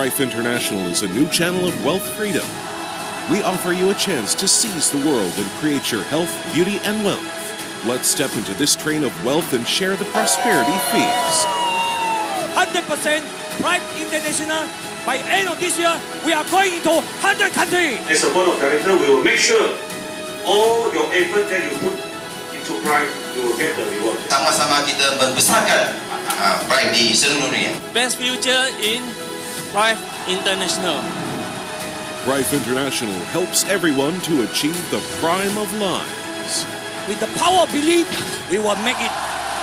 Rife International is a new channel of wealth freedom. We offer you a chance to seize the world and create your health, beauty, and wealth. Let's step into this train of wealth and share the prosperity fees. 100% Prime International. By end of this year, we are going into 100 countries. As a board of director, we will make sure all your effort that you put into Prime, you will get the reward. sama-sama kita membesarkan uh, Prime di seluruh dunia. Best future in Prime International. Rife International helps everyone to achieve the prime of lives. With the power of belief, we will make it.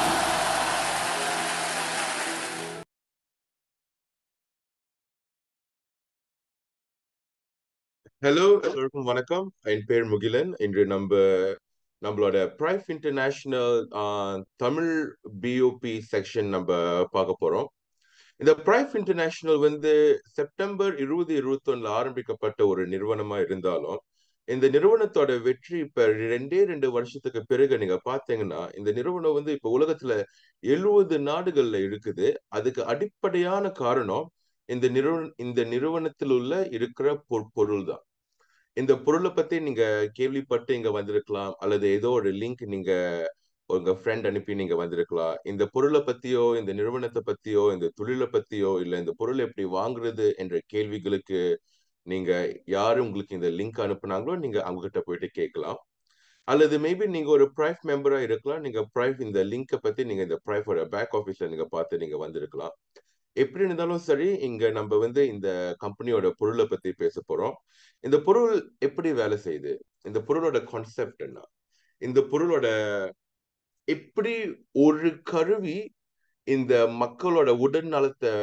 Hello எல்லோருக்கும் வணக்கம் என் பேர் முகிலன் இன்று நம்ம நம்மளோட brief international Tamil POP section நம்ம பார்க்க போறோம் இந்த பிரைஃப் இன்டர்நேஷனல் வந்து செப்டம்பர் இருபது இருபத்தொன்னுல ஆரம்பிக்கப்பட்ட ஒரு நிறுவனமா இருந்தாலும் இந்த நிறுவனத்தோட வெற்றி இப்ப ரெண்டே ரெண்டு வருஷத்துக்கு பிறகு நீங்க பாத்தீங்கன்னா இந்த நிறுவனம் வந்து இப்ப உலகத்துல எழுபது நாடுகள்ல இருக்குது அதுக்கு அடிப்படையான காரணம் இந்த நிறுவன இந்த நிறுவனத்தில் உள்ள இருக்கிற பொருள் தான் இந்த பொருளை பத்தி நீங்க கேள்விப்பட்டு இங்க வந்திருக்கலாம் அல்லது ஏதோ ஒரு லிங்க் நீங்க உங்க ஃப்ரெண்ட் அனுப்பி நீங்க வந்திருக்கலாம் இந்த பொருளை பத்தியோ இந்த நிறுவனத்தை பத்தியோ இந்த தொழிலை பத்தியோ இல்ல இந்த பொருள் எப்படி வாங்குறது என்ற கேள்விகளுக்கு நீங்க யாரு உங்களுக்கு இந்த லிங்க் அனுப்புனாங்களோ நீங்க அவங்க கிட்ட போயிட்டு கேட்கலாம் அல்லது மேபி நீங்க ஒரு ப்ரைஃப் மெம்பரா இருக்கலாம் நீங்க ப்ரைஃப் இந்த லிங்கை பத்தி நீங்க இந்த ப்ரைஃபோட பேக் ஆஃபீஸ்ல நீங்க பார்த்து நீங்க வந்திருக்கலாம் எப்படி இருந்தாலும் சரி இங்க நம்ம வந்து இந்த கம்பெனியோட பொருளை பத்தி பேச போறோம் இந்த பொருள் எப்படி வேலை செய்யுது இந்த பொருளோட கான்செப்ட் என்ன இந்த பொருளோட எப்படி ஒரு கருவி இந்த மக்களோட உடல் நலத்தை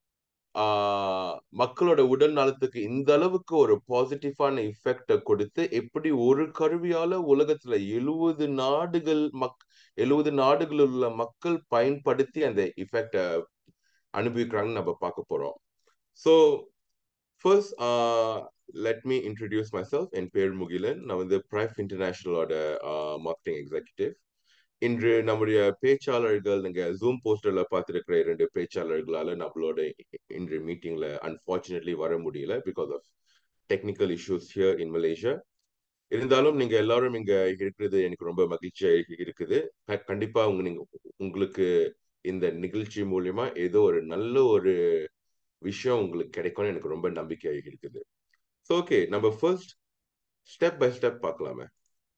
ஆஹ் மக்களோட உடல் நலத்துக்கு இந்த அளவுக்கு ஒரு பாசிட்டிவான இஃபெக்ட கொடுத்து எப்படி ஒரு கருவியால உலகத்துல எழுபது நாடுகள் மக் எழுபது நாடுகளில் உள்ள மக்கள் பயன்படுத்தி அந்த இஃபெக்ட அனுபவிக்கிறாங்கன்னு நம்ம பார்க்க போறோம் so first let me introduce myself என் பேர் முகிலன் நான் வந்து பிரைஃப் இன்டர்நேஷனலோட மார்க்கெட்டிங் எக்ஸிக்யூட்டிவ் இன்று நம்முடைய பேச்சாளர்கள் நீங்க ஜூம் போஸ்டர்ல பார்த்துருக்கிற இரண்டு பேச்சாளர்களால நம்மளோட இன்று மீட்டிங்ல அன்பார்ச்சுனேட்லி வர முடியல because of technical issues here in Malaysia இருந்தாலும் நீங்க எல்லாரும் இங்க இருக்கிறது எனக்கு ரொம்ப மகிழ்ச்சியா இருக்குது கண்டிப்பா உங்க நீங்க உங்களுக்கு இந்த நிகழ்ச்சி மூலியமா ஏதோ ஒரு நல்ல ஒரு விஷயம் உங்களுக்கு கிடைக்கும்னு எனக்கு ரொம்ப நம்பிக்கையாக இருக்குது ஸோ ஓகே நம்ம ஃபர்ஸ்ட் ஸ்டெப் பை ஸ்டெப் பார்க்கலாமே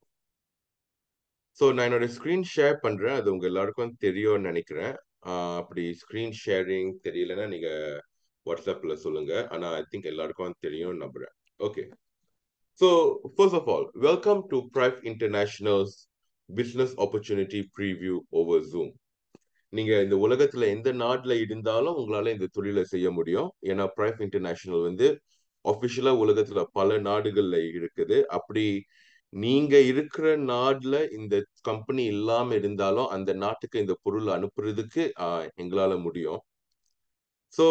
ஸோ நான் என்னோட ஸ்க்ரீன் ஷேர் பண்றேன் அது உங்க எல்லாருக்கும் தெரியும்னு நினைக்கிறேன் அப்படி ஸ்க்ரீன் ஷேரிங் தெரியலன்னா நீங்க வாட்ஸ்அப்ல சொல்லுங்க ஆனா ஐ திங்க் எல்லாருக்கும் தெரியும் நம்புறேன் okay so first of all welcome to Prife internationals business opportunity preview over Zoom நீங்க இந்த உலகத்துல எந்த நாட்டுல இருந்தாலும் உங்களால இந்த தொழிலை செய்ய முடியும் ஏன்னா பிரைஃப் இன்டர்நேஷனல் வந்து ஒபிஷியலா உலகத்துல பல நாடுகள்ல இருக்குது அப்படி நீங்க இருக்கிற நாடுல இந்த கம்பெனி இல்லாம இருந்தாலும் அந்த நாட்டுக்கு இந்த பொருள் அனுப்புறதுக்கு எங்களால முடியும் so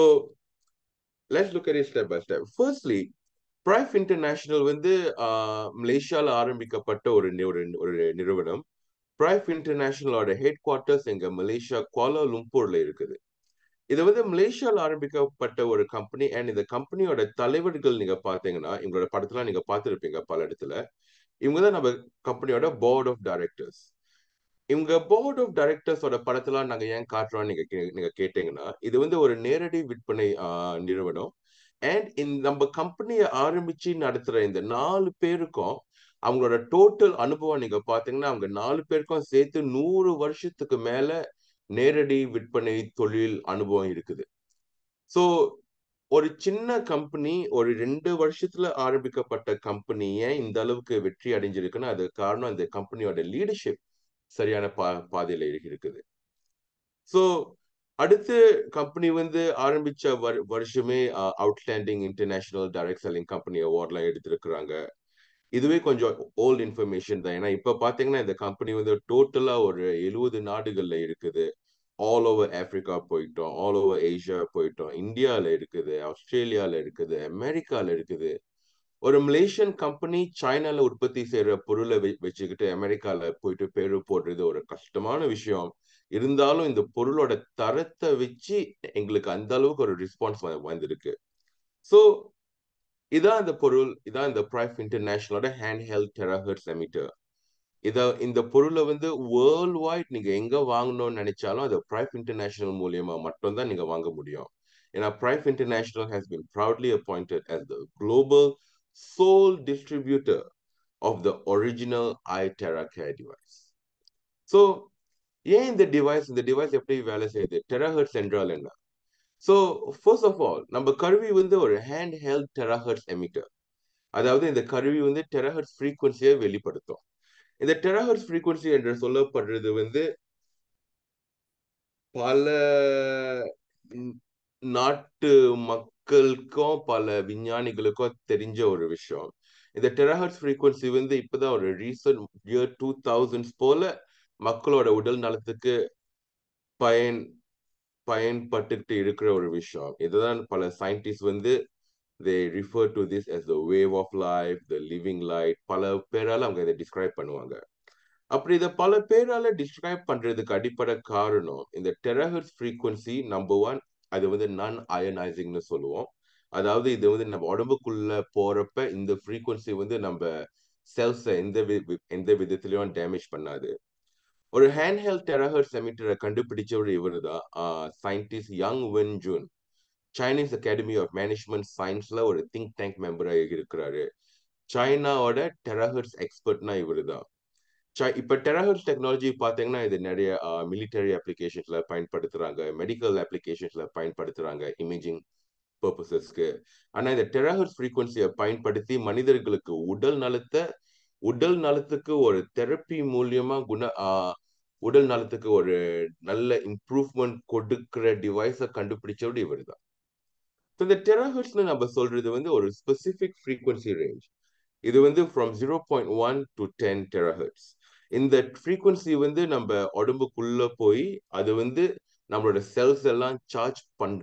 let's look at step by step firstly Prife international வந்து மலேசியால ஆரம்பிக்கப்பட்ட ஒரு ஒரு நிறுவனம் பிரைஃப் இன்டர்நேஷனலோட ஹெட் குவார்ட்டர்ஸ் எங்க மலேசியா குவாலா லும்பூர்ல இருக்குது இது வந்து மலேசியாவில் ஆரம்பிக்கப்பட்ட ஒரு கம்பெனி அண்ட் இந்த கம்பெனியோட தலைவர்கள் நீங்க பாத்தீங்கன்னா இவங்களோட படத்துல நீங்க பார்த்துருப்பீங்க பல இடத்துல இவங்க தான் நம்ம கம்பெனியோட போர்ட் ஆஃப் டைரக்டர்ஸ் இவங்க போர்ட் ஆஃப் டைரக்டர்ஸோட படத்தெல்லாம் நாங்க ஏன் காட்டுறோம் நீங்க நீங்க கேட்டீங்கன்னா இது வந்து ஒரு நேரடி விற்பனை நிறுவனம் அண்ட் இந்த நம்ம கம்பெனியை ஆரம்பிச்சு நடத்துற இந்த நாலு பேருக்கும் அவங்களோட டோட்டல் அனுபவம் நீங்க பாத்தீங்கன்னா அவங்க நாலு பேருக்கும் சேர்த்து நூறு வருஷத்துக்கு மேல நேரடி விற்பனை தொழில் அனுபவம் இருக்குது ஸோ ஒரு சின்ன கம்பெனி ஒரு ரெண்டு வருஷத்துல ஆரம்பிக்கப்பட்ட கம்பெனி ஏன் இந்த அளவுக்கு வெற்றி அடைஞ்சிருக்குன்னா அது காரணம் அந்த கம்பெனியோட லீடர்ஷிப் சரியான பா பாதையில இருக்குது ஸோ அடுத்து கம்பெனி வந்து ஆரம்பிச்ச வருஷமே outstanding international direct selling company அவார்ட்லாம் எடுத்திருக்கிறாங்க இதுவே கொஞ்சம் ஓல்டு இன்ஃபர்மேஷன் தான் ஏன்னா இப்ப பாத்தீங்கன்னா இந்த கம்பெனி வந்து டோட்டலா ஒரு எழுபது நாடுகள்ல இருக்குது ஆல் ஓவர் ஆப்பிரிக்கா போயிட்டோம் ஆல் ஓவர் ஏஷியா போயிட்டோம் இந்தியால இருக்குது ஆஸ்திரேலியால இருக்குது அமெரிக்கால இருக்குது ஒரு மலேசியன் கம்பெனி சைனால உற்பத்தி செய்யற பொருளை வச்சுக்கிட்டு அமெரிக்கால போயிட்டு பேரு போடுறது ஒரு கஷ்டமான விஷயம் இருந்தாலும் இந்த பொருளோட தரத்தை வச்சு எங்களுக்கு அந்த அளவுக்கு ஒரு ரெஸ்பான்ஸ் வந்திருக்கு ஸோ இதான் இந்த பொருள் இதான் இந்த ப்ரைஃப் இன்டர்நேஷனலோட ஹேண்ட் ஹெல்ட் டெராஹர்ட்ஸ் எமிட்டர் இத இந்த பொருளை வந்து வேர்ல்ட் வைட் நீங்க எங்க வாங்கணும்னு நினைச்சாலும் அது ப்ரைஃப் இன்டர்நேஷனல் மூலியமா மட்டும்தான் நீங்க வாங்க முடியும் ஏன்னா Prife international has been proudly appointed as the global sole distributor of the original iTerra Care device. So ஏன் இந்த டிவைஸ் இந்த டிவைஸ் எப்படி வேலை செய்யுது டெராஹர்ட்ஸ் என்றால் என்ன ஸோ ஃபர்ஸ்ட் ஆஃப் ஆல் நம்ம கருவி வந்து ஒரு ஹேண்ட் ஹெல்ட் டெராஹர்ட்ஸ் எமிட்டர் அதாவது இந்த கருவி வந்து டெராஹர்ட்ஸ் ஃப்ரீக்வன்சியை வெளிப்படுத்தும் இந்த டெராஹர்ட்ஸ் ஃப்ரீக்வன்சி என்று சொல்லப்படுறது வந்து பல ம், நாட்டு மக்களுக்கும் பல விஞ்ஞானிகளுக்கும் தெரிஞ்ச ஒரு விஷயம் இந்த டெராஹர்ட்ஸ் ஃப்ரீக்வன்சி வந்து இப்பதான் ஒரு ரீசன்ட் இயர் டூ தௌசண்ட்ஸ் போல மக்களோட உடல் நலத்துக்கு பயன் பயன்பட்டுட்டு இருக்கிற ஒரு விஷயம் இதுதான் பல சயின்டிஸ்ட் வந்து they refer to this as the wave of life the living light பல பேரால அவங்க இதை டிஸ்கிரைப் பண்ணுவாங்க அப்படி இதை பல பேரால டிஸ்கிரைப் பண்றதுக்கு அடிப்படை காரணம் இந்த டெராஹர்ட்ஸ் ஃப்ரீக்வன்சி நம்பர் ஒன் அது வந்து நான் அயனைசிங்னு சொல்லுவோம் அதாவது இது வந்து நம்ம உடம்புக்குள்ள போறப்ப இந்த ஃப்ரீக்வன்சி வந்து நம்ம செல்ஸை எந்த வி வி- எந்த விதத்திலையும் டேமேஜ் பண்ணாது ஒரு ஹேண்ட் ஹெல்த் டெராஹர்ட்ஸ் எமிட்டரை கண்டுபிடிச்சவர் இவர் தான் scientist Yang Wen Jun Chinese academy of management சயின்ஸ்ல ஒரு திங்க் டேங்க் மெம்பரா இருக்கிறாரு சைனாவோட டெராஹர்ட்ஸ் எக்ஸ்பர்ட்னா இவரு தான் இப்ப டெராஹர்ட்ஸ் டெக்னாலஜி பாத்தீங்கன்னா இது நிறைய மிலிட்டரி அப்ளிகேஷன்ஸ்ல பயன்படுத்துறாங்க மெடிக்கல் அப்ளிகேஷன்ஸ்ல பயன்படுத்துறாங்க இமேஜிங் பர்பசஸ்க்கு ஆனா இந்த டெராஹர்ட்ஸ் ஃப்ரீக்வன்சியை பயன்படுத்தி மனிதர்களுக்கு உடல் நலத்தை உடல் நலத்துக்கு ஒரு தெரப்பி மூலியமா குண ஆஹ் உடல் நலத்துக்கு ஒரு நல்ல இம்ப்ரூவ்மெண்ட் கொடுக்கிற டிவைஸை கண்டுபிடிச்சவர் இவர் தான் இந்த டெராஹர்ட்ஸ்ல நம்ம சொல்றது வந்து ஒரு ஸ்பெசிபிக் ஃப்ரீக்வன்சி ரேஞ்ச் இது வந்து from zero point one to ten terahertz இந்த ஃப்ரீக்வன்சி வந்து நம்ம உடம்புக்குள்ள போய் அது வந்து நம்மளோட செல்ஸ் எல்லாம் சார்ஜ் பண்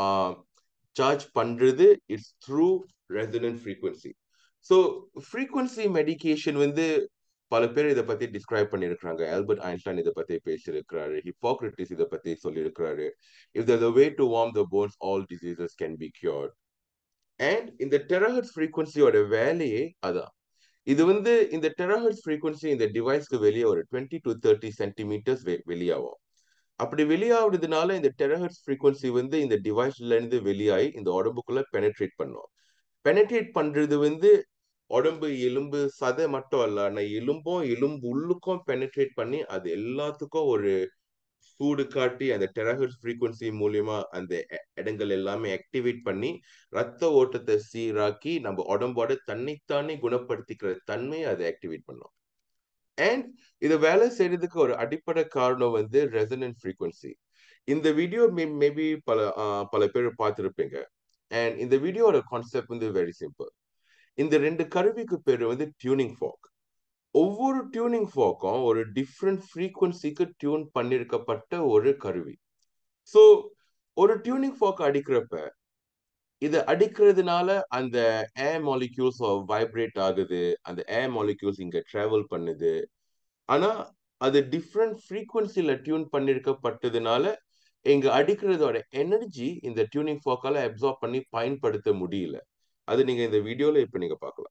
சார்ஜ் பண்றது it's through resonant frequency so frequency medication வந்து பல பேர் இதை பத்தி டிஸ்கிரைப் பண்ணியிருக்கிறாங்க ஆல்பர்ட் ஐன்ஸ்டைன் இதை பத்தி பேசியிருக்கிறாரு ஹிப்போக்ரட்டிஸ் இதை பத்தி சொல்லியிருக்கிறாரு if the way to warm the bones all diseases can be cured and இந்த டெராஹர்ட்ஸ் ஃப்ரீக்வன்சியோட வேலையே அதான் இது வந்து இந்த டெராஹர்ட்ஸ் ஃப்ரீக்வன்சி இந்த டிவைஸ்க்கு வெளியே ஒரு டுவெண்ட்டி டு தேர்ட்டி சென்டிமீட்டர்ஸ் வெளியாகும் அப்படி வெளியாகிறதுனால இந்த டெராஹர்ட்ஸ் ஃப்ரீக்வன்சி வந்து இந்த டிவைஸ்ல இருந்து வெளியாகி இந்த உடம்புக்குள்ள பெனட்ரேட் பண்ணும் பெனட்ரேட் பண்றது வந்து உடம்பு எலும்பு சதை மட்டும் இல்ல ஆனா எலும்பும் எலும்பு உள்ளுக்கும் பெனட்ரேட் பண்ணி அது எல்லாத்துக்கும் ஒரு சூடு காட்டி அந்த டெராஹர்ட்ஸ் ஃப்ரீக்வன்சி மூலியமா அந்த இ- இடங்கள் எல்லாமே ஆக்டிவேட் பண்ணி ரத்த ஓட்டத்தை சீராக்கி நம்ம உடம்போட தன்னைத்தானே குணப்படுத்திக்கிற தன்மையை அதை ஆக்டிவேட் பண்ணும் அண்ட் இது வேலை செய்யறதுக்கு ஒரு அடிப்படை காரணம் வந்து ரெசனன்ட் ஃப்ரீக்வன்சி இந்த வீடியோ மேபி பல ஆஹ், பல பேர் பார்த்துருப்பீங்க அண்ட் இந்த வீடியோட கான்செப்ட் வந்து வெரி சிம்பிள் இந்த ரெண்டு கருவிக்கு பேர் வந்து டியூனிங் ஃபாக் ஒவ்வொரு டியூனிங் ஃபாக்கும் ஒரு டிஃப்ரெண்ட் ஃப்ரீக்வன்சிக்கு டியூன் பண்ணிருக்கப்பட்ட ஒரு கருவி ஸோ ஒரு டியூனிங் ஃபாக் அடிக்கிறப்ப இது அடிக்கிறதுனால அந்த ஏர் மாலிக்யூல்ஸ் வைப்ரேட் ஆகுது அந்த ஏர் மாலிக்யூல்ஸ் இங்க டிராவல் பண்ணுது ஆனா அது டிஃப்ரெண்ட் ஃப்ரீக்வன்சில டியூன் பண்ணிருக்கப்பட்டதுனால இங்க அடிக்கிறதோட எனர்ஜி இந்த டியூனிங் ஃபோக்கால அப்சார்ப் பண்ணி பயன்படுத்த முடியல அது நீங்க இந்த வீடியோல இப்ப நீங்க பார்க்கலாம்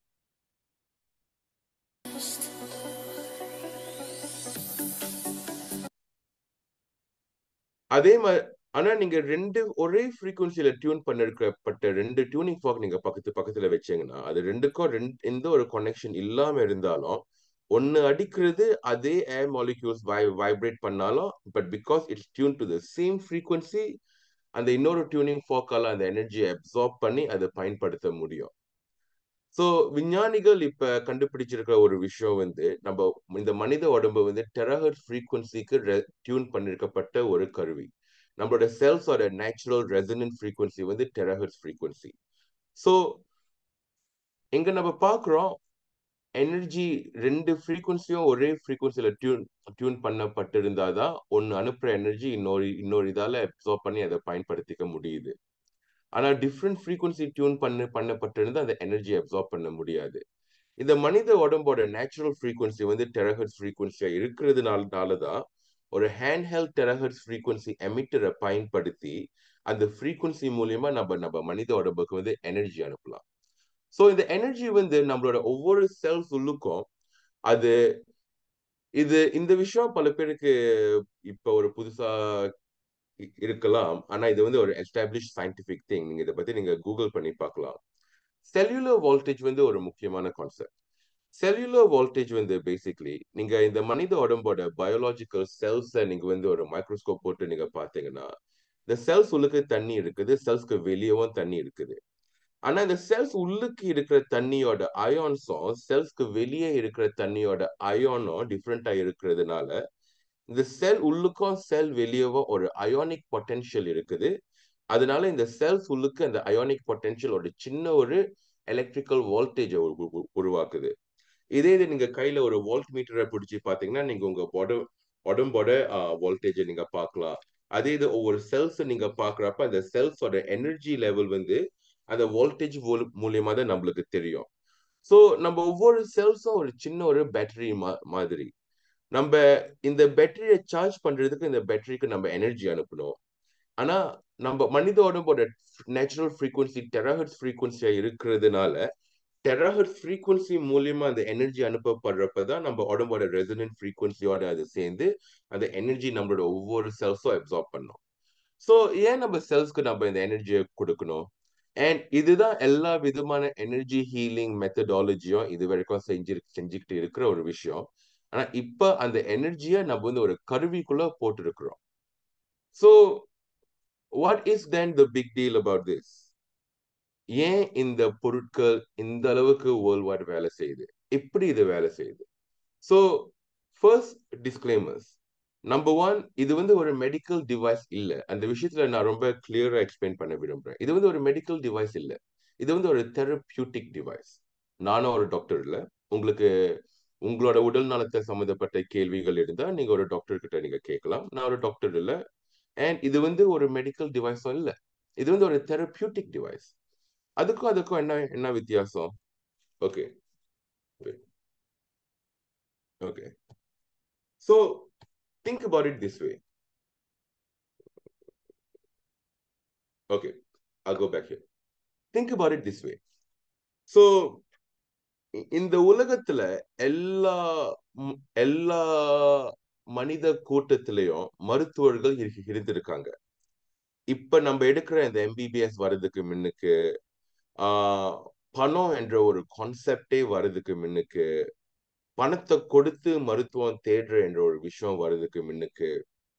அதே மாதிரி ஆனா நீங்க ரெண்டு ஒரே ஃப்ரீக்வன்சில டியூன் பண்ணிருக்கப்பட்ட ரெண்டு டியூனிங் ஃபாக் நீங்க பக்கத்து பக்கத்துல வச்சீங்கன்னா அது ரெண்டுக்கும் ரெண்டு எந்த ஒரு கனெக்ஷன் இல்லாம இருந்தாலும் ஒன்னு அடிக்கிறது அதே ஏர் மாலிக்யூல்ஸ் வை வைப்ரேட் பண்ணாலும் but because it's tune to the same frequency அந்த இன்னொரு டியூனிங் ஃபோக்கால அந்த எனர்ஜியை அப்சார்ப் பண்ணி அதை பயன்படுத்த முடியும் ஸோ விஞ்ஞானிகள் இப்ப கண்டுபிடிச்சிருக்கிற ஒரு விஷயம் வந்து நம்ம இந்த மனித உடம்பு வந்து டெராஹர்ட் ஃப்ரீக்வன்சிக்கு டியூன் பண்ணிருக்கப்பட்ட ஒரு கருவி நம்மளோட செல்ஸோட நேச்சுரல் ரெசனன்ட் ஃப்ரீக்வன்சி வந்து டெராஹர்ட் ஃப்ரீக்வன்சி ஸோ இங்க நம்ம பார்க்குறோம் எனர்ஜி ரெண்டு ஃப்ரீக்வன்சியும் ஒரே ஃப்ரீக்வன்சில டியூன் டியூன் பண்ணப்பட்டிருந்தாதான் ஒன்னு அனுப்புற எனர்ஜி இன்னொரு இன்னொரு இதால அப்சார்ப் பண்ணி அதை பயன்படுத்திக்க முடியுது ஆனா டிஃப்ரெண்ட் ஃப்ரீக்வன்சி டியூன் பண்ண பண்ணப்பட்டிருந்தா அந்த எனர்ஜி அப்சார்ப் பண்ண முடியாது இந்த மனித உடம்போட நேச்சுரல் ஃப்ரீக்வன்சி வந்து டெரஹர்ட்ஸ் ஃப்ரீக்வன்சியா இருக்கிறதுனால தான் ஒரு ஹேண்ட் ஹெல்ட் டெரஹர்ட்ஸ் ஃப்ரீக்வன்சி எமிட்டரை பயன்படுத்தி அந்த ஃப்ரீக்வன்சி மூலியமா நம்ம நம்ம மனித உடம்புக்கு வந்து எனர்ஜி அனுப்பலாம் ஸோ இந்த எனர்ஜி வந்து நம்மளோட ஒவ்வொரு செல்ஸ் உள்ளுக்கும் அது இது இந்த விஷயம் பல பேருக்கு இப்ப ஒரு புதுசா இ- இருக்கலாம் ஆனா இது வந்து ஒரு எஸ்டாப்ளிஷ் சயின்டிபிக் திங் நீங்க இதை பத்தி நீங்க கூகுள் பண்ணி பார்க்கலாம் செல்லுலர் வோல்டேஜ் வந்து ஒரு முக்கியமான கான்செப்ட் செல்லுலர் வோல்டேஜ் வந்து பேசிக்லி நீங்க இந்த மனித உடம்போட பயாலாஜிக்கல் செல்ஸை நீங்க வந்து ஒரு மைக்ரோஸ்கோப் போட்டு நீங்க பாத்தீங்கன்னா இந்த செல்ஸ் உள்ளுக்கு தண்ணி இருக்குது செல்ஸ்க்கு வெளியவும் தண்ணி இருக்குது ஆனா இந்த செல்ஸ் உள்ளுக்கு இருக்கிற தண்ணியோட அயான்ஸும் செல்ஸ்க்கு வெளியே இருக்கிற தண்ணியோட அயானும் டிஃப்ரெண்டா இருக்கிறதுனால இந்த செல் உள்ளுக்கும் செல் வெளியவும் ஒரு அயானிக் பொட்டென்ஷியல் இருக்குது அதனால இந்த செல்ஸ் உள்ளுக்கு அந்த அயானிக் பொட்டென்ஷியல் ஒரு சின்ன ஒரு எலக்ட்ரிக்கல் வோல்டேஜை உருவாக்குது இதே இது நீங்க கையில ஒரு வோல்ட் மீட்டரை பிடிச்சி பாத்தீங்கன்னா நீங்க உங்க உட உடம்போட வோல்டேஜை நீங்க பார்க்கலாம் அதே இது ஒவ்வொரு செல்ஸ் நீங்க பாக்குறப்ப அந்த செல்ஸோட எனர்ஜி லெவல் வந்து அந்த வோல்டேஜ் மூலியமா தான் நம்மளுக்கு தெரியும் ஸோ நம்ம ஒவ்வொரு செல்ஸும் ஒரு சின்ன ஒரு பேட்டரி மாதிரி நம்ம இந்த பேட்டரியை சார்ஜ் பண்றதுக்கு இந்த பேட்டரிக்கு நம்ம எனர்ஜி அனுப்பணும் ஆனா நம்ம மனித உடம்போட நேச்சுரல் ஃப்ரீக்வன்சி டெராஹர்ட்ஸ் ஃப்ரீக்வன்சியா இருக்கிறதுனால டெராஹர்ட்ஸ் ஃப்ரீக்வன்சி மூலியமா அந்த எனர்ஜி அனுப்பப்படுறப்ப தான் நம்ம உடம்போட ரெசனன்ட் ஃப்ரீக்வன்சியோட அது சேர்ந்து அந்த எனர்ஜி நம்மளோட ஒவ்வொரு செல்ஸும் அப்சார்ப் பண்ணும் ஸோ ஏன் நம்ம செல்ஸ்க்கு நம்ம இந்த எனர்ஜியை கொடுக்கணும் அண்ட் இதுதான் எல்லா விதமான எனர்ஜி ஹீலிங் மெத்தடாலஜியும் இது வரைக்கும் செஞ்சு செஞ்சுக்கிட்டு இருக்கிற ஒரு விஷயம் ஆனா இப்ப அந்த எனர்ஜியை நம்ம வந்து ஒரு கருவிக்குள்ள போட்டிருக்கிறோம் so what is then the big deal about this ஏன் இந்த பொருட்கள் இந்த அளவுக்கு வேர்ல்ட் வைட் வேலை செய்யுது எப்படி இது வேலை செய்யுது so first disclaimers number one இது வந்து ஒரு மெடிக்கல் டிவைஸ் இல்ல அந்த விஷயத்துல நான் ரொம்ப கிளியரா எக்ஸ்பிளைன் பண்ண விரும்புறேன் இது வந்து ஒரு மெடிக்கல் டிவைஸ் இல்ல இது வந்து ஒரு தெரப்பியூட்டிக் டிவைஸ் நானும் ஒரு டாக்டர் இல்ல உங்களுக்கு உங்களோட உடல் நலத்தை சம்மந்தப்பட்ட கேள்விகள் இருந்தா நீங்க ஒரு டாக்டர் கிட்ட நீங்க கேட்கலாம் நான் ஒரு டாக்டர் இல்ல அண்ட் இது வந்து ஒரு மெடிக்கல் டிவைஸும் இல்ல இது வந்து ஒரு தெரப்பியூட்டிக் டிவைஸ் அதுக்கும் அதுக்கும் என்ன என்ன வித்தியாசம் okay okay so think about it this way. Okay, I'll go back here. Think about it this way. So, இந்த உலகத்துல எல்லா எல்லா மனித கூட்டத்திலையும் மருத்துவர்கள் இருந்திருக்காங்க இப்ப நம்ம எடுக்கிற இந்த எம்பிபிஎஸ் வர்றதுக்கு முன்னுக்கு ஆஹ் பணம் என்ற ஒரு கான்செப்டே வர்றதுக்கு முன்னுக்கு பணத்தை கொடுத்து மருத்துவம் தேடுற என்ற ஒரு விஷயம் வர்றதுக்கு முன்னுக்கு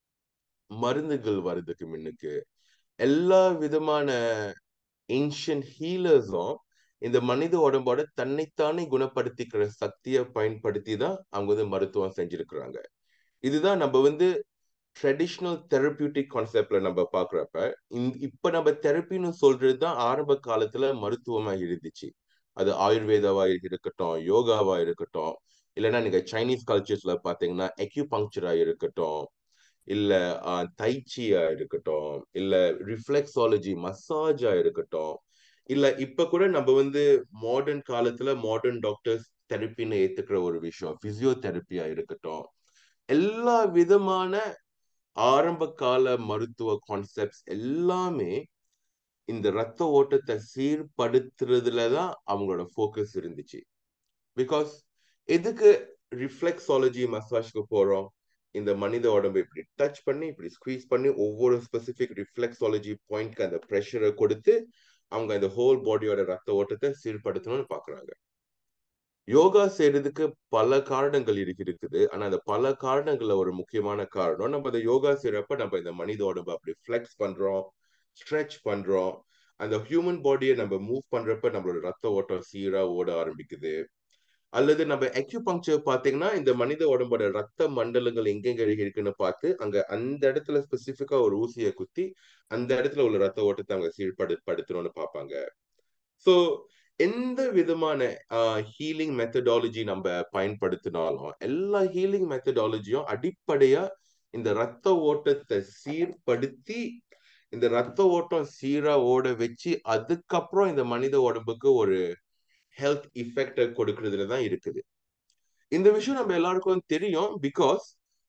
மருந்துகள் வர்றதுக்கு முன்னுக்கு எல்லா விதமான ஏன்ஷியன் ஹீலர்ஸும் இந்த மனித உடம்போட தன்னைத்தானே குணப்படுத்திக்கிற சக்தியை பயன்படுத்தி தான் அவங்க வந்து மருத்துவம் செஞ்சிருக்கிறாங்க இதுதான் நம்ம வந்து ட்ரெடிஷ்னல் தெரப்பியூட்டிக் கான்செப்ட்ல நம்ம பாக்குறப்ப இப்ப நம்ம தெரப்பின்னு சொல்றது தான் ஆரம்ப காலத்துல மருத்துவமா இருந்துச்சு அது ஆயுர்வேதாவா இருக்கட்டும் யோகாவா இருக்கட்டும் இல்லைன்னா நீங்க சைனீஸ் கல்ச்சர்ஸ்ல பாத்தீங்கன்னா எக்யூபங்க்சரா இருக்கட்டும் இல்ல தைச்சியா இருக்கட்டும் இல்ல ரிஃப்ளெக்ஸாலஜி மசாஜா இருக்கட்டும் இல்ல இப்ப கூட நம்ம வந்து மாடர்ன் காலத்துல மாடர்ன் டாக்டர்ஸ் தெரப்பின்னு ஏத்துக்கிற ஒரு விஷயம் பிசியோதெரப்பியா இருக்கட்டும் எல்லா விதமான ஆரம்ப கால மருத்துவ கான்செப்ட்ஸ் எல்லாமே இந்த ரத்த ஓட்டத்தை சீர்படுத்துறதுல தான் அவங்களோட ஃபோக்கஸ் இருந்துச்சு பிகாஸ் எதுக்கு ரிஃப்ளெக்ஸாலஜி மசாஜ்க்கு போறோம் இந்த மனித உடம்பை இப்படி டச் பண்ணி இப்படி ஸ்குவீஸ் பண்ணி ஒவ்வொரு ஸ்பெசிபிக் ரிஃப்ளெக்ஸாலஜி பாயிண்ட்க்கு அந்த ப்ரெஷரை கொடுத்து அவங்க அந்த ஹோல் பாடியோட ரத்த ஓட்டத்தை சீர்படுத்தணும்னு பாக்குறாங்க யோகா செய்யறதுக்கு பல காரணங்கள் இருக்கு இருக்குது ஆனா அந்த பல காரணங்கள்ல ஒரு முக்கியமான காரணம் நம்ம அந்த யோகா செய்யறப்ப நம்ம இந்த மனித உடம்பு அப்படி ஃபிளெக்ஸ் பண்றோம் ஸ்ட்ரெச் பண்றோம் அந்த ஹியூமன் பாடியை நம்ம மூவ் பண்றப்ப நம்மளோட ரத்த ஓட்டம் சீரா ஓட ஆரம்பிக்குது அல்லது நம்ம அக்யூபங்க்சர் பாத்தீங்கன்னா இந்த மனித உடம்போட ரத்த மண்டலங்கள் எங்கெங்க இருக்குன்னு பார்த்து அங்க அந்த இடத்துல ஸ்பெசிபிக்கா ஒரு ஊசியை குத்தி அந்த இடத்துல உள்ள ரத்த ஓட்டத்தை அவங்க சீர்படுத்தணும்னு பார்ப்பாங்க ஸோ எந்த விதமான ஹீலிங் மெத்தடாலஜி நம்ம பயன்படுத்தினாலும் எல்லா ஹீலிங் மெத்தடாலஜியும் அடிப்படையா இந்த ரத்த ஓட்டத்தை சீர்படுத்தி இந்த ரத்த ஓட்டம் சீரா ஓட வச்சு அதுக்கப்புறம் இந்த மனித உடம்புக்கு ஒரு ஹெல்த் இஃபெக்ட கொடுக்கறதுல தான் இருக்குது இந்த விஷயம் நம்ம எல்லாருக்கும் தெரியும் பிகாஸ்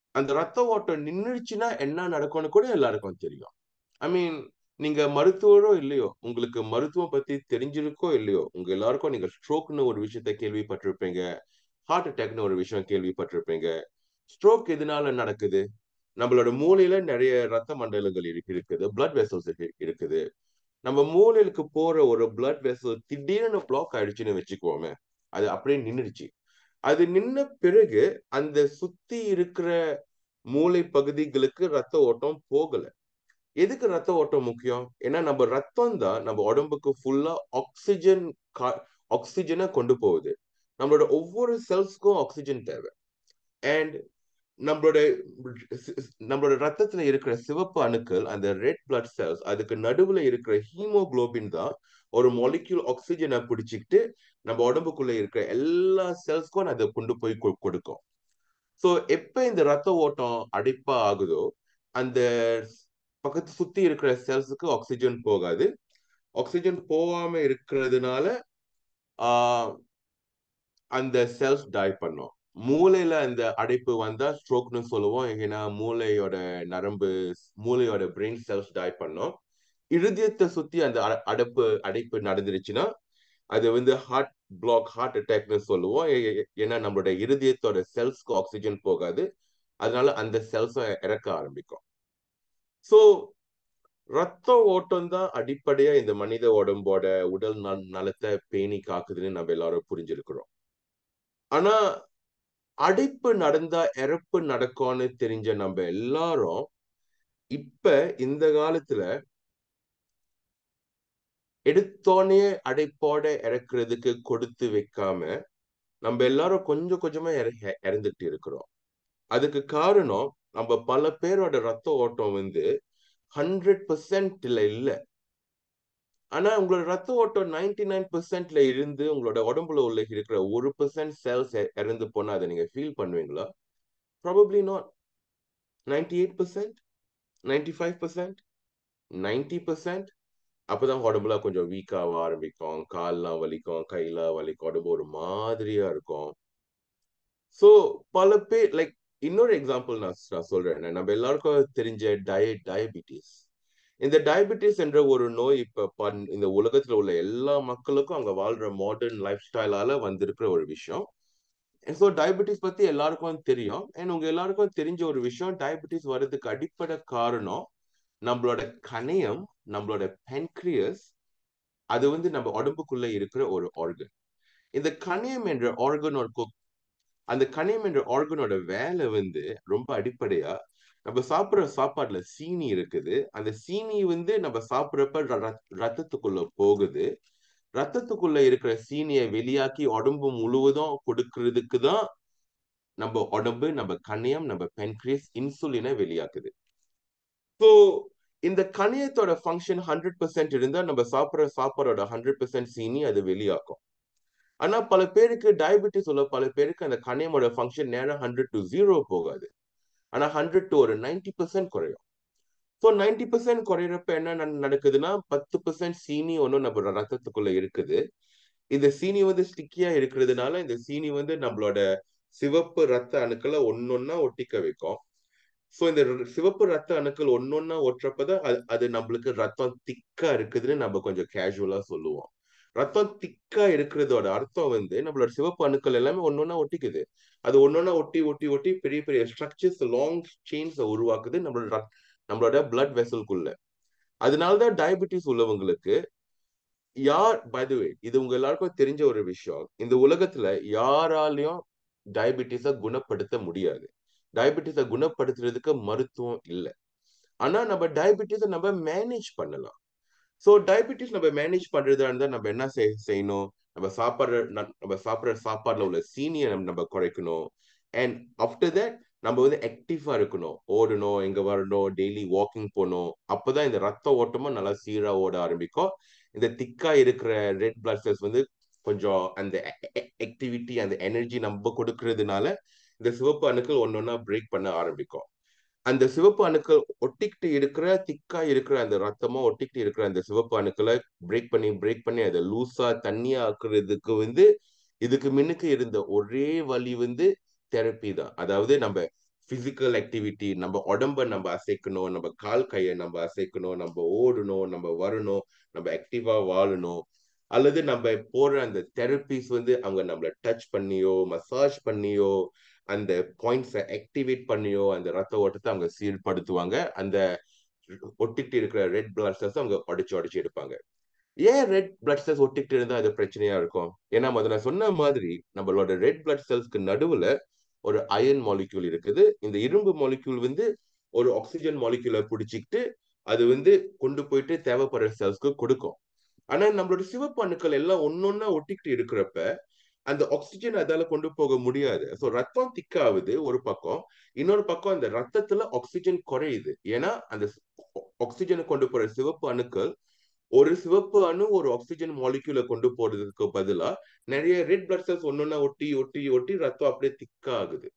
அந்த ரத்த ஓட்டம் நின்றுச்சுன்னா என்ன நடக்கும்னு கூட எல்லாருக்கும் தெரியும் ஐ மீன் நீங்க மருத்துவரோ இல்லையோ உங்களுக்கு மருத்துவம் பத்தி தெரிஞ்சிருக்கோ இல்லையோ உங்க எல்லாருக்கும் நீங்க ஸ்ட்ரோக்னு ஒரு விஷயத்த கேள்விப்பட்டிருப்பீங்க ஹார்ட் அட்டாக்னு ஒரு விஷயம் கேள்விப்பட்டிருப்பீங்க ஸ்ட்ரோக் எதனால நடக்குது நம்மளோட மூளையில நிறைய ரத்த மண்டலங்கள் இருக்கு இருக்குது பிளட் வெசல்ஸ் இருக்குது நம்ம மூளைக்கு போற ஒரு பிளட் வெசல் திடீர்னு பிளாக் ஆயிடுச்சுன்னு வச்சுக்குவோமே அது அப்படியே நின்றுடுச்சு அது நின்ன பிறகு அந்த சுத்தி இருக்கிற மூளை பகுதிகளுக்கு ரத்த ஓட்டம் போகல எதுக்கு ரத்த ஓட்டம் முக்கியம் ஏன்னா நம்ம ரத்தம் தான் நம்ம உடம்புக்கு ஃபுல்லா ஆக்சிஜன் ஆக்சிஜனை கொண்டு போகுது நம்மளோட ஒவ்வொரு செல்ஸ்க்கும் ஆக்சிஜன் தேவை அண்ட் நம்மளோட நம்மளோட ரத்தத்துல இருக்கிற சிவப்பு அணுக்கள் அந்த ரெட் பிளட் செல்ஸ் அதுக்கு நடுவுல இருக்கிற ஹீமோகுளோபின் தான் ஒரு மாலிக்யூல் ஆக்சிஜனை பிடிச்சிக்கிட்டு நம்ம உடம்புக்குள்ள இருக்கிற எல்லா செல்ஸ்க்கும் அதை கொண்டு போய் கொடுக்கும் ஸோ எப்ப இந்த ரத்த ஓட்டம் அடைப்பா ஆகுதோ அந்த பக்கத்து சுத்தி இருக்கிற செல்ஸுக்கு ஆக்சிஜன் போகாது ஆக்சிஜன் போகாம இருக்கிறதுனால ஆஹ் அந்த செல்ஸ் டை பண்ணும் மூளையில அந்த அடைப்பு வந்தா ஸ்ட்ரோக்னு சொல்லுவோம் ஏன்னா மூளையோட நரம்பு மூளையோட பிரெயின் செல்ஸ் டை பண்ணும் இருதயத்தை சுத்தி அந்த அடைப்பு அடைப்பு நடந்துருச்சுன்னா அது வந்து ஹார்ட் பிளாக் ஹார்ட் அட்டாக்னு சொல்லுவோம் ஏன்னா நம்மளோட இருதயத்தோட செல்ஸ்க்கு ஆக்சிஜன் போகாது அதனால அந்த செல்ஸும் இறக்க ஆரம்பிக்கும் ஸோ ரத்த ஓட்டம் தான் அடிப்படையா இந்த மனித உடம்போட உடல் நலத்தை பேணி காக்குதுன்னு நம்ம எல்லாரும் புரிஞ்சிருக்கிறோம் ஆனா அடைப்பு நடந்தா இறப்பு நடக்கும்னு தெரிஞ்ச நம்ம எல்லாரும் இப்ப இந்த காலத்துல எடுத்தோடனே அடைப்போட இறக்குறதுக்கு கொடுத்து வைக்காம நம்ம எல்லாரும் கொஞ்சம் கொஞ்சமா இறந்துட்டு இருக்கிறோம் அதுக்கு காரணம் நம்ம பல பேரோட ரத்த ஓட்டம் வந்து ஹண்ட்ரட் பர்சன்ட்ல இல்ல ஆனா உங்களோட ரத்த ஓட்டம் நைன்டி நைன் பெர்சென்ட்ல இருந்து உங்களோட உடம்புல உள்ள இருக்கிற ஒரு பெர்சென்ட் செல்ஸ் இறந்து போனா அதை நீங்க ஃபீல் பண்ணுவீங்களா probably not ninety eight percent ninety five percent ninety percent அப்பதான் உடம்புல கொஞ்சம் வீக்காக ஆரம்பிக்கும் கால்லாம் வலிக்கும் கையெல்லாம் வலிக்கும் உடம்பு ஒரு மாதிரியா இருக்கும் ஸோ பல பேர் லைக் இன்னொரு எக்ஸாம்பிள் நான் நான் சொல்றேன் நம்ம எல்லாருக்கும் தெரிஞ்ச டயட் டயபிட்டிஸ் இந்த டயபிட்டிஸ் என்ற ஒரு நோய் இப்ப இந்த உலகத்துல உள்ள எல்லா மக்களுக்கும் அங்க வாழ்ற மாடர்ன் லைஃப் ஸ்டைலால வந்திருக்கிற ஒரு விஷயம் ஸோ டயபிட்டிஸ் பத்தி எல்லாருக்கும் தெரியும் அண்ட் உங்க எல்லாருக்கும் தெரிஞ்ச ஒரு விஷயம் டயபிட்டிஸ் வர்றதுக்கு அடிப்படை காரணம் நம்மளோட கணையம் நம்மளோட பென்க்ரியஸ் அது வந்து நம்ம உடம்புக்குள்ள இருக்கிற ஒரு ஆர்கன் இந்த கணையம் என்ற ஆர்கனோட அந்த கணையம் என்ற ஆர்கனோட வேலை வந்து ரொம்ப அடிப்படையா நம்ம சாப்பிட்ற சாப்பாடுல சீனி இருக்குது அந்த சீனி வந்து நம்ம சாப்பிட்றப்ப ரத்தத்துக்குள்ள போகுது ரத்தத்துக்குள்ள இருக்கிற சீனியை வெளியாக்கி உடம்பு முழுவதும் கொடுக்கறதுக்கு தான் நம்ம உடம்பு நம்ம கணையம் நம்ம பென்க்ரியஸ் இன்சுலினை வெளியாக்குது ஸோ இந்த கணையத்தோட ஃபங்க்ஷன் ஹண்ட்ரட் பெர்சென்ட் இருந்தா நம்ம சாப்பிட்ற சாப்பாடோட ஹண்ட்ரட் பெர்சென்ட் சீனி அது வெளியாக்கும் ஆனா பல பேருக்கு டயபெட்டிஸ் உள்ள பல பேருக்கு அந்த கணையமோட ஃபங்க்ஷன் நேரம் ஹண்ட்ரட் டு ஜீரோ போகாது ஆனா ஹண்ட்ரட் டு ஒரு நைன்டி பெர்சென்ட் குறையும் ஸோ நைன்டி பெர்சென்ட் குறையிறப்ப என்ன நடக்குதுன்னா பத்து பெர்சென்ட் சீனி ஒன்றும் நம்ம ரத்தத்துக்குள்ள இருக்குது இந்த சீனி வந்து ஸ்டிக்கியா இருக்கிறதுனால இந்த சீனி வந்து நம்மளோட சிவப்பு ரத்த அணுக்களை ஒன்னொன்னா ஒட்டிக்க வைக்கும் ஸோ இந்த சிவப்பு ரத்த அணுக்கள் ஒன்னொன்னா ஒட்டுறப்பதான் அது அது நம்மளுக்கு ரத்தம் திக்கா இருக்குதுன்னு நம்ம கொஞ்சம் கேஷுவலா சொல்லுவோம் ரத்தம் திக்கா இருக்கிறதோட அர்த்தம் வந்து நம்மளோட சிவப்பு அணுக்கள் எல்லாமே ஒன்னொன்னா ஒட்டிக்குது அது ஒன்னொன்னா ஒட்டி ஒட்டி ஒட்டி பெரிய பெரிய ஸ்ட்ரக்சர்ஸ் லாங் செயின்ஸை உருவாக்குது நம்மளோட நம்மளோட பிளட் வெசல்குள்ள அதனாலதான் டயபெட்டிஸ் உள்ளவங்களுக்கு யார் பை இது உங்க எல்லாருக்கும் தெரிஞ்ச ஒரு விஷயம் இந்த உலகத்துல யாராலையும் டயபெட்டிஸை குணப்படுத்த முடியாது டயபெட்டிஸை குணப்படுத்துறதுக்கு மருத்துவம் இல்லை ஆனா நம்ம டயபெட்டிஸை நம்ம மேனேஜ் பண்ணலாம் ஸோ டயபெட்டிஸ் நம்ம மேனேஜ் பண்றதா இருந்தால் நம்ம என்ன செய்யணும் நம்ம சாப்பிட்ற நம்ம சாப்பிட்ற சாப்பாடுல உள்ள சீனியை நம்ம குறைக்கணும் அண்ட் ஆஃப்டர் தட் நம்ம வந்து ஆக்டிவா இருக்கணும் ஓடணும் எங்க வரணும் டெய்லி வாக்கிங் போகணும் அப்பதான் இந்த ரத்த ஓட்டமும் நல்லா சீரா ஓட ஆரம்பிக்கும் இந்த திக்கா இருக்கிற ரெட் பிளட் செல்ஸ் வந்து கொஞ்சம் அந்த ஆக்டிவிட்டி அந்த எனர்ஜி நம்ம கொடுக்கறதுனால இந்த சிவப்பு அணுக்கள் ஒன்னொன்னா பிரேக் பண்ண ஆரம்பிக்கும் அந்த சிவப்பு அணுக்கள் ஒட்டிக்கிட்டு இருக்கிற திக்கா இருக்கிற அந்த ரத்தமும் ஒட்டிக்கிட்டு இருக்கிற அந்த சிவப்பு அணுக்களை பிரேக் பண்ணி பிரேக் பண்ணி அதை லூஸா தண்ணியா ஆக்குறதுக்கு வந்து இதுக்கு முன்னுக்கு இருந்த ஒரே வழி வந்து தெரப்பி தான் அதாவது நம்ம பிசிக்கல் ஆக்டிவிட்டி நம்ம உடம்ப நம்ம அசைக்கணும் நம்ம கால் கையை நம்ம அசைக்கணும் நம்ம ஓடணும் நம்ம வரணும் நம்ம ஆக்டிவா வாழணும் அல்லது நம்ம போற அந்த தெரப்பிஸ் வந்து அவங்க நம்மள டச் பண்ணியோ மசாஜ் பண்ணியோ அந்த பாயிண்ட்ஸை ஆக்டிவேட் பண்ணியோ அந்த ரத்த ஓட்டத்தை அவங்க சீர்படுத்துவாங்க அந்த ஒட்டிக்கிட்டு இருக்கிற ரெட் பிளட் செல்ஸ் அவங்க உடைச்சு உடைச்சு எடுப்பாங்க ஏன் ரெட் பிளட் செல்ஸ் ஒட்டிக்கிட்டு இருந்தா அது பிரச்சனையா இருக்கும் ஏன்னா முதல்ல சொன்ன மாதிரி நம்மளோட ரெட் பிளட் செல்ஸ்க்கு நடுவுல ஒரு அயன் மாலிக்யூல் இருக்குது இந்த இரும்பு மாலிக்யூல் வந்து ஒரு ஆக்சிஜன் மாலிக்யூலை பிடிச்சிக்கிட்டு அது வந்து கொண்டு போயிட்டு தேவைப்படுற செல்ஸ்க்கு கொடுக்கும் ஆனா நம்மளோட சிவப்பு அணுக்கள் எல்லாம் ஒன்னொன்னா ஒட்டிக்கிட்டு இருக்கிறப்ப அந்த ஆக்சிஜன் அதால கொண்டு போக முடியாது ஸோ ரத்தம் திக்காகுது ஒரு பக்கம் இன்னொரு பக்கம் அந்த ரத்தத்துல ஆக்சிஜன் குறையுது ஏன்னா அந்த ஆக்சிஜனை கொண்டு போற சிவப்பு அணுக்கள் ஒரு சிவப்பு அணு ஒரு ஆக்சிஜன் மாலிக்யூலை கொண்டு போறதுக்கு பதிலா நிறைய ரெட் பிளட் செல்ஸ் ஒன்னொன்னா ஒட்டி ஒட்டி ஒட்டி ரத்தம் அப்படியே திக்காகுது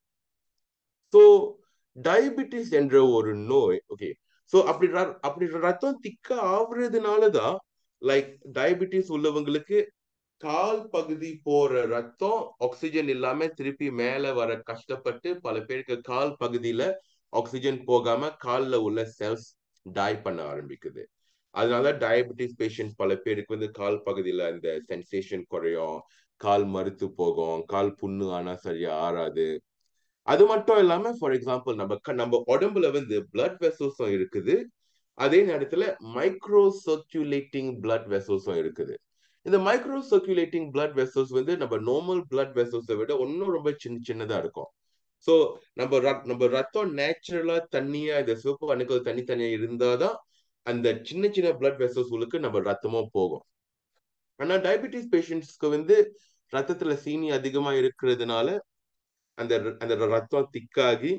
ஸோ டயபிட்டிஸ் என்ற ஒரு நோய் ஓகே ஸோ அப்படி அப்படி ரத்தம் திக்கா ஆகுறதுனாலதான் லைக் டயபிட்டிஸ் உள்ளவங்களுக்கு கால் பகுதி போற ரத்தம் ஆக்சிஜன் இல்லாம திருப்பி மேல வர கஷ்டப்பட்டு பல பேருக்கு கால் பகுதியில ஆக்சிஜன் போகாம கால்ல உள்ள செல்ஸ் டை பண்ண ஆரம்பிக்குது அதனால டயபெட்டிஸ் பேஷண்ட் பல பேருக்கு வந்து கால் பகுதியில இந்த சென்சேஷன் குறையும் கால் மறுத்து போகும் கால் புண்ணு ஆனா சரியா ஆறாது அது மட்டும் இல்லாம ஃபார் எக்ஸாம்பிள் நம்ம நம்ம உடம்புல வந்து பிளட் வெசல்ஸும் இருக்குது அதே நேரத்துல மைக்ரோ சர்க்குலேட்டிங் பிளட் வெசல்ஸும் இருக்குது இந்த மைக்ரோ சர்க்குலேட்டிங் பிளட் வெசல்ஸ் வந்து நம்ம நார்மல் பிளட் வெசல்ஸை விட ஒன்றும் ரொம்ப சின்ன சின்னதா இருக்கும் ஸோ நம்ம நம்ம ரத்தம் நேச்சுரலா தண்ணியா இந்த சிவப்பு அணுக்கள் தனித்தனியா இருந்தாதான் அந்த சின்ன சின்ன பிளட் வெசல்ஸ்களுக்கு நம்ம ரத்தமும் போகும் ஆனா டயபிட்டிஸ் பேஷண்ட்ஸ்க்கு வந்து ரத்தத்துல சீனி அதிகமா இருக்கிறதுனால அந்த அந்த ரத்தம் திக்காகி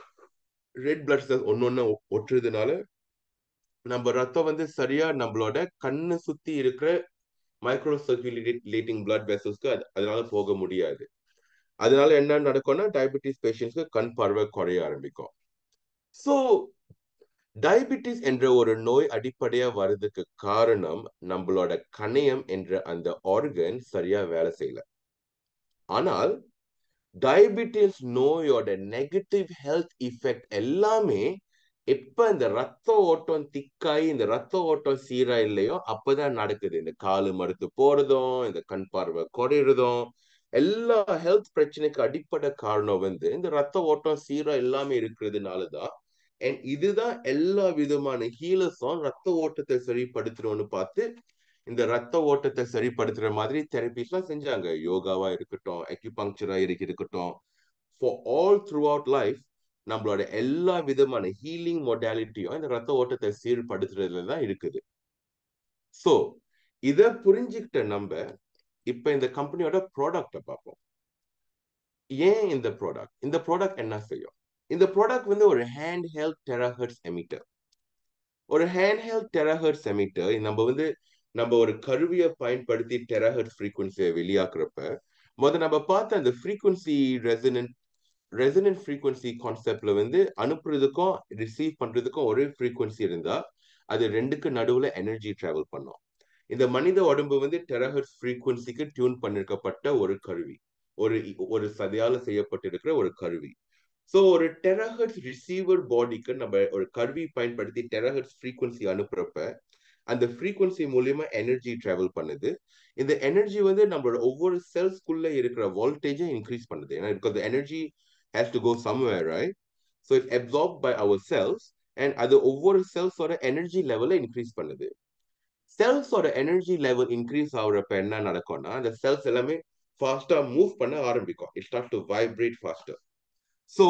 ரெட் பிளட் செல்ஸ் ஒன்னொன்னு ஒட்டுறதுனால நம்ம ரத்தம் வந்து சரியா நம்மளோட கண்ணு சுத்தி இருக்கிற மைக்ரோ சர்க்குலேட்டிங் பிளட் வெசல்ஸ்க்கு அதனால போக முடியாது அதனால என்ன நடக்கும்னா டயபிட்டிஸ் பேஷண்ட்ஸ்க்கு கண் பார்வை குறைய ஆரம்பிக்கும் ஸோ டயபிட்டிஸ் என்ற ஒரு நோய் அடிப்படையா வர்றதுக்கு காரணம் நம்மளோட கணையம் என்ற அந்த ஆர்கன் சரியா வேலை செய்யல ஆனால் டயபிட்டிஸ் நோயோட நெகட்டிவ் ஹெல்த் இஃபெக்ட் எல்லாமே எப்ப இந்த ரத்த ஓட்டம் திக்காயி இந்த ரத்த ஓட்டம் சீரா இல்லையோ அப்பதான் நடக்குது இந்த காலு மறுத்து போறதும் இந்த கண் பார்வை குறையிறதும் எல்லா ஹெல்த் பிரச்சனைக்கு அடிப்படை காரணம் வந்து இந்த ரத்த ஓட்டம் சீரா இல்லாம இருக்கிறதுனாலதான் அண்ட் இதுதான் எல்லா விதமான ஹீலர்ஸும் ரத்த ஓட்டத்தை சரிப்படுத்தணும்னு பார்த்து இந்த ரத்த ஓட்டத்தை சரிப்படுத்துற மாதிரி தெரபிஸ் எல்லாம் செஞ்சாங்க யோகாவா இருக்கட்டும் அக்யூபங்க்சரா இருக்கட்டும் for all throughout life நம்மளோட எல்லா விதமான ஹீலிங் மொடாலிட்டியும் இந்த ரத்த ஓட்டத்தை சீர்படுத்துறதுல தான் இருக்குது ஸோ இத புரிஞ்சுக்கிட்ட நம்ம இப்ப இந்த கம்பெனியோட ப்ராடக்ட பார்ப்போம் ஏன் இந்த ப்ராடக்ட் இந்த ப்ராடக்ட் என்ன செய்யும் இந்த ப்ராடக்ட் வந்து ஒரு ஹேண்ட் ஹெல்த் டெராஹர்ட்ஸ் எமிட்டர் ஒரு ஹேண்ட் ஹெல்த் டெராஹர்ட்ஸ் எமிட்டர் நம்ம வந்து நம்ம ஒரு கருவியை பயன்படுத்தி டெராஹர்ட்ஸ் ஃப்ரீக்குவன்சியை வெளியாக்குறப்ப முதல் நம்ம பார்த்த அந்த ஃப்ரீக்குவன்சி ரெசனன்ட் ரெசனன்ட் ஃப்ரீக்குவன்சி கான்செப்ட்ல வந்து அனுப்புறதுக்கும் ரிசீவ் பண்றதுக்கும் ஒரே ஃப்ரீக்குவன்சி இருந்தா அது ரெண்டுக்கு நடுவுல எனர்ஜி டிராவல் பண்ணும் இந்த மனித உடம்பு வந்து டெராஹர்ட்ஸ் ஃப்ரீக்குவன்சிக்கு டியூன் பண்ணிருக்கப்பட்ட ஒரு கருவி ஒரு ஒரு சதையால செய்யப்பட்டிருக்கிற ஒரு கருவி ஸோ ஒரு டெராஹர்ட்ஸ் ரிசீவர் பாடிக்கு நம்ம ஒரு கருவி பயன்படுத்தி டெராஹர்ட்ஸ் ஃப்ரீக்குவன்சி அனுப்புறப்ப அந்த ஃப்ரீக்குவன்சி மூலியமா எனர்ஜி டிராவல் பண்ணுது இந்த எனர்ஜி வந்து நம்மளோட ஒவ்வொரு செல்ஸ்குள்ள இருக்கிற வோல்டேஜை இன்க்ரீஸ் பண்ணுது ஏன்னா because energy has to go somewhere right so it absorb by our cells and அது ஒவ்வொரு செல்ஸோட எனர்ஜி லெவலை இன்க்ரீஸ் பண்ணுது செல்ஸோட எனர்ஜி லெவல் இன்க்ரீஸ் ஆகுறப்ப என்ன நடக்கும்னா அந்த செல்ஸ் எல்லாமே ஃபாஸ்டா மூவ் பண்ண ஆரம்பிக்கும் it start to vibrate faster so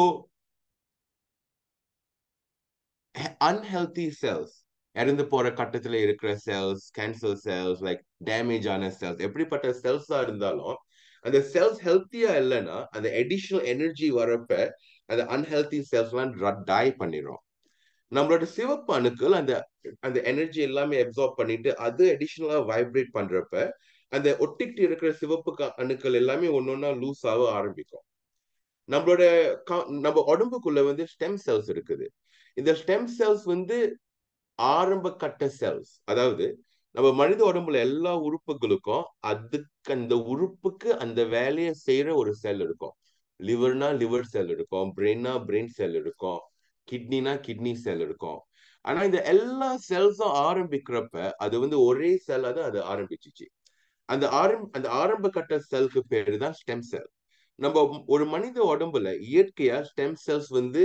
unhealthy cells இறந்து போற கட்டத்துல இருக்கிற cells cancer cells like damage ஆன செல்ஸ் எப்படிப்பட்ட செல்ஸா இருந்தாலும் அந்த செல்ஸ் ஹெல்த்தியா இல்லைன்னா அந்த அடிஷனல் எனர்ஜி வரப்ப அந்த அன்ஹெல்தி செல்ஸ் எல்லாம் டை பண்ணிடும் நம்மளோட சிவப்பு அணுக்கள் அந்த அந்த எனர்ஜி எல்லாமே அப்சார்ப் பண்ணிட்டு அது அடிஷனலா வைப்ரேட் பண்றப்ப அந்த ஒட்டிக்கிட்டு இருக்கிற சிவப்பு அணுக்கள் எல்லாமே ஒன்னொன்னா லூஸ் ஆக ஆரம்பிக்கும் நம்மளோட நம்ம உடம்புக்குள்ள வந்து ஸ்டெம் செல்ஸ் இருக்குது இந்த ஸ்டெம் செல்ஸ் வந்து ஆரம்ப கட்ட செல்ஸ் அதாவது நம்ம மனித உடம்புல எல்லா உறுப்புகளுக்கும் அதுக்கு அந்த உறுப்புக்கு அந்த வேலையை செய்யற ஒரு செல் இருக்கும் லிவர்னா லிவர் செல் இருக்கும் பிரெயின்னா பிரெயின் செல் இருக்கும் கிட்னினா கிட்னி செல் இருக்கும் ஆனா இந்த எல்லா செல்ஸும் ஆரம்பிக்கிறப்ப அது வந்து ஒரே செல்லா தான் அது ஆரம்பிச்சிச்சு அந்த ஆரம் அந்த ஆரம்ப கட்ட செல்க்கு பேரு தான் ஸ்டெம் செல் நம்ம ஒரு மனித உடம்புல இயற்கையா ஸ்டெம் செல்ஸ் வந்து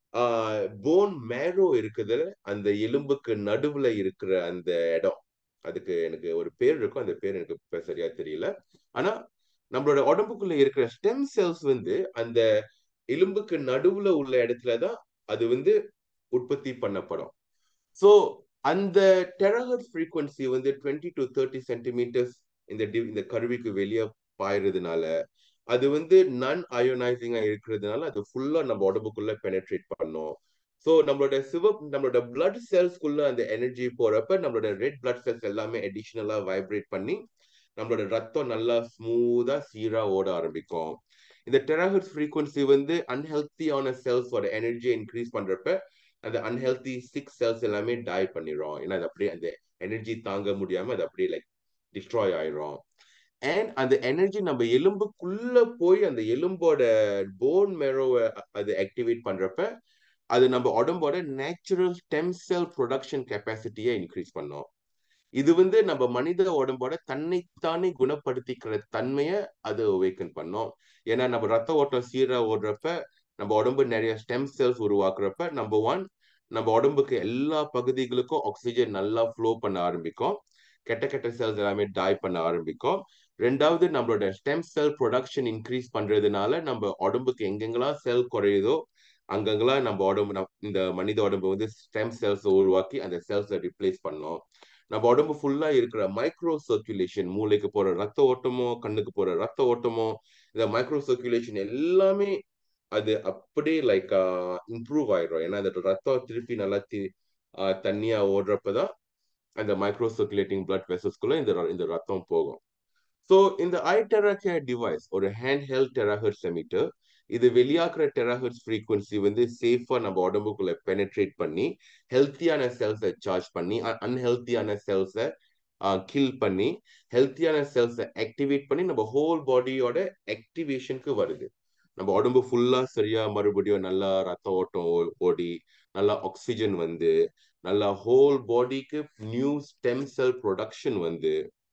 போன் மேரோ இருக்குது அந்த எலும்புக்கு நடுவுல இருக்கிற அந்த இடம் அதுக்கு எனக்கு ஒரு பேர் இருக்கும் அந்த பேர் எனக்கு இப்ப சரியா தெரியல ஆனா நம்மளோட உடம்புக்குள்ள இருக்கிற ஸ்டெம் செல்ஸ் வந்து அந்த எலும்புக்கு நடுவுல உள்ள இடத்துலதான் அது வந்து உற்பத்தி பண்ணப்படும் ஸோ அந்த டெரஹர்ட் ஃப்ரீக்வன்சி வந்து டுவெண்ட்டி டு தேர்ட்டி சென்டிமீட்டர்ஸ் இந்த இந்த கருவிக்கு வெளியே பாயறதுனால அது வந்து நன் அயோனைசிங்கா இருக்கிறதுனால அது ஃபுல்லா நம்ம உடம்புக்குள்ள பெனட்ரேட் பண்ணும் ஸோ நம்மளோட சிவப் நம்மளோட பிளட் செல்ஸ்க்குள்ள அந்த எனர்ஜி போறப்ப நம்மளோட ரெட் பிளட் செல்ஸ் எல்லாமே அடிஷ்னலா வைப்ரேட் பண்ணி நம்மளோட ரத்தம் நல்லா ஸ்மூதா சீரா ஓட ஆரம்பிக்கும் இந்த டெராஹர்ட் ஃப்ரீக்வன்சி வந்து அன்ஹெல்த்தியான செல்ஸோட எனர்ஜியை இன்க்ரீஸ் பண்றப்ப அந்த அன்ஹெல்தி சிக்ஸ் செல்ஸ் எல்லாமே டை பண்ணிடும் ஏன்னா அது அப்படியே அந்த எனர்ஜி தாங்க முடியாம அது அப்படியே லைக் டிஸ்ட்ராய் ஆயிரும் அண்ட் அந்த எனர்ஜி நம்ம எலும்புக்குள்ள போய் அந்த எலும்போட போன் மெரோவை அது ஆக்டிவேட் பண்றப்ப அது நம்ம உடம்போட நேச்சுரல் ஸ்டெம் செல் ப்ரொடக்ஷன் கெப்பாசிட்டியை இன்க்ரீஸ் பண்ணும் இது வந்து நம்ம மனித உடம்போட தன்னைத்தானே குணப்படுத்திக்கிற தன்மையை அது அவேக்கன் பண்ணும் ஏன்னா நம்ம ரத்த ஓட்டம் சீரா ஓடுறப்ப நம்ம உடம்பு நிறைய ஸ்டெம் செல்ஸ் உருவாக்குறப்ப நம்பர் ஒன் நம்ம உடம்புக்கு எல்லா பகுதிகளுக்கும் ஆக்சிஜன் நல்லா ஃப்ளோ பண்ண ஆரம்பிக்கும் கெட்ட கெட்ட செல்ஸ் எல்லாமே டாய் பண்ண ஆரம்பிக்கும் ரெண்டாவது நம்மளோட ஸ்டெம் செல் ப்ரொடக்ஷன் இன்க்ரீஸ் பண்றதுனால நம்ம உடம்புக்கு எங்கெங்கெல்லாம் செல் குறையுதோ அங்கங்கெல்லாம் நம்ம உடம்பு இந்த மனித உடம்பு வந்து ஸ்டெம் செல்ஸ் உருவாக்கி அந்த செல்ஸை ரிப்ளேஸ் பண்ணோம் நம்ம உடம்பு ஃபுல்லா இருக்கிற மைக்ரோ சர்க்குலேஷன் மூளைக்கு போற ரத்த ஓட்டமோ கண்ணுக்கு போற ரத்த ஓட்டமோ இந்த மைக்ரோ சர்க்குலேஷன் எல்லாமே அது அப்படியே லைக் இம்ப்ரூவ் ஆயிடும் ஏன்னா அந்த ரத்தம் திருப்பி நல்லா தி தண்ணியா ஓடுறப்பதான் அந்த மைக்ரோ சர்க்குலேட்டிங் பிளட் வெசஸ்குள்ள இந்த இந்த ரத்தம் போகும் ஸோ இந்த ஐ டெராகேர் டிவைஸ் ஒரு ஹேண்ட் ஹெல்ட் டெராஹர்ட் செமிட்டர் இது வெளியாக்குற டெராஹர்ட்ஸ் ஃப்ரீக்வன்சி வந்து சேஃபா நம்ம உடம்புக்குள்ள பெனட்ரேட் பண்ணி ஹெல்த்தியான செல்ஸை சார்ஜ் பண்ணி அன்ஹெல்த்தியான செல்ஸை கில் பண்ணி ஹெல்த்தியான செல்ஸை ஆக்டிவேட் பண்ணி நம்ம ஹோல் பாடியோட ஆக்டிவேஷனுக்கு வருது நம்ம உடம்பு ஃபுல்லா சரியா மறுபடியும் நல்லா ரத்த ஓட்டம் ஓடி நல்லா ஆக்சிஜன் வந்து நல்லா ஹோல் பாடிக்கு நியூ ஸ்டெம் செல் ப்ரொடக்ஷன் வந்து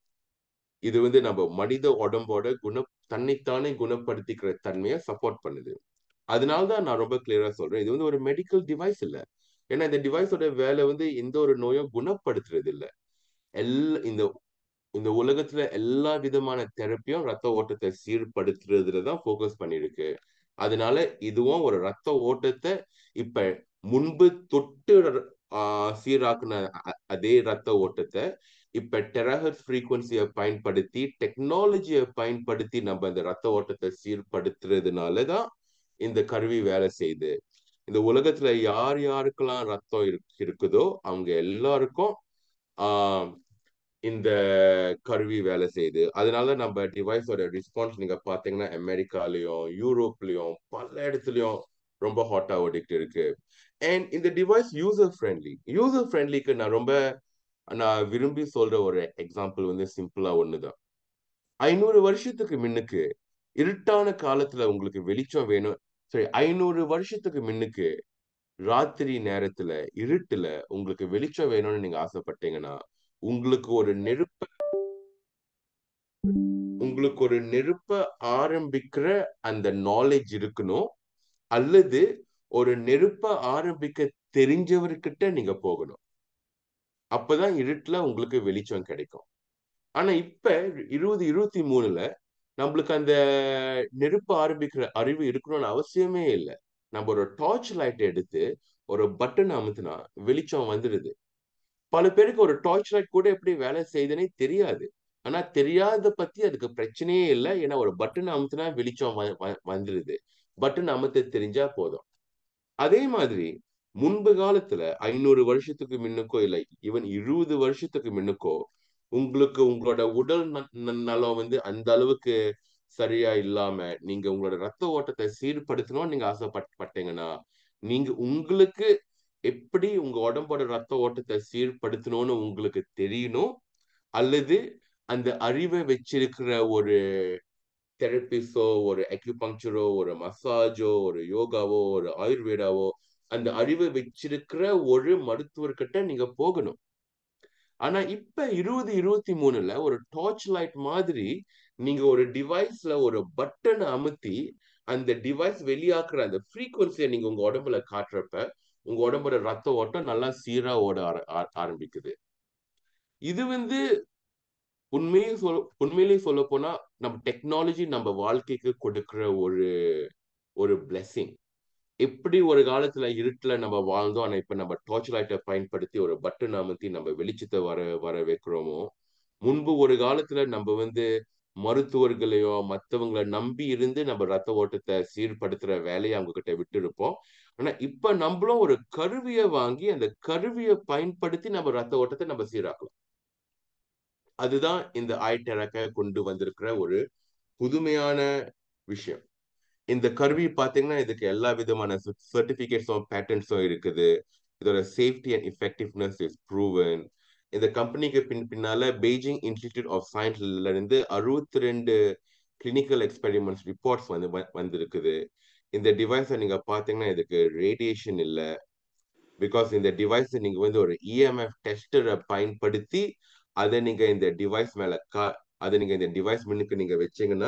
இது வந்து நம்ம மனித உடம்போட குண தன்னைத்தானே குணப்படுத்திக்கிற தன்மையை சப்போர்ட் பண்ணுது அதனாலதான் நான் ரொம்ப கிளியரா சொல்றேன் இது வந்து ஒரு மெடிக்கல் டிவைஸ் இல்ல ஏன்னா இந்த டிவைஸோட வேலை வந்து எந்த ஒரு நோயும் குணப்படுத்துறது இல்ல எல்லா இந்த இந்த உலகத்துல எல்லா விதமான தெரப்பியும் ரத்த ஓட்டத்தை சீர்படுத்துறதுல தான் ஃபோக்கஸ் பண்ணிருக்கு அதனால இதுவும் ஒரு ரத்த ஓட்டத்தை இப்ப முன்பு தொட்டு சீராக்குன அதே ரத்த ஓட்டத்தை இப்ப டெராஹர்ட் ஃப்ரீக்வன்சியை பயன்படுத்தி டெக்னாலஜியை பயன்படுத்தி நம்ம இந்த ரத்த ஓட்டத்தை சீர்படுத்துறதுனால தான் இந்த கருவி வேலை செய்யுது இந்த உலகத்துல யார் யாருக்கெல்லாம் ரத்தம் இருக்குதோ அவங்க எல்லாருக்கும் ஆஹ் இந்த கருவி வேலை செய்யுது அதனால நம்ம டிவைஸோட ரெஸ்பான்ஸ் நீங்க பாத்தீங்கன்னா அமெரிக்காலயும் யூரோப்லயும் பல இடத்துலயும் ரொம்ப ஹாட்டா ஓடிட்டு இருக்கு அண்ட் இந்த டிவைஸ் யூசர் ஃப்ரெண்ட்லி யூசர் ஃப்ரெண்ட்லிக்கு நான் ரொம்ப நான் விரும்பி சொல்ற ஒரு எக்ஸாம்பிள் வந்து சிம்பிளா ஒண்ணுதான் ஐநூறு வருஷத்துக்கு முன்னுக்கு இருட்டான காலத்துல உங்களுக்கு வெளிச்சம் வேணும் சரி ஐநூறு வருஷத்துக்கு முன்னுக்கு ராத்திரி நேரத்துல இருட்டுல உங்களுக்கு வெளிச்சம் வேணும்னு நீங்க ஆசைப்பட்டீங்கன்னா உங்களுக்கு ஒரு நெருப்ப உங்களுக்கு ஒரு நெருப்ப ஆரம்பிக்கிற அந்த நாலேஜ் இருக்கணும் அல்லது ஒரு நெருப்ப ஆரம்பிக்க தெரிஞ்சவர்கிட்ட நீங்க போகணும் அப்பதான் இருட்டுல உங்களுக்கு வெளிச்சம் கிடைக்கும் ஆனா இப்ப இருபது இருபத்தி மூணுல நம்மளுக்கு அந்த நெருப்பு ஆரம்பிக்கிற அறிவு இருக்கணும்னு அவசியமே இல்லை நம்ம ஒரு டார்ச் லைட் எடுத்து ஒரு பட்டன் அமுத்துனா வெளிச்சம் வந்துடுது பல பேருக்கு ஒரு டார்ச் லைட் கூட எப்படி வேலை செய்யுதுன்னே தெரியாது ஆனா தெரியாத பத்தி அதுக்கு பிரச்சனையே இல்லை ஏன்னா ஒரு பட்டன் அமுத்துனா வெளிச்சம் வந்துடுது பட்டன் அமுத்த தெரிஞ்சா போதும் அதே மாதிரி முன்பு காலத்துல ஐநூறு வருஷத்துக்கு முன்னுக்கோ இல்லை ஈவன் இருபது வருஷத்துக்கு முன்னுக்கோ உங்களுக்கு உங்களோட உடல் நலம் வந்து அந்த அளவுக்கு சரியா இல்லாம நீங்க உங்களோட ரத்த ஓட்டத்தை சீர்படுத்தணும்னு நீங்க ஆசைப்பட்டீங்கன்னா நீங்க உங்களுக்கு எப்படி உங்க உடம்போட ரத்த ஓட்டத்தை சீர்படுத்தணும்னு உங்களுக்கு தெரியணும் அல்லது அந்த அறிவை வச்சிருக்கிற ஒரு தெரபிஸோ ஒரு அக்யூபங்க்சரோ ஒரு மசாஜோ ஒரு யோகாவோ ஒரு ஆயுர்வேதாவோ அந்த அறிவை வச்சிருக்கிற ஒரு மருத்துவர்கிட்ட நீங்க போகணும் ஆனா இப்ப இருபது இருபத்தி மூணுல ஒரு டார்ச் லைட் மாதிரி நீங்க ஒரு டிவைஸ்ல ஒரு பட்டனை அமுத்தி அந்த டிவைஸ் வெளியாக்குற அந்த ஃப்ரீக்குவன்சியை நீங்க உங்க உடம்புல காட்டுறப்ப உங்க உடம்போட ரத்த ஓட்டம் நல்லா சீரா ஓட ஆர- ஆ- ஆரம்பிக்குது இது வந்து உண்மையே சொல் உண்மையிலேயே சொல்ல போனா நம்ம டெக்னாலஜி நம்ம வாழ்க்கைக்கு கொடுக்கிற ஒரு ஒரு blessing எப்படி ஒரு காலத்துல இருட்டுல நம்ம வாழ்ந்தோம் ஆனா இப்ப நம்ம டார்ச் லைட்டை பயன்படுத்தி ஒரு பட்டன் அமுத்தி நம்ம வெளிச்சத்தை வர வர வைக்கிறோமோ முன்பு ஒரு காலத்துல நம்ம வந்து மருத்துவர்களையோ மத்தவங்களை நம்பி இருந்து நம்ம ரத்த ஓட்டத்தை சீர்படுத்துற வேலையை அவங்க கிட்ட விட்டு இருப்போம் ஆனா இப்ப நம்மளும் ஒரு கருவியை வாங்கி அந்த கருவியை பயன்படுத்தி நம்ம ரத்த ஓட்டத்தை நம்ம சீராக்கலாம் அதுதான் இந்த ஐடெரக்க கொண்டு வந்திருக்கிற ஒரு புதுமையான விஷயம் இந்த கருவி பாத்தீங்கன்னா இதுக்கு எல்லா விதமான சர்டிபிகேட்ஸும் பேட்டன்ஸும் இருக்குது இதோட safety and effectiveness is proven இந்த கம்பெனிக்கு பின் பின்னால பெய்ஜிங் இன்ஸ்டிடியூட் ஆஃப் சயின்ஸ்ல இருந்து அறுபத்தி ரெண்டு கிளினிக்கல் எக்ஸ்பெரிமெண்ட்ஸ் ரிப்போர்ட்ஸ் வந்து வ- வந்திருக்குது இந்த டிவைஸை நீங்க பாத்தீங்கன்னா இதுக்கு ரேடியேஷன் இல்லை பிகாஸ் இந்த டிவைஸ் நீங்க வந்து ஒரு இஎம்எஃப் டெஸ்டரை பயன்படுத்தி அதை நீங்க இந்த டிவைஸ் மேல கா அதை நீங்க இந்த டிவைஸ் முன்னுக்கு நீங்க வச்சீங்கன்னா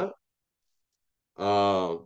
ஆஹ்,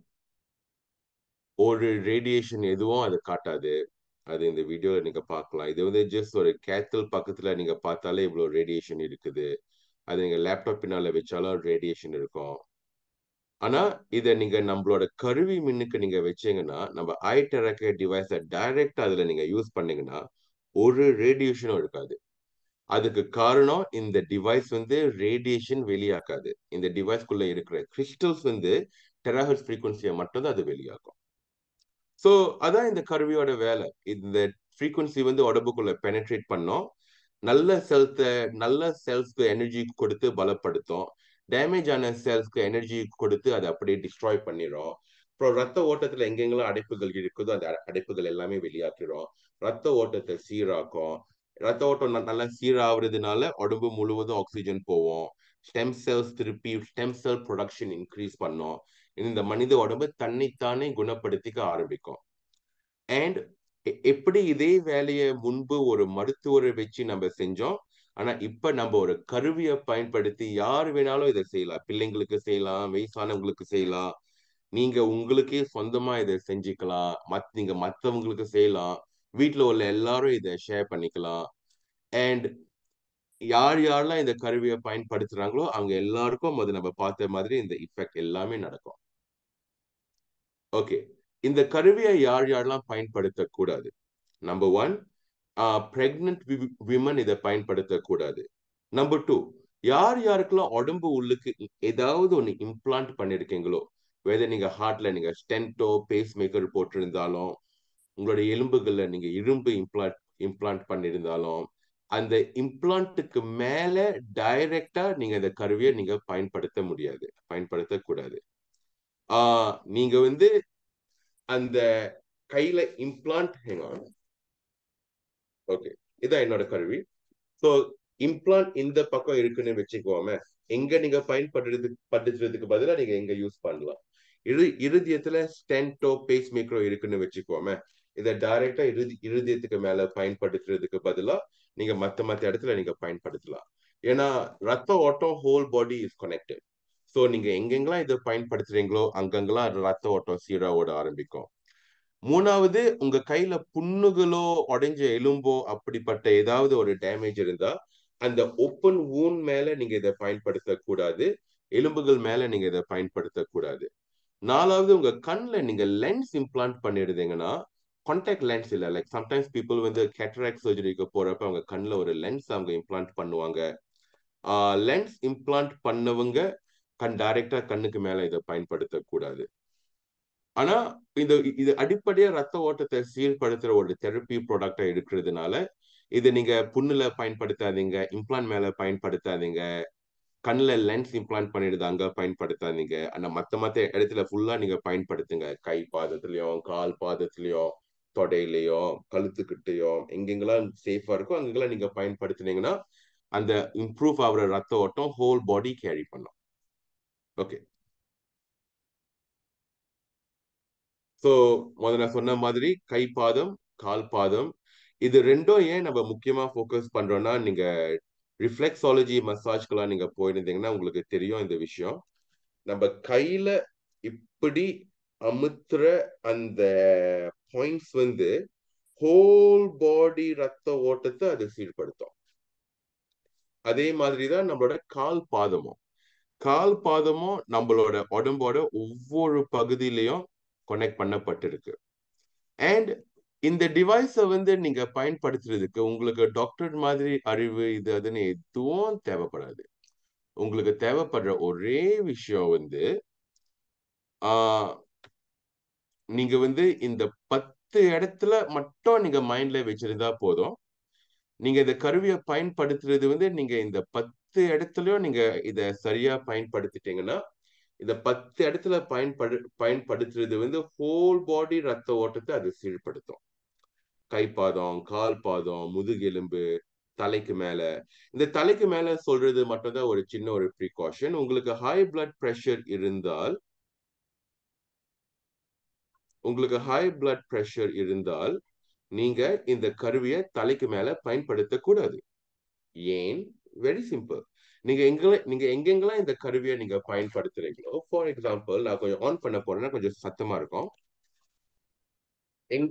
ஒரு ரேடியேஷன் எதுவும் அது காட்டாது அது இந்த வீடியோல நீங்க பார்க்கலாம் இது வந்து ஜஸ்ட் ஒரு கேத்தல் பக்கத்துல நீங்க பார்த்தாலே இவ்வளவு ரேடியேஷன் இருக்குது அது நீங்க லேப்டாப் பின்னால வச்சாலும் ரேடியேஷன் இருக்கும் ஆனா இதை நீங்க நம்மளோட கருவி மின்னுக்கு நீங்க வச்சீங்கன்னா நம்ம ஐ டெரக்க டிவைஸை டைரக்ட் அதுல நீங்க யூஸ் பண்ணீங்கன்னா ஒரு ரேடியேஷனும் இருக்காது அதுக்கு காரணம் இந்த டிவைஸ் வந்து ரேடியேஷன் வெளியாக்காது இந்த டிவைஸ்க்குள்ள இருக்கிற கிறிஸ்டல்ஸ் வந்து டெராஹர்ஸ் ஃப்ரீக்வன்சியை மட்டும் தான் அது வெளியாக்கும் ஸோ அதான் இந்த கருவியோட வேலை இந்த ஃப்ரீக்வன்சி வந்து உடம்புக்குள்ள பெனட்ரேட் பண்ணோம் நல்ல செல்ஸை நல்ல செல்ஸ்க்கு எனர்ஜி கொடுத்து பலப்படுத்தும் டேமேஜ் ஆன செல்ஸ்க்கு எனர்ஜி கொடுத்து அதை அப்படியே டிஸ்ட்ராய் பண்ணிடும் அப்புறம் ரத்த ஓட்டத்துல எங்கெங்கெல்லாம் அடைப்புகள் இருக்குதோ அந்த அடை- அடைப்புகள் எல்லாமே வெளியாக்கிடும் ரத்த ஓட்டத்தை சீராக்கும் ரத்த ஓட்டம் ந- நல்லா சீராகிறதுனால உடம்பு முழுவதும் ஆக்சிஜன் போவோம் ஸ்டெம் செல்ஸ் திருப்பி ஸ்டெம் செல் ப்ரொடக்ஷன் இன்க்ரீஸ் பண்ணும் இந்த மனித உடம்பு தன்னைத்தானே குணப்படுத்திக்க ஆரம்பிக்கும் அண்ட் எப்படி இதே வேலையை முன்பு ஒரு மருத்துவரை வச்சு நம்ம செஞ்சோம் ஆனா இப்ப நம்ம ஒரு கருவியை பயன்படுத்தி யார் வேணாலும் இதை செய்யலாம் பிள்ளைங்களுக்கு செய்யலாம் வயசானவங்களுக்கு செய்யலாம் நீங்க உங்களுக்கே சொந்தமா இதை செஞ்சுக்கலாம் மத் நீங்க மத்தவங்களுக்கு செய்யலாம் வீட்ல உள்ள எல்லாரும் இதை ஷேர் பண்ணிக்கலாம் அண்ட் யார் யாரெல்லாம் இந்த கருவியை பயன்படுத்துறாங்களோ அவங்க எல்லாருக்கும் அது நம்ம பார்த்த மாதிரி இந்த இஃபெக்ட் எல்லாமே நடக்கும் ஓகே இந்த கருவியை யார் யாரெல்லாம் பயன்படுத்தக்கூடாது நம்பர் ஒன் பிரெக்னன்ட் விமன் இதை பயன்படுத்தக்கூடாது நம்பர் டூ யார் யாருக்கெல்லாம் உடம்பு உள்ளுக்கு இ- ஏதாவது ஒன்று இம்ப்ளான்ட் பண்ணிருக்கீங்களோ வேத நீங்க ஹார்ட்ல நீங்க ஸ்டென்ட்டோ பேஸ் மேக்கர் போட்டிருந்தாலும் உங்களோட எலும்புகள்ல நீங்க இரும்பு இம்ப்ளான்ட் இம்ப்ளான்ட் பண்ணியிருந்தாலும் அந்த இம்ப்ளான்ட்டுக்கு மேல டைரக்டா நீங்க இந்த கருவியை நீங்க பயன்படுத்த முடியாது பயன்படுத்தக்கூடாது ஆஹ் நீங்க வந்து அந்த கையில இம்ப்ளான்ட் ஓகே இதான் என்னோட கருவி ஸோ இம்ப்ளான்ட் இந்த பக்கம் இருக்குன்னு வச்சுக்கோமே எங்க நீங்க பயன்படுறதுக்கு படுத்துறதுக்கு பதிலா நீங்க எங்க யூஸ் பண்ணலாம் இறு இருதயத்துல ஸ்டென்டோ பேஸ் மேக்கரோ இருக்குன்னு வச்சுக்கோமே இதை டைரக்டா இறுதி இருதயத்துக்கு மேல பயன்படுத்துறதுக்கு பதிலா நீங்க மத்த மத்த இடத்துல நீங்க பயன்படுத்தலாம் ஏன்னா ரத்த ஓட்டம் whole body is connected so நீங்க எங்கெங்கெல்லாம் இதை பயன்படுத்துறீங்களோ அங்கங்கெல்லாம் ரத்த ஓட்டம் சீரா ஓட ஆரம்பிக்கும் மூணாவது உங்க கையில புண்ணுகளோ உடைஞ்ச எலும்போ அப்படிப்பட்ட ஏதாவது ஒரு டேமேஜ் இருந்தா அந்த ஓப்பன் ஊன் மேல நீங்க இதை பயன்படுத்த கூடாது எலும்புகள் மேல நீங்க இதை பயன்படுத்த கூடாது நாலாவது உங்க கண்ணில் நீங்க லென்ஸ் இம்ப்ளான்ட் பண்ணிடுதீங்கன்னா கான்டாக்ட் லென்ஸ் இல்லை லைக் சம்டைம்ஸ் பீப்புள் வந்து கேட்ராக்ட் சர்ஜரிக்கு போறப்ப அவங்க கண்ணில் ஒரு லென்ஸ் அவங்க இம்ப்ளான்ட் பண்ணுவாங்க லென்ஸ் இம்ப்ளான்ட் பண்ணவங்க கண் டைரக்டா கண்ணுக்கு மேல இதை பயன்படுத்தக்கூடாது ஆனா இந்த இது அடிப்படையா ரத்த ஓட்டத்தை சீர்படுத்துற ஒரு தெரப்பி ப்ராடக்டா இருக்கிறதுனால இது நீங்க புண்ணுல பயன்படுத்தாதீங்க இம்ப்ளான்ட் மேல பயன்படுத்தாதீங்க கண்ணில் லென்ஸ் இம்ப்ளான்ட் பண்ணிடுது அங்க பயன்படுத்தாதீங்க ஆனா மத்த மத்த இடத்துல ஃபுல்லா நீங்க பயன்படுத்துங்க கை பாதத்திலயும் கால் பாதத்திலயும் தொடையிலயோ கழுத்துக்கிட்டயோ எங்கெங்கெல்லாம் சேஃபா இருக்கோ அங்கெல்லாம் நீங்க பயன்படுத்துனீங்கன்னா அந்த இம்ப்ரூவ் ஆகுற ரத்த ஓட்டம் ஹோல் பாடி கேரி பண்ணும் ஓகே ஸோ முதல்ல நான் சொன்ன மாதிரி கை பாதம் கால் பாதம் இது ரெண்டும் ஏன் நம்ம முக்கியமா ஃபோக்கஸ் பண்றோம்னா நீங்க ரிஃப்ளெக்ஸாலஜி மசாஜ்க்கெல்லாம் நீங்க போயிருந்தீங்கன்னா உங்களுக்கு தெரியும் இந்த விஷயம் நம்ம கையில இப்படி அமுத்துற அந்த பாயிண்ட்ஸ் வந்து ஹோல் பாடி ரத்த ஓட்டத்தை அது சீர்படுத்தும் அதே மாதிரிதான் நம்மளோட கால் பாதமும் கால் பாதமும் நம்மளோட உடம்போட ஒவ்வொரு பகுதியிலையும் கனெக்ட் பண்ணப்பட்டிருக்கு அண்ட் இந்த டிவைஸை வந்து நீங்க பயன்படுத்துறதுக்கு உங்களுக்கு டாக்டர் மாதிரி அறிவு இது அதுன்னு எதுவும் தேவைப்படாது உங்களுக்கு தேவைப்படுற ஒரே விஷயம் வந்து ஆஹ் நீங்க வந்து இந்த பத்து இடத்துல மட்டும் நீங்க மைண்ட்ல வச்சிருந்தா போதும் நீங்க இந்த கருவியை பயன்படுத்துறது வந்து நீங்க இந்த பத்து இடத்துலயும் நீங்க இத சரியா பயன்படுத்திட்டீங்கன்னா இந்த பத்து இடத்துல பயன்படு பயன்படுத்துறது வந்து ஹோல் பாடி ரத்த ஓட்டத்தை அது சீர்படுத்தும் கைப்பாதம் கால் பாதம் முதுகெலும்பு தலைக்கு மேல இந்த தலைக்கு மேல சொல்றது மட்டும்தான் ஒரு சின்ன ஒரு ப்ரிகாஷன் உங்களுக்கு ஹை பிளட் ப்ரெஷர் இருந்தால் உங்களுக்கு ஹை பிளட் ப்ரெஷர் இருந்தால் நீங்க இந்த கருவியை தலைக்கு மேல பயன்படுத்தக்கூடாது ஏன் வெரி சிம்பிள் நீங்க எங்க நீங்க எங்கெங்கெல்லாம் இந்த கருவியை நீங்க பயன்படுத்துறீங்களோ ஃபார் எக்ஸாம்பிள் நான் கொஞ்சம் ஆன் பண்ண போறேன்னா கொஞ்சம் சத்தமா இருக்கும் எங்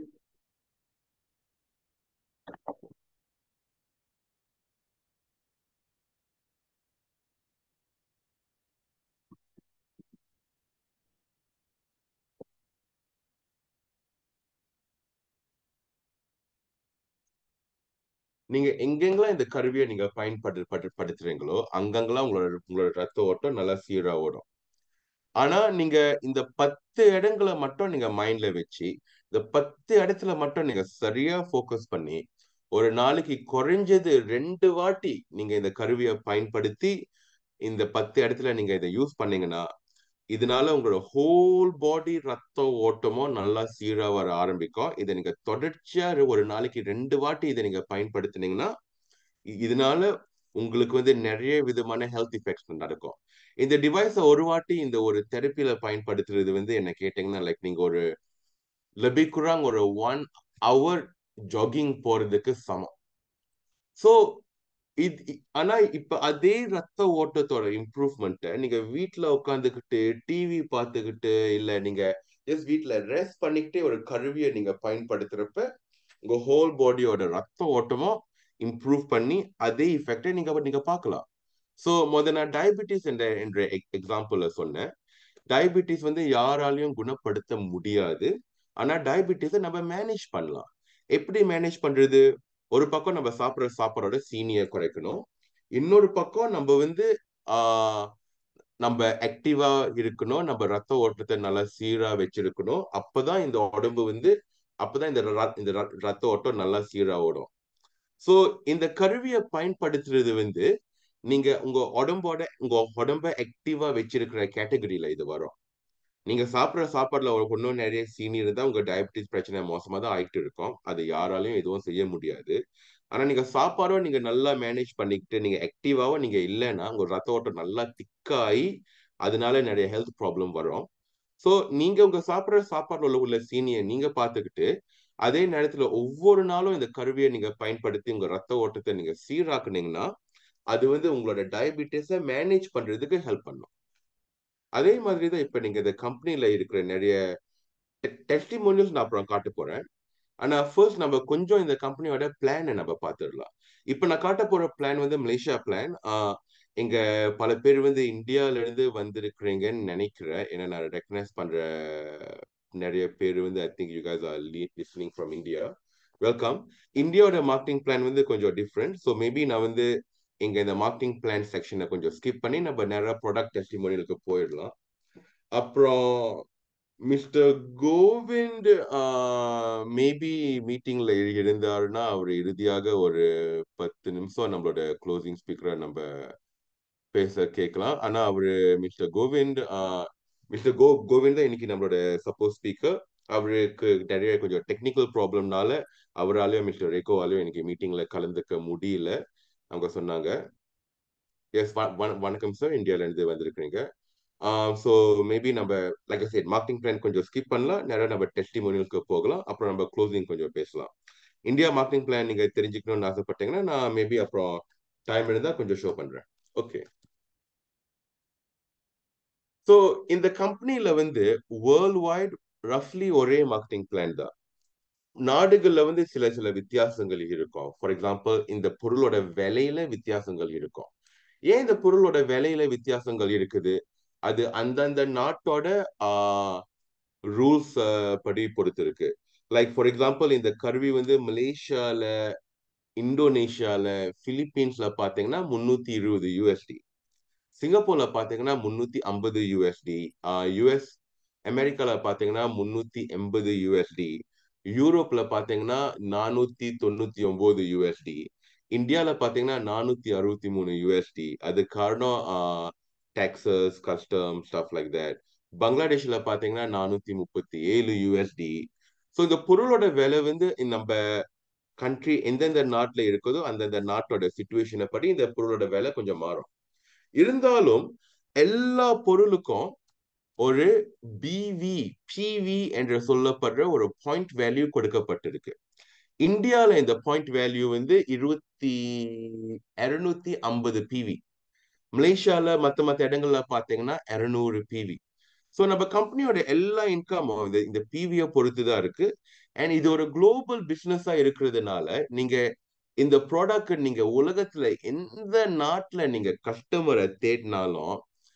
நீங்க எங்கெங்கெல்லாம் இந்த கருவியை நீங்க பயன்படு படு- படுத்துறீங்களோ அங்கங்கெல்லாம் உங்களோட உங்களோட ரத்த ஓட்டம் நல்லா சீரா ஓடும் ஆனா நீங்க இந்த பத்து இடங்களை மட்டும் நீங்க மைண்ட்ல வச்சு இந்த பத்து இடத்துல மட்டும் நீங்க சரியா ஃபோக்கஸ் பண்ணி ஒரு நாளைக்கு குறைஞ்சது ரெண்டு வாட்டி நீங்க இந்த கருவியை பயன்படுத்தி இந்த பத்து இடத்துல நீங்க இதை யூஸ் பண்ணீங்கன்னா இதனால உங்களோட ஹோல் பாடி ரத்த ஓட்டமும் நல்லா சீரா வர ஆரம்பிக்கும் இதை நீங்க தொடர்ச்சியா ஒரு நாளைக்கு ரெண்டு வாட்டி இதை நீங்க பயன்படுத்தினீங்கன்னா இ- இதனால உங்களுக்கு வந்து நிறைய விதமான ஹெல்த் எஃபெக்ட்ஸ் நடக்கும் இந்த டிவைஸை ஒரு வாட்டி இந்த ஒரு தெரப்பியில பயன்படுத்துறது வந்து என்ன கேட்டீங்கன்னா லைக் நீங்க ஒரு லபிக்குறாங்க ஒரு ஒன் ஹவர் ஜாகிங் போறதுக்கு சமம் ஸோ இது இ- ஆனா இப்ப அதே ரத்த ஓட்டத்தோட இம்ப்ரூவ்மெண்ட்டை நீங்க வீட்ல உட்காந்துக்கிட்டு டிவி பார்த்துக்கிட்டு இல்ல நீங்க ஜஸ்ட் வீட்ல ரெஸ்ட் பண்ணிக்கிட்டே ஒரு கருவியை நீங்க பயன்படுத்துறப்ப உங்க ஹோல் பாடியோட ரத்த ஓட்டமும் இம்ப்ரூவ் பண்ணி அதே இஃபெக்டை நீங்க நீங்க பார்க்கலாம் ஸோ முத நான் டயபிட்டிஸ் என்ற என்ற எக்ஸாம்பிள்ல சொன்னேன் டயபிட்டிஸ் வந்து யாராலையும் குணப்படுத்த முடியாது ஆனா டயபிட்டிஸை நம்ம மேனேஜ் பண்ணலாம் எப்படி மேனேஜ் பண்றது ஒரு பக்கம் நம்ம சாப்பிடுற சாப்பாடோட சீனியை குறைக்கணும் இன்னொரு பக்கம் நம்ம வந்து ஆஹ் நம்ம ஆக்டிவா இருக்கணும் நம்ம ரத்த ஓட்டத்தை நல்லா சீரா வச்சிருக்கணும் அப்பதான் இந்த உடம்பு வந்து அப்பதான் இந்த ர- இந்த ர- ரத்த ஓட்டம் நல்லா சீரா ஓடும் சோ இந்த கருவியை பயன்படுத்துறது வந்து நீங்க உங்க உடம்போட உங்க உடம்ப ஆக்டிவா வச்சிருக்கிற கேட்டகரியில இது வரும் நீங்க சாப்பிடுற சாப்பாடுல ஒரு இன்னும் நிறைய சீனி இருந்தா உங்க டயபிட்டிஸ் பிரச்சனை மோசமா தான் ஆயிட்டு இருக்கும் அது யாராலையும் எதுவும் செய்ய முடியாது ஆனா நீங்க சாப்பாடும் நீங்க நல்லா மேனேஜ் பண்ணிக்கிட்டு நீங்க ஆக்டிவாவும் நீங்க இல்லைன்னா உங்க ரத்த ஓட்டம் நல்லா திக்காகி அதனால நிறைய ஹெல்த் ப்ராப்ளம் வரும் ஸோ நீங்க உங்க சாப்பிடுற சாப்பாடுல உள்ள உள்ள சீனியை நீங்க பார்த்துக்கிட்டு அதே நேரத்துல ஒவ்வொரு நாளும் இந்த கருவியை நீங்க பயன்படுத்தி உங்க ரத்த ஓட்டத்தை நீங்க சீராக்குனீங்கன்னா அது வந்து உங்களோட டயபிட்டிஸை மேனேஜ் பண்றதுக்கு ஹெல்ப் பண்ணும் அதே மாதிரி தான் இப்ப நீங்க இந்த கம்பெனில இருக்கிற நிறைய டெஸ்டிமோனியல்ஸ் நான் அப்புறம் காட்ட போறேன் ஆனா ஃபர்ஸ்ட் நம்ம கொஞ்சம் இந்த கம்பெனியோட பிளானை நம்ம பார்த்துடலாம் இப்ப நான் காட்ட போற பிளான் வந்து மலேசியா பிளான் இங்க பல பேர் வந்து இந்தியால இருந்து வந்திருக்கிறீங்கன்னு நினைக்கிறேன் ஏன்னா நான் ரெக்கக்னைஸ் பண்ற நிறைய பேர் வந்து I think you guys are listening from India welcome இந்தியாவோட மார்க்கெட்டிங் பிளான் வந்து கொஞ்சம் டிஃப்ரெண்ட் ஸோ மேபி நான் வந்து இங்க இந்த மார்க்கெட்டிங் பிளான் செக்ஷனை கொஞ்சம் ஸ்கிப் பண்ணி நம்ம நிறைய ப்ராடக்ட் டெஸ்டிமோனியலுக்கு போயிடலாம் அப்புறம் மிஸ்டர் கோவிந்த் மேபி மீட்டிங்ல இருந்தாருன்னா அவர் இறுதியாக ஒரு பத்து நிமிஷம் நம்மளோட க்ளோசிங் ஸ்பீக்கரை நம்ம பேச கேட்கலாம் ஆனா அவரு மிஸ்டர் கோவிந்த் மிஸ்டர் கோ கோவிந்த் தான் இன்னைக்கு நம்மளோட சப்போஸ் ஸ்பீக்கர் அவருக்கு நிறைய கொஞ்சம் டெக்னிக்கல் ப்ராப்ளம்னால அவராலையும் மிஸ்டர் ரேகோவாலையும் இன்னைக்கு மீட்டிங்ல கலந்துக்க முடியல அவங்க சொன்னாங்க எஸ் வணக்கம் சார் இந்தியால இருந்து வந்திருக்கிறீங்க ஸோ மேபி நம்ம லைக் சைட் மார்க்கெட்டிங் பிளான் கொஞ்சம் ஸ்கிப் பண்ணலாம் நிறைய நம்ம டெஸ்டிமோனியலுக்கு போகலாம் அப்புறம் நம்ம க்ளோசிங் கொஞ்சம் பேசலாம் இந்தியா மார்க்கெட்டிங் பிளான் நீங்க தெரிஞ்சுக்கணும்னு ஆசைப்பட்டீங்கன்னா நான் மேபி அப்புறம் டைம் இருந்தா கொஞ்சம் ஷோ பண்றேன் ஓகே ஸோ இந்த கம்பெனில வந்து வேர்ல்ட் வைட் ரஃப்லி ஒரே மார்க்கெட்டிங் பிளான் தான் நாடுகள்ல வந்து சில சில வித்தியாசங்கள் இருக்கும் ஃபார் எக்ஸாம்பிள் இந்த பொருளோட விலையில வித்தியாசங்கள் இருக்கும் ஏன் இந்த பொருளோட விலையில வித்தியாசங்கள் இருக்குது அது அந்தந்த நாட்டோட ரூல்ஸ் படி பொறுத்து இருக்கு லைக் ஃபார் எக்ஸாம்பிள் இந்த கருவி வந்து மலேசியால இந்தோனேஷியால பிலிப்பீன்ஸ்ல பாத்தீங்கன்னா முன்னூத்தி இருபது யூஎஸ்டி சிங்கப்பூர்ல பாத்தீங்கன்னா முன்னூத்தி ஐம்பது யூஎஸ்டி யூஎஸ் அமெரிக்கால பாத்தீங்கன்னா முன்னூத்தி எண்பது யூஎஸ்டி யூரோப்ல பாத்தீங்கன்னா நானூத்தி தொண்ணூத்தி ஒன்பது யூஎஸ்டி இந்தியால பாத்தீங்கன்னா நானூத்தி அறுபத்தி மூணு யூஎஸ்டி அது காரணம் taxes custom stuff like that பங்களாதேஷ்ல பாத்தீங்கன்னா நானூத்தி முப்பத்தி ஏழு யூஎஸ்டி ஸோ இந்த பொருளோட விலை வந்து நம்ம கண்ட்ரி எந்தெந்த நாட்டுல இருக்குதோ அந்தந்த நாட்டோட சுச்சுவேஷனை படி இந்த பொருளோட விலை கொஞ்சம் மாறும் இருந்தாலும் எல்லா பொருளுக்கும் ஒரு பிவி பிவி என்று சொல்லப்படுற ஒரு பாயிண்ட் வேல்யூ கொடுக்கப்பட்டிருக்கு இந்தியால இந்த பாயிண்ட் வேல்யூ வந்து இருபத்தி இருநூத்தி ஐம்பது பிவி மலேசியால மத்த மத்த இடங்கள்ல பாத்தீங்கன்னா இருநூறு பிவி ஸோ நம்ம கம்பெனியோட எல்லா இன்கமும் இந்த இந்த பிவியை பொறுத்து தான் இருக்கு அண்ட் இது ஒரு குளோபல் பிசினஸா இருக்கிறதுனால நீங்க இந்த ப்ராடக்ட் நீங்க உலகத்துல எந்த நாட்டுல நீங்க கஸ்டமரை தேடினாலும்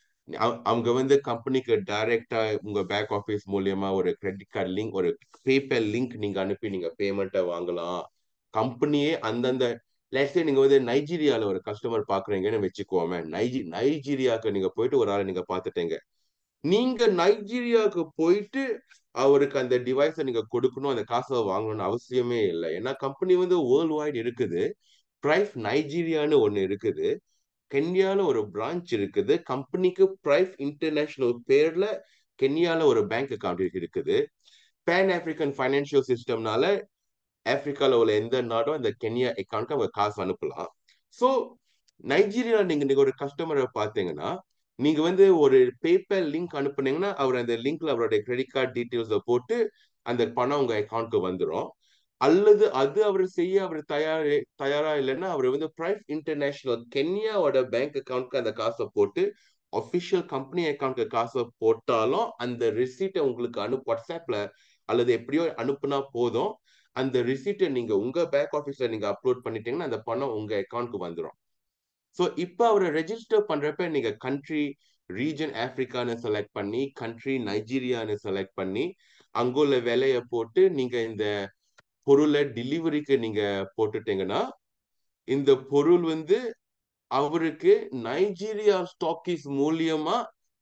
அவங்க வந்து கம்பெனிக்கு டைரக்டா உங்க பேக் ஆஃபீஸ் மூலியமா ஒரு கிரெடிட் கார்டு லிங்க் ஒரு பேபேல் லிங்க் நீங்க அனுப்பி நீங்க பேமெண்ட்டை வாங்கலாம் கம்பெனியே அந்தந்த லேட்ஸே நீங்க வந்து நைஜீரியால ஒரு கஸ்டமர் பாக்குறீங்கன்னு வச்சுக்கோமே நைஜி நைஜீரியாவுக்கு நீங்க போயிட்டு ஒரு ஆளை நீங்க பாத்துட்டீங்க நீங்க நைஜீரியாவுக்கு போயிட்டு அவருக்கு அந்த டிவைஸை நீங்க கொடுக்கணும் அந்த காசை வாங்கணும்னு அவசியமே இல்லை ஏன்னா கம்பெனி வந்து வேர்ல்டு வைட் இருக்குது பிரைஸ் நைஜீரியான்னு ஒண்ணு இருக்குது கென்யால ஒரு பிரான்ச் இருக்குது கம்பெனிக்கு பிரைஸ் இன்டர்நேஷனல் பேர்ல கென்யால ஒரு பேங்க் அக்கௌண்ட் இருக்குது பேன் ஆப்பிரிக்கன் ஃபைனான்சியல் சிஸ்டம்னால ஆப்பிரிக்கால உள்ள எந்த நாடும் அந்த கென்யா அக்கௌண்ட்க்கு அவங்க காசு அனுப்பலாம் ஸோ நைஜீரியால நீங்க நீங்க ஒரு கஸ்டமரை பார்த்தீங்கன்னா நீங்க வந்து ஒரு பேப்பர் லிங்க் அனுப்புனீங்கன்னா அவர் அந்த லிங்க்ல அவருடைய கிரெடிட் கார்டு டீட்டெயில்ஸை போட்டு அந்த பணம் உங்க அக்கௌண்ட்க்கு வந்துடும் அல்லது அது அவர் செய்ய அவர் தயார் தயாரா இல்லைன்னா அவர் வந்து பிரைஸ் இன்டர்நேஷனல் கென்யாவோட பேங்க் அக்கௌண்ட்க்கு அந்த காசை போட்டு ஒஃபிஷியல் கம்பெனி அக்கௌண்ட்க்கு காசை போட்டாலும் அந்த ரிசீட்டை உங்களுக்கு அனுப்பு வாட்ஸ்அப்ல அல்லது எப்படியோ அனுப்புனா போதும் அந்த ரிசீட்டை நீங்க உங்க பேங்க் ஆஃபீஸ்ல நீங்க அப்லோட் பண்ணிட்டீங்கன்னா அந்த பணம் உங்க அக்கௌண்ட்க்கு வந்துடும் ஸோ இப்போ அவரை ரெஜிஸ்டர் பண்றப்ப நீங்க கண்ட்ரி ரீஜன் ஆப்பிரிக்கான்னு செலக்ட் பண்ணி கண்ட்ரி நைஜீரியான்னு செலக்ட் பண்ணி அங்குள்ள விலையை போட்டு நீங்க இந்த பொருளை டெலிவரிக்கு நீங்க போட்டுட்டீங்கன்னா இந்த பொருள் வந்து அவருக்கு நைஜீரியா ஸ்டாக்கிஸ் மூலியமா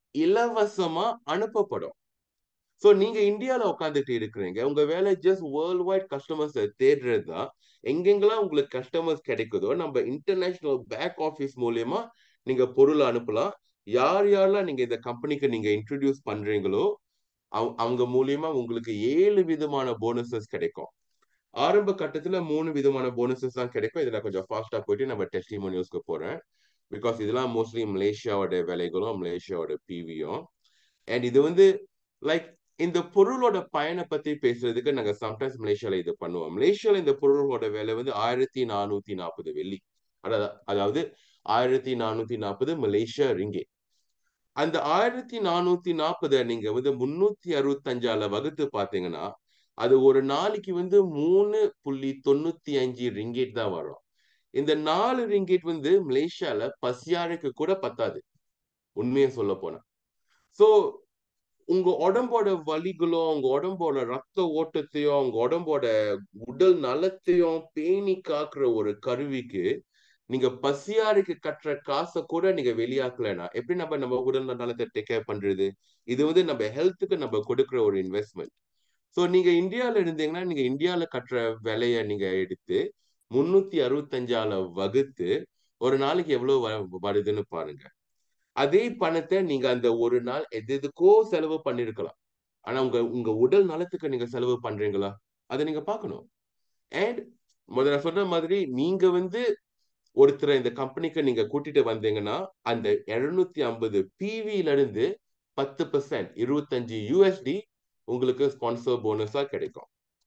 இலவசமா அனுப்பப்படும் ஸோ நீங்க இந்தியால உட்காந்துட்டு இருக்கிறீங்க உங்க வேலை ஜஸ்ட் வேர்ல்ட் வைட் கஸ்டமர்ஸ் தேடுறது தான் எங்கெங்கெல்லாம் உங்களுக்கு கஸ்டமர்ஸ் கிடைக்குதோ நம்ம இன்டர்நேஷனல் பேக் ஆஃபீஸ் மூலியமா நீங்க பொருள் அனுப்பலாம் யார் யாரெல்லாம் நீங்க இந்த கம்பெனிக்கு நீங்க இன்ட்ரடியூஸ் பண்றீங்களோ அவங்க மூலியமா உங்களுக்கு ஏழு விதமான போனஸஸ் கிடைக்கும் ஆரம்ப கட்டத்துல மூணு விதமான போனஸஸ் தான் கிடைக்கும் இதுல கொஞ்சம் ஃபாஸ்டா போயிட்டு நம்ம டெஸ்டிமோனியல்ஸ்க்கு போறேன் பிகாஸ் இதெல்லாம் மோஸ்ட்லி மலேசியாவோட விலைகளும் மலேசியாவோட பிவியும் அண்ட் இது வந்து லைக் இந்த பொருளோட பயனை பத்தி பேசுறதுக்கு நாங்க சம்டைம்ஸ் மலேசியால இது பண்ணுவோம் மலேசியால இந்த பொருளோட விலை வந்து ஆயிரத்தி நானூத்தி நாற்பது வெள்ளி அதாவது ஆயிரத்தி நானூத்தி நாற்பது மலேசியா ரிங்கே அந்த ஆயிரத்தி நானூத்தி நாற்பதை நீங்க வந்து முன்னூத்தி அறுபத்தஞ்சால வகுத்து பாத்தீங்கன்னா அது ஒரு நாளைக்கு வந்து மூணு புள்ளி தொண்ணூத்தி அஞ்சு ரிங்கேட் தான் வரும் இந்த நாலு ரிங்கேட் வந்து மலேசியால பசியாருக்கு கூட பத்தாது உண்மையை சொல்ல போனா சோ உங்க உடம்போட வலிகளும் உங்க உடம்போட ரத்த ஓட்டத்தையும் உங்க உடம்போட உடல் நலத்தையும் பேணி காக்குற ஒரு கருவிக்கு நீங்க பசியாருக்கு கட்டுற காசை கூட நீங்க வெளியாக்கலனா எப்படி நம்ம நம்ம உடல் நலத்தை டேக் கேர் பண்றது இது வந்து நம்ம ஹெல்த்துக்கு நம்ம கொடுக்குற ஒரு இன்வெஸ்ட்மெண்ட் ஸோ நீங்க இந்தியால இருந்தீங்கன்னா நீங்க இந்தியால கட்டுற விலைய நீங்க எடுத்து முன்னூத்தி அறுபத்தஞ்சால வகுத்து ஒரு நாளைக்கு எவ்வளவு வருதுன்னு பாருங்க அதே பணத்தை நீங்க அந்த ஒரு நாள் எது எதுக்கோ செலவு பண்ணிருக்கலாம் ஆனா உங்க உங்க உடல் நலத்துக்கு நீங்க செலவு பண்றீங்களா அதை நீங்க பார்க்கணும் அண்ட் முதல்ல சொன்ன மாதிரி நீங்க வந்து ஒருத்தரை இந்த கம்பெனிக்கு நீங்க கூட்டிட்டு வந்தீங்கன்னா அந்த இருநூத்தி ஐம்பது பிவில இருந்து பத்து பெர்சென்ட் இருபத்தஞ்சு யூஎஸ்டி உங்களுக்கு ஸ்பான்சர் போனஸா கிடைக்கும்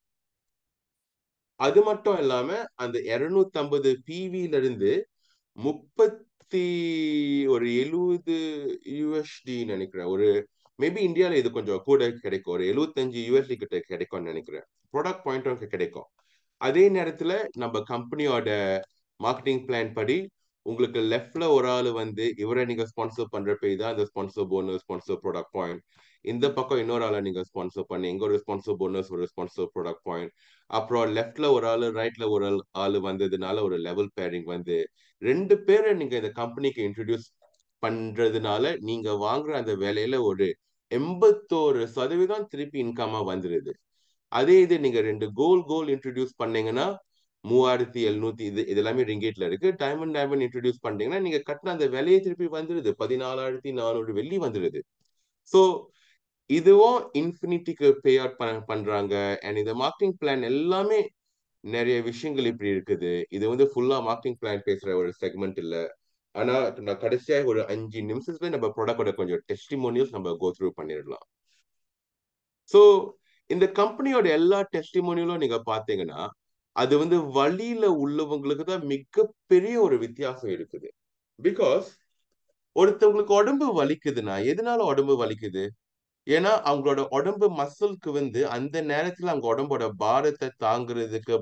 அது மட்டும் இல்லாம அந்த இருநூத்தி ஐம்பது பிவில இருந்து முப்பத்தி ஒரு எழுபது யூஎஸ்டி நினைக்கிறேன் ஒரு மேபி இந்தியால இது கொஞ்சம் கூட கிடைக்கும் ஒரு எழுபத்தஞ்சு யூஎஸ்டி கிட்ட கிடைக்கும்னு நினைக்கிறேன் ப்ராடக்ட் பாயிண்ட்டும் கிடைக்கும் அதே நேரத்துல நம்ம கம்பெனியோட மார்க்கெட்டிங் பிளான் படி உங்களுக்கு லெஃப்ட்ல ஒரு ஆள் வந்து இவரை நீங்க ஸ்பான்சர் பண்றப்ப தான் இந்த sponsor bonus sponsor product point இந்த பக்கம் இன்னொரு ஆளை நீங்க ஸ்பான்சர் பண்ணி இங்க ஒரு ஸ்பான்சர் போனஸ் ஒரு ஸ்பான்சர் ப்ராடக்ட் பாயிண்ட் அப்புறம் லெஃப்ட்ல ஒரு ஆள் ரைட்ல ஒரு ஆள் ஆள் வந்ததுனால ஒரு லெவல் பேரிங் வந்து ரெண்டு பேரை நீங்க இந்த கம்பெனிக்கு இன்ட்ரடியூஸ் பண்றதுனால நீங்க வாங்குற அந்த வேலையில ஒரு எண்பத்தோரு சதவீதம் திருப்பி இன்கமா வந்துருது அதே இது நீங்க ரெண்டு கோல் கோல் இன்ட்ரடியூஸ் பண்ணீங்கன்னா மூவாயிரத்தி எழுநூத்தி இது இது எல்லாமே ரிங்கேட்ல இருக்கு டைமண்ட் டைமண்ட் இன்ட்ரடியூஸ் பண்ணீங்கன்னா நீங்க கட்டின அந்த விலையை திருப்பி வந்துருது பதினாலாயிரத்தி நானூறு வெள்ளி வந்துருது ஸோ இதுவும் இன்ஃபினிட்டிக்கு பே அவுட் பண்றாங்க அண்ட் இந்த மார்க்கெட்டிங் பிளான் எல்லாமே நிறைய விஷயங்கள் இப்படி இருக்குது இது வந்து ஃபுல்லா மார்க்கெட்டிங் பிளான் பேசுற ஒரு செக்மெண்ட் இல்ல ஆனா நான் கடைசியா ஒரு அஞ்சு நிமிஷத்துல நம்ம ப்ராடக்டோட கொஞ்சம் டெஸ்டிமோனியல்ஸ் நம்ம கோ த்ரூ பண்ணிடலாம் ஸோ இந்த கம்பெனியோட எல்லா டெஸ்டிமோனியலும் நீங்க பாத்தீங்கன்னா அது வந்து வழியில உள்ளவங்களுக்கு தான் மிகப்பெரிய ஒரு வித்தியாசம் இருக்குது பிகாஸ் ஒருத்தவங்களுக்கு உடம்பு வலிக்குதுன்னா எதனால உடம்பு வலிக்குது ஏன்னா அவங்களோட உடம்பு மசில்க்கு வந்து அந்த நேரத்துல அவங்க உடம்போட பாரத்தை தாங்குறதுக்கு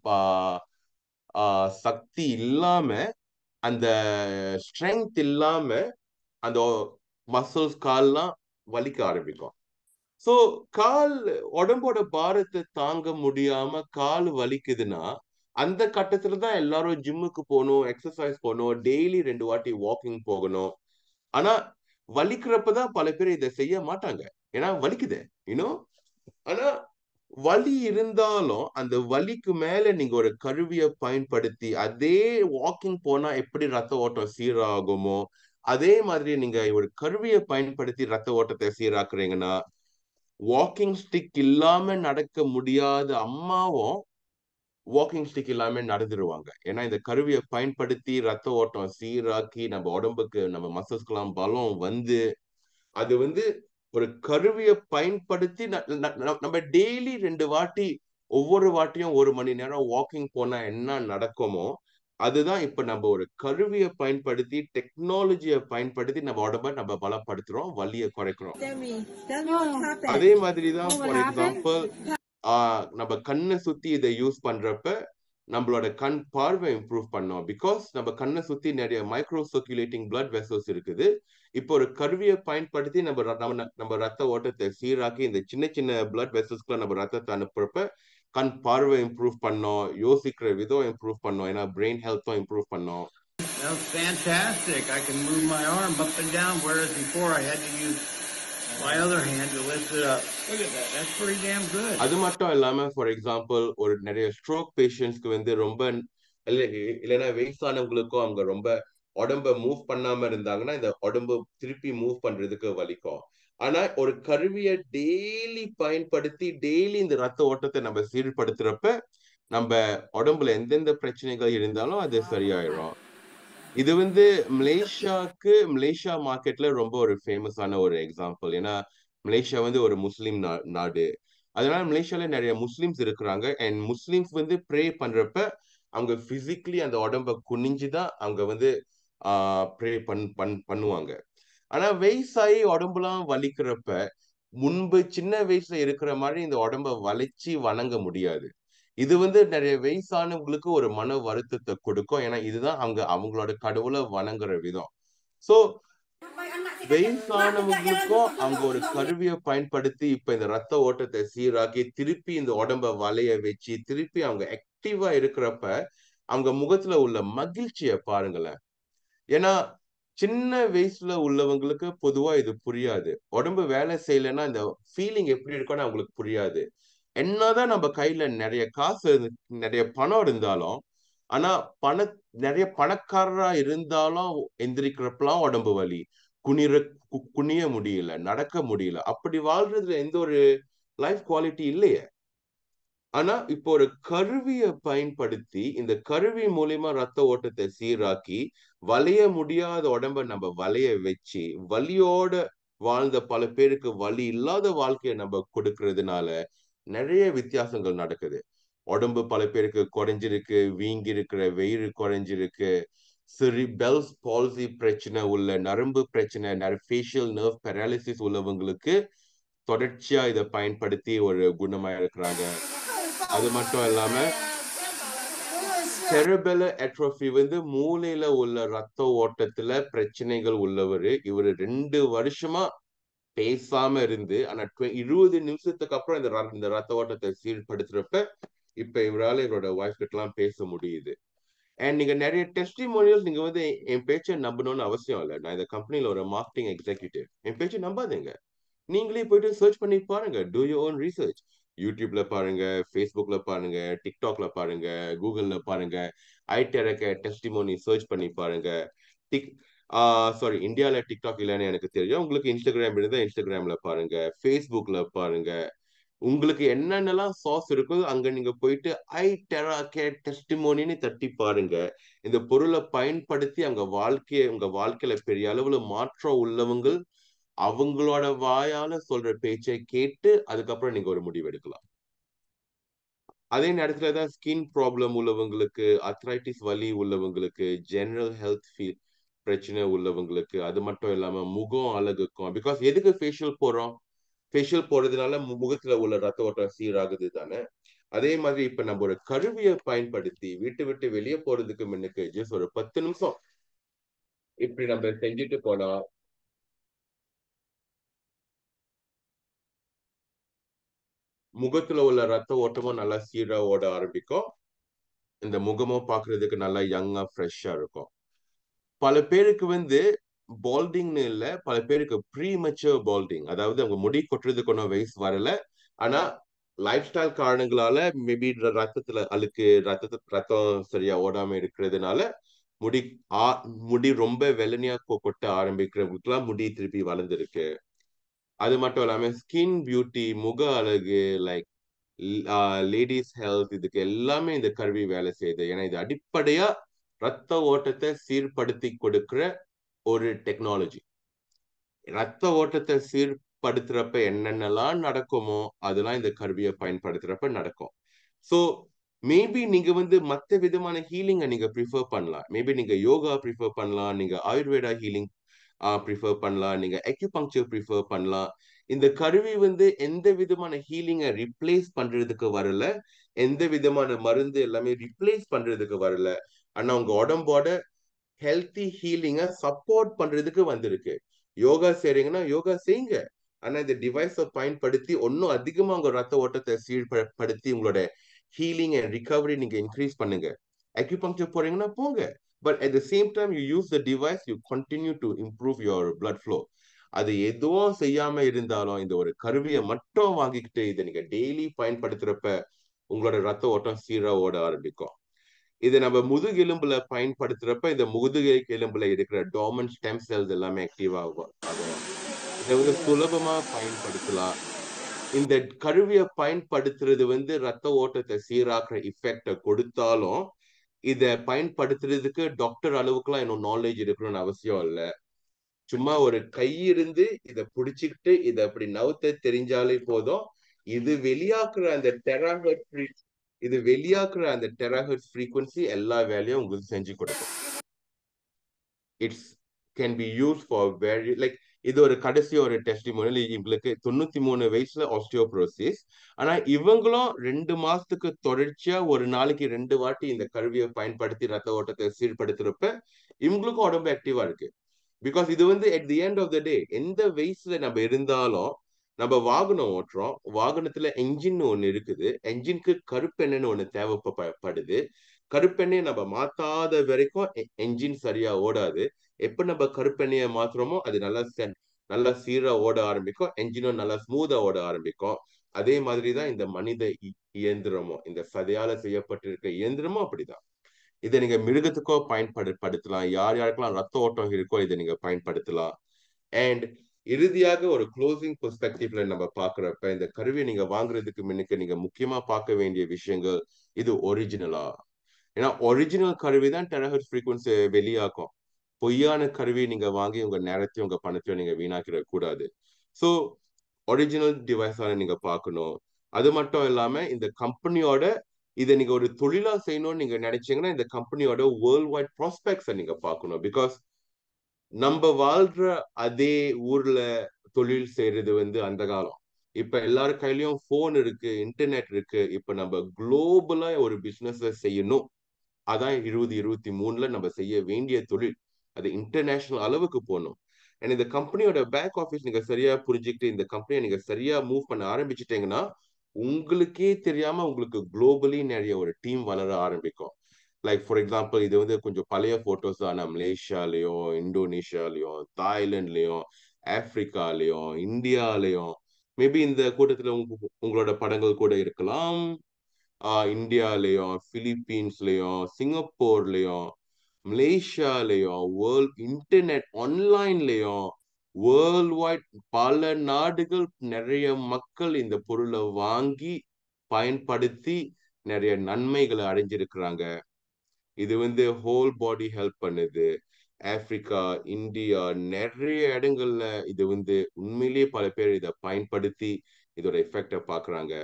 சக்தி இல்லாம அந்த ஸ்ட்ரென்த் இல்லாம அந்த மசில்ஸ் கால்லாம் வலிக்க ஆரம்பிக்கும் சோ கால் உடம்போட பாரத்தை தாங்க முடியாம கால் வலிக்குதுன்னா அந்த கட்டத்துல தான் எல்லாரும் ஜிம்முக்கு போகணும் எக்ஸசைஸ் போகணும் டெய்லி ரெண்டு வாட்டி வாக்கிங் போகணும் ஆனா வலிக்கிறப்பதான் பல பேர் இதை செய்ய மாட்டாங்க ஏன்னா வலிக்குது இன்னும் ஆனா வலி இருந்தாலும் அந்த வலிக்கு மேல நீங்க ஒரு கருவியை பயன்படுத்தி அதே வாக்கிங் போனா எப்படி ரத்த ஓட்டம் சீராகுமோ அதே மாதிரி நீங்க ஒரு கருவியை பயன்படுத்தி ரத்த ஓட்டத்தை சீராக்குறீங்கன்னா வாக்கிங் ஸ்டிக் இல்லாம நடக்க முடியாத அம்மாவும் வாக்கிங் ஸ்டிக் இல்லாம நடந்துருவாங்க ஏன்னா இந்த கருவியை பயன்படுத்தி ரத்த ஓட்டம் சீராக்கி நம்ம உடம்புக்கு நம்ம மசில்ஸ்க்கெல்லாம் பலம் வந்து அது வந்து ஒரு கருவியை பயன்படுத்தி நம்ம டெய்லி ரெண்டு வாட்டி ஒவ்வொரு வாட்டியும் ஒரு மணி நேரம் வாக்கிங் போனா என்ன நடக்குமோ அதுதான் இப்ப நம்ம ஒரு கருவியை பயன்படுத்தி டெக்னாலஜியை பயன்படுத்தி நம்ம உடம்ப நம்ம பலப்படுத்துறோம் வலியை குறைக்கிறோம் அதே மாதிரிதான் ஃபார் எக்ஸாம்பிள் ஆஹ் நம்ம கண்ணை சுத்தி இதை யூஸ் பண்றப்ப நம்மளோட கண் பார்வை இம்ப்ரூவ் பண்ணோம் பிகாஸ் நம்ம கண்ணை சுத்தி நிறைய மைக்ரோ சர்க்குலேட்டிங் பிளட் வெசல்ஸ் இருக்குது இப்போ ஒரு கருவியை பயன்படுத்தி நம்ம நம்ம நம்ம ரத்த ஓட்டத்தை சீராக்கி இந்த சின்ன சின்ன பிளட் வெசல்ஸ்க்குள்ள நம்ம ரத்தத்தை அனுப்புறப்ப கண் பார்வை இம்ப்ரூவ் பண்ணோம் யோசிக்கிற விதம் இம்ப்ரூவ் பண்ணோம் ஏன்னா பிரெயின் ஹெல்த்தும் இம்ப்ரூவ் பண்ணோம் That was fantastic. I can move my arm up and down, whereas before I had to use my other hand to lift it up. Look at that. That's pretty damn good. அது மட்டும் இல்லாம for example ஒரு நிறைய stroke பேஷண்ட்ஸ்க்கு வந்து ரொம்ப இல்ல இல்லைன்னா வயசானவங்களுக்கும் அவங்க ரொம்ப உடம்ப மூவ் பண்ணாம இருந்தாங்கன்னா இந்த உடம்பு திருப்பி மூவ் பண்றதுக்கு வலிக்கும் ஆனா ஒரு கருவியை டெய்லி பயன்படுத்தி டெய்லி இந்த ரத்த ஓட்டத்தை நம்ம சீர்படுத்துறப்ப நம்ம உடம்புல எந்தெந்த பிரச்சனைகள் இருந்தாலும் அது சரியாயிடும் இது வந்து மலேசியாவுக்கு மலேசியா மார்க்கெட்ல ரொம்ப ஒரு ஃபேமஸான ஒரு எக்ஸாம்பிள் ஏன்னா மலேசியா வந்து ஒரு முஸ்லீம் நாடு அதனால மலேசியால நிறைய முஸ்லிம்ஸ் இருக்கிறாங்க அண்ட் முஸ்லிம்ஸ் வந்து ப்ரே பண்றப்ப அவங்க பிசிக்கலி அந்த உடம்ப குனிஞ்சுதான் அவங்க வந்து ஆஹ் ப்ரே பண் பண் பண்ணுவாங்க ஆனா வயசாகி உடம்புலாம் வலிக்கிறப்ப முன்பு சின்ன வயசுல இருக்கிற மாதிரி இந்த உடம்ப வளைச்சு வணங்க முடியாது இது வந்து நிறைய வயசானவங்களுக்கு ஒரு மன வருத்தத்தை கொடுக்கும் ஏன்னா இதுதான் அவங்க அவங்களோட கடவுளை வணங்குற விதம் சோ வயசானவங்களுக்கும் அவங்க ஒரு கருவியை பயன்படுத்தி இப்ப இந்த ரத்த ஓட்டத்தை சீராக்கி திருப்பி இந்த உடம்ப வளைய வச்சு திருப்பி அவங்க ஆக்டிவா இருக்கிறப்ப அவங்க முகத்துல உள்ள மகிழ்ச்சியை பாருங்களேன் ஏன்னா சின்ன வயசுல உள்ளவங்களுக்கு பொதுவா இது புரியாது உடம்பு வேலை செய்யலைன்னா இந்த ஃபீலிங் எப்படி இருக்கும்னு அவங்களுக்கு புரியாது என்னதான் நம்ம கையில நிறைய காசு நிறைய பணம் இருந்தாலும் ஆனா பண நிறைய பணக்காரரா இருந்தாலும் எந்திரிக்கிறப்பெல்லாம் உடம்பு வலி குனிற குனிய முடியல நடக்க முடியல அப்படி வாழ்றதுல எந்த ஒரு லைஃப் குவாலிட்டி இல்லையே ஆனா இப்போ ஒரு கருவியை பயன்படுத்தி இந்த கருவி மூலியமா ரத்த ஓட்டத்தை சீராக்கி வளைய முடியாத உடம்ப நம்ம வளைய வச்சு வலியோட வாழ்ந்த பல பேருக்கு வலி இல்லாத வாழ்க்கையை நம்ம கொடுக்கறதுனால நிறைய வித்தியாசங்கள் நடக்குது உடம்பு பல பேருக்கு குறைஞ்சிருக்கு வீங்கி இருக்கிற வெயிறு குறைஞ்சிருக்கு சரி பெல்ஸ் பால்சி பிரச்சனை உள்ள நரம்பு பிரச்சனை ஃபேஷியல் நர்வ் பெராலிசிஸ் உள்ளவங்களுக்கு தொடர்ச்சியா இதை பயன்படுத்தி ஒரு குணமா இருக்கிறாங்க அது மட்டும் இல்லாம செரபெல அட்ரோஃபி வந்து மூளையில உள்ள ரத்த ஓட்டத்துல பிரச்சனைகள் உள்ளவர் இவர் ரெண்டு வருஷமா பேசாம இருந்து ஆனா இருபது நிமிஷத்துக்கு அப்புறம் இந்த இந்த ரத்த ஓட்டத்தை சீர்படுத்துறப்ப இப்ப இவரால இவரோட ஒய்ஃப் கிட்ட எல்லாம் பேச முடியுது அண்ட் நீங்க நிறைய டெஸ்டிமோனியல்ஸ் நீங்க வந்து என் பேச்சை நம்பணும்னு அவசியம் இல்லை நான் இந்த கம்பெனில ஒரு மார்க்கெட்டிங் எக்ஸிக்யூட்டிவ் என் பேச்சை நம்பாதீங்க நீங்களே போயிட்டு சர்ச் பண்ணி பாருங்க டூ யூ ஓன் ரீசர்ச் யூடியூப்ல பாருங்க ஃபேஸ்புக்ல பாருங்க டிக்டாக்ல பாருங்க கூகுள்ல பாருங்க ஐடெரக்க டெஸ்டிமோனி சர்ச் பண்ணி பாருங்க டிக் சாரி இந்தியால டிக்டாக் இல்லைன்னு எனக்கு தெரியும் உங்களுக்கு இன்ஸ்டாகிராம் இருந்தா இன்ஸ்டாகிராம்ல பாருங்க ஃபேஸ்புக்ல பாருங்க உங்களுக்கு என்னென்னலாம் சாஸ் இருக்கோ அங்க நீங்க போயிட்டு ஐ டெரா கே டெஸ்டிமோனின்னு தட்டி பாருங்க இந்த பொருளை பயன்படுத்தி அங்க வாழ்க்கைய உங்க வாழ்க்கையில பெரிய அளவுல மாற்றம் உள்ளவங்க அவங்களோட வாயால சொல்ற பேச்சை கேட்டு அதுக்கப்புறம் நீங்க ஒரு முடிவு எடுக்கலாம் அதே நேரத்துல தான் ஸ்கின் ப்ராப்ளம் உள்ளவங்களுக்கு அத்ரைட்டிஸ் வலி உள்ளவங்களுக்கு ஜெனரல் ஹெல்த் ஃபீல் பிரச்சனை உள்ளவங்களுக்கு அது மட்டும் இல்லாம முகம் அழகுக்கும் பிகாஸ் எதுக்கு ஃபேஷியல் போறோம் ஃபேஷியல் போடுறதுனால முகத்துல உள்ள ரத்த ஓட்டம் சீராகுது தானே அதே மாதிரி இப்ப நம்ம ஒரு கருவியை பயன்படுத்தி வீட்டு விட்டு வெளியே போறதுக்கு முன்னுக்கு ஜஸ்ட் ஒரு பத்து நிமிஷம் இப்படி நம்ம செஞ்சுட்டு போனா முகத்துல உள்ள ரத்த ஓட்டமும் நல்லா சீரா ஓட ஆரம்பிக்கும் இந்த முகமும் பாக்குறதுக்கு நல்லா யங்கா ஃப்ரெஷ்ஷா இருக்கும் பல பேருக்கு வந்து பால்டிங்னு இல்ல பல பேருக்கு ப்ரீ மெச்சூர் பால்டிங் அதாவது அவங்க முடி கொட்டுறதுக்கு ஒன்றும் வயசு வரல ஆனா லைஃப் ஸ்டைல் காரணங்களால மேபி ரத்தத்துல அழுக்கு ரத்தத்து ரத்தம் சரியா ஓடாம இருக்கிறதுனால முடி ஆ முடி ரொம்ப வெள்ளனியா கொட்ட ஆரம்பிக்கிறவங்களுக்குலாம் முடி திருப்பி வளர்ந்துருக்கு அது மட்டும் இல்லாம ஸ்கின் பியூட்டி முக அழகு லைக் லேடிஸ் ஹெல்த் இதுக்கு எல்லாமே இந்த கருவி வேலை செய்யுது ஏன்னா இது அடிப்படையா ரத்த ஓட்டத்தை சீர்படுத்தி கொடுக்கிற ஒரு டெக்னாலஜி ரத்த ஓட்டத்தை சீர்படுத்துறப்ப என்னென்னலாம் நடக்குமோ அதெல்லாம் இந்த கருவியை பயன்படுத்துறப்ப நடக்கும் ஸோ மேபி நீங்க வந்து மற்ற விதமான ஹீலிங்கை நீங்க ப்ரிஃபர் பண்ணலாம் மேபி நீங்க யோகா ப்ரிஃபர் பண்ணலாம் நீங்க ஆயுர்வேதா ஹீலிங் ப்ரிஃபர் பண்ணலாம் நீங்க அக்யூபங்க்சர் ப்ரிஃபர் பண்ணலாம் இந்த கருவி வந்து எந்த விதமான ஹீலிங்கை ரிப்ளேஸ் பண்றதுக்கு வரல எந்த விதமான மருந்து எல்லாமே ரிப்ளேஸ் பண்றதுக்கு வரல ஆனா உங்க உடம்போட ஹெல்த்தி ஹீலிங்கை சப்போர்ட் பண்றதுக்கு வந்திருக்கு யோகா செய்றீங்கன்னா யோகா செய்யுங்க ஆனா இந்த டிவைஸை பயன்படுத்தி ஒன்னும் அதிகமா உங்க ரத்த ஓட்டத்தை சீர்படுத்தி உங்களோட ஹீலிங் அண்ட் ரிகவரி நீங்க இன்க்ரீஸ் பண்ணுங்க அக்யூபங்க்சர் போறீங்கன்னா போங்க but at the same time you use the device you continue to improve your blood flow அது எதுவும் செய்யாம இருந்தாலும் இந்த ஒரு கருவியை மட்டும் வாங்கிக்கிட்டு இதை நீங்க டெய்லி பயன்படுத்துறப்ப உங்களோட ரத்த ஓட்டம் சீரா ஓட ஆரம்பிக்கும் இதை நம்ம முதுகெலும்புல பயன்படுத்துறப்ப இந்த முதுகு எலும்புல இருக்கிற டாமன் ஸ்டெம் செல்ஸ் எல்லாமே ஆக்டிவ் ஆகும் ஆகும் இதை வந்து சுலபமா பயன்படுத்தலாம் இந்த கருவியை பயன்படுத்துறது வந்து ரத்த ஓட்டத்தை சீராக்குற இஃபெக்ட கொடுத்தாலும் இத பயன்படுத்துறதுக்கு டாக்டர் அளவுக்குலாம் இன்னும் நாலேஜ் இருக்கணும்னு அவசியம் இல்லை சும்மா ஒரு கை இருந்து இதை பிடிச்சிக்கிட்டு இதை அப்படி நவுத்த தெரிஞ்சாலே போதும் இது வெளியாக்குற அந்த டெராஹெட் இது வெளியாக்குற அந்த டெராஹெட் ஃப்ரீக்வன்சி எல்லா வேலையும் உங்களுக்கு செஞ்சு கொடுக்கும் it's can be use for very like இது ஒரு கடைசி ஒரு டெஸ்டிமோனியல் இவங்களுக்கு தொண்ணூத்தி மூணு வயசுல ஆஸ்டியோப்ரோசிஸ் ஆனா இவங்களும் ரெண்டு மாசத்துக்கு தொடர்ச்சியா ஒரு நாளைக்கு ரெண்டு வாட்டி இந்த கருவியை பயன்படுத்தி ரத்த ஓட்டத்தை சீர்படுத்துறப்ப இவங்களுக்கும் உடம்பு ஆக்டிவா இருக்கு பிகாஸ் இது வந்து at the end of the day எந்த வயசுல நம்ம இருந்தாலும் நம்ம வாகனம் ஓட்டுறோம் வாகனத்துல என்ஜின் ஒண்ணு இருக்குது என்ஜினுக்கு கருப்பெண்ணெய்னு ஒண்ணு தேவைப்படுது கருப்பெண்ணெய் நம்ம மாத்தாத வரைக்கும் என்ஜின் சரியா ஓடாது எப்ப நம்ம கருப்பெண்ணெயை மாத்துறோமோ அது நல்லா நல்லா சீரா ஓட ஆரம்பிக்கும் என்ஜினும் நல்லா ஸ்மூதா ஓட ஆரம்பிக்கும் அதே மாதிரிதான் இந்த மனித இயந்திரமும் இந்த சதையால செய்யப்பட்டிருக்க இயந்திரமும் அப்படிதான் இதை நீங்க மிருகத்துக்கோ பயன்படுத்தலாம் யார் யாருக்கெல்லாம் ரத்த ஓட்டம் இருக்கோ இதை நீங்க பயன்படுத்தலாம் அண்ட் இறுதியாக ஒரு க்ளோசிங் பெர்ஸ்பெக்டிவ்ல நம்ம பாக்குறப்ப இந்த கருவியை நீங்க வாங்குறதுக்கு முன்னுக்கு நீங்க முக்கியமா பார்க்க வேண்டிய விஷயங்கள் இது ஒரிஜினலா ஏன்னா ஒரிஜினல் கருவி தான் டெரஹர்ட் ஃப்ரீக்வன்சி வெளியாக்கும் பொய்யான கருவியை நீங்க வாங்கி உங்க நேரத்தையும் உங்க பணத்தையும் நீங்க வீணாக்கிட கூடாது ஸோ ஒரிஜினல் டிவைஸான நீங்க பார்க்கணும் அது மட்டும் இல்லாம இந்த கம்பெனியோட இதை நீங்க ஒரு தொழிலா செய்யணும்னு நீங்க நினைச்சீங்கன்னா இந்த கம்பெனியோட வேர்ல்ட் வைட் ப்ராஸ்பெக்ட்ஸை நீங்க பார்க்கணும் பிகாஸ் நம்ம வாழ்ற அதே ஊர்ல தொழில் செய்யறது வந்து அந்த காலம் இப்ப எல்லார் கையிலயும் போன் இருக்கு இன்டர்நெட் இருக்கு இப்ப நம்ம குளோபலா ஒரு பிசினஸ் செய்யணும் அதான் இருபது இருபத்தி மூணுல நம்ம செய்ய வேண்டிய தொழில் அது இன்டர்நேஷனல் அளவுக்கு போகணும் அண்ட் இந்த கம்பெனியோட பேக் ஆஃபீஸ் நீங்க சரியா புரிஞ்சுக்கிட்டு இந்த கம்பெனியை நீங்க சரியா மூவ் பண்ண ஆரம்பிச்சிட்டீங்கன்னா உங்களுக்கே தெரியாம உங்களுக்கு குளோபலி நிறைய ஒரு டீம் வளர ஆரம்பிக்கும் லைக் ஃபார் எக்ஸாம்பிள் இது வந்து கொஞ்சம் பழைய போட்டோஸ் தான் மலேசியாலயும் இந்தோனேஷியாலயும் தாய்லாண்ட்லயும் ஆப்பிரிக்காலயும் இந்தியாலயும் மேபி இந்த கூட்டத்துல உங்க உங்களோட படங்கள் கூட இருக்கலாம் ஆஹ் இந்தியாலயும் பிலிப்பீன்ஸ்லயும் சிங்கப்பூர்லயும் மலேசியாலயும் வேர்ல்ட் இன்டர்நெட் ஆன்லைன்லயும் வேர்ல்ட் வைட் பல நாடுகள் நிறைய மக்கள் இந்த பொருளை வாங்கி பயன்படுத்தி நிறைய நன்மைகளை அடைஞ்சிருக்கிறாங்க இது வந்து ஹோல் பாடி ஹெல்ப் பண்ணுது ஆப்பிரிக்கா இந்தியா நிறைய இடங்கள்ல இது வந்து உண்மையிலேயே பல பேர் இதை பயன்படுத்தி இதோட எஃபெக்டை பாக்குறாங்க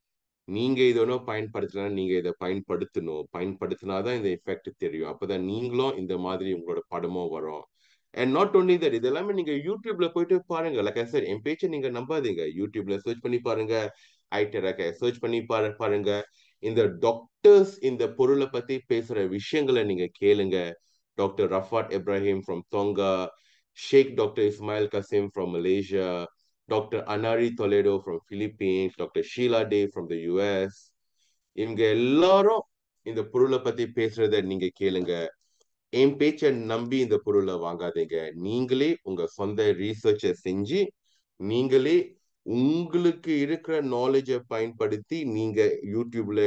நீங்க இதை ஒன்றும் பயன்படுத்தலாம் நீங்க இதை பயன்படுத்தணும் பயன்படுத்தினாதான் இந்த எஃபெக்ட் தெரியும் அப்பதான் நீங்களும் இந்த மாதிரி உங்களோட படமும் வரும் அண்ட் நாட் ஒன்லி தட் இது எல்லாமே நீங்க யூடியூப்ல போயிட்டு பாருங்க லைக் சார் என் பேச்சை நீங்க நம்பாதீங்க யூடியூப்ல சர்ச் பண்ணி பாருங்க ஐடெராக்க சர்ச் பண்ணி பாரு பாருங்க இந்த டாக்டர்ஸ் இந்த பொருளை பத்தி பேசுற விஷயங்களை நீங்க கேளுங்க doctor Rafat Ibrahim from Tonga Sheikh doctor Ismail Kassim from Malaysia doctor Anari Toledo from Philippines doctor Sheila Day from the US இவங்க எல்லாரும் இந்த பொருளை பத்தி பேசுறத நீங்க கேளுங்க என் பேச்சை நம்பி இந்த பொருளை வாங்காதீங்க நீங்களே உங்க சொந்த ரீசர்ச்சை செஞ்சு நீங்களே உங்களுக்கு இருக்கிற நாலேஜை பயன்படுத்தி நீங்க யூடியூப்ல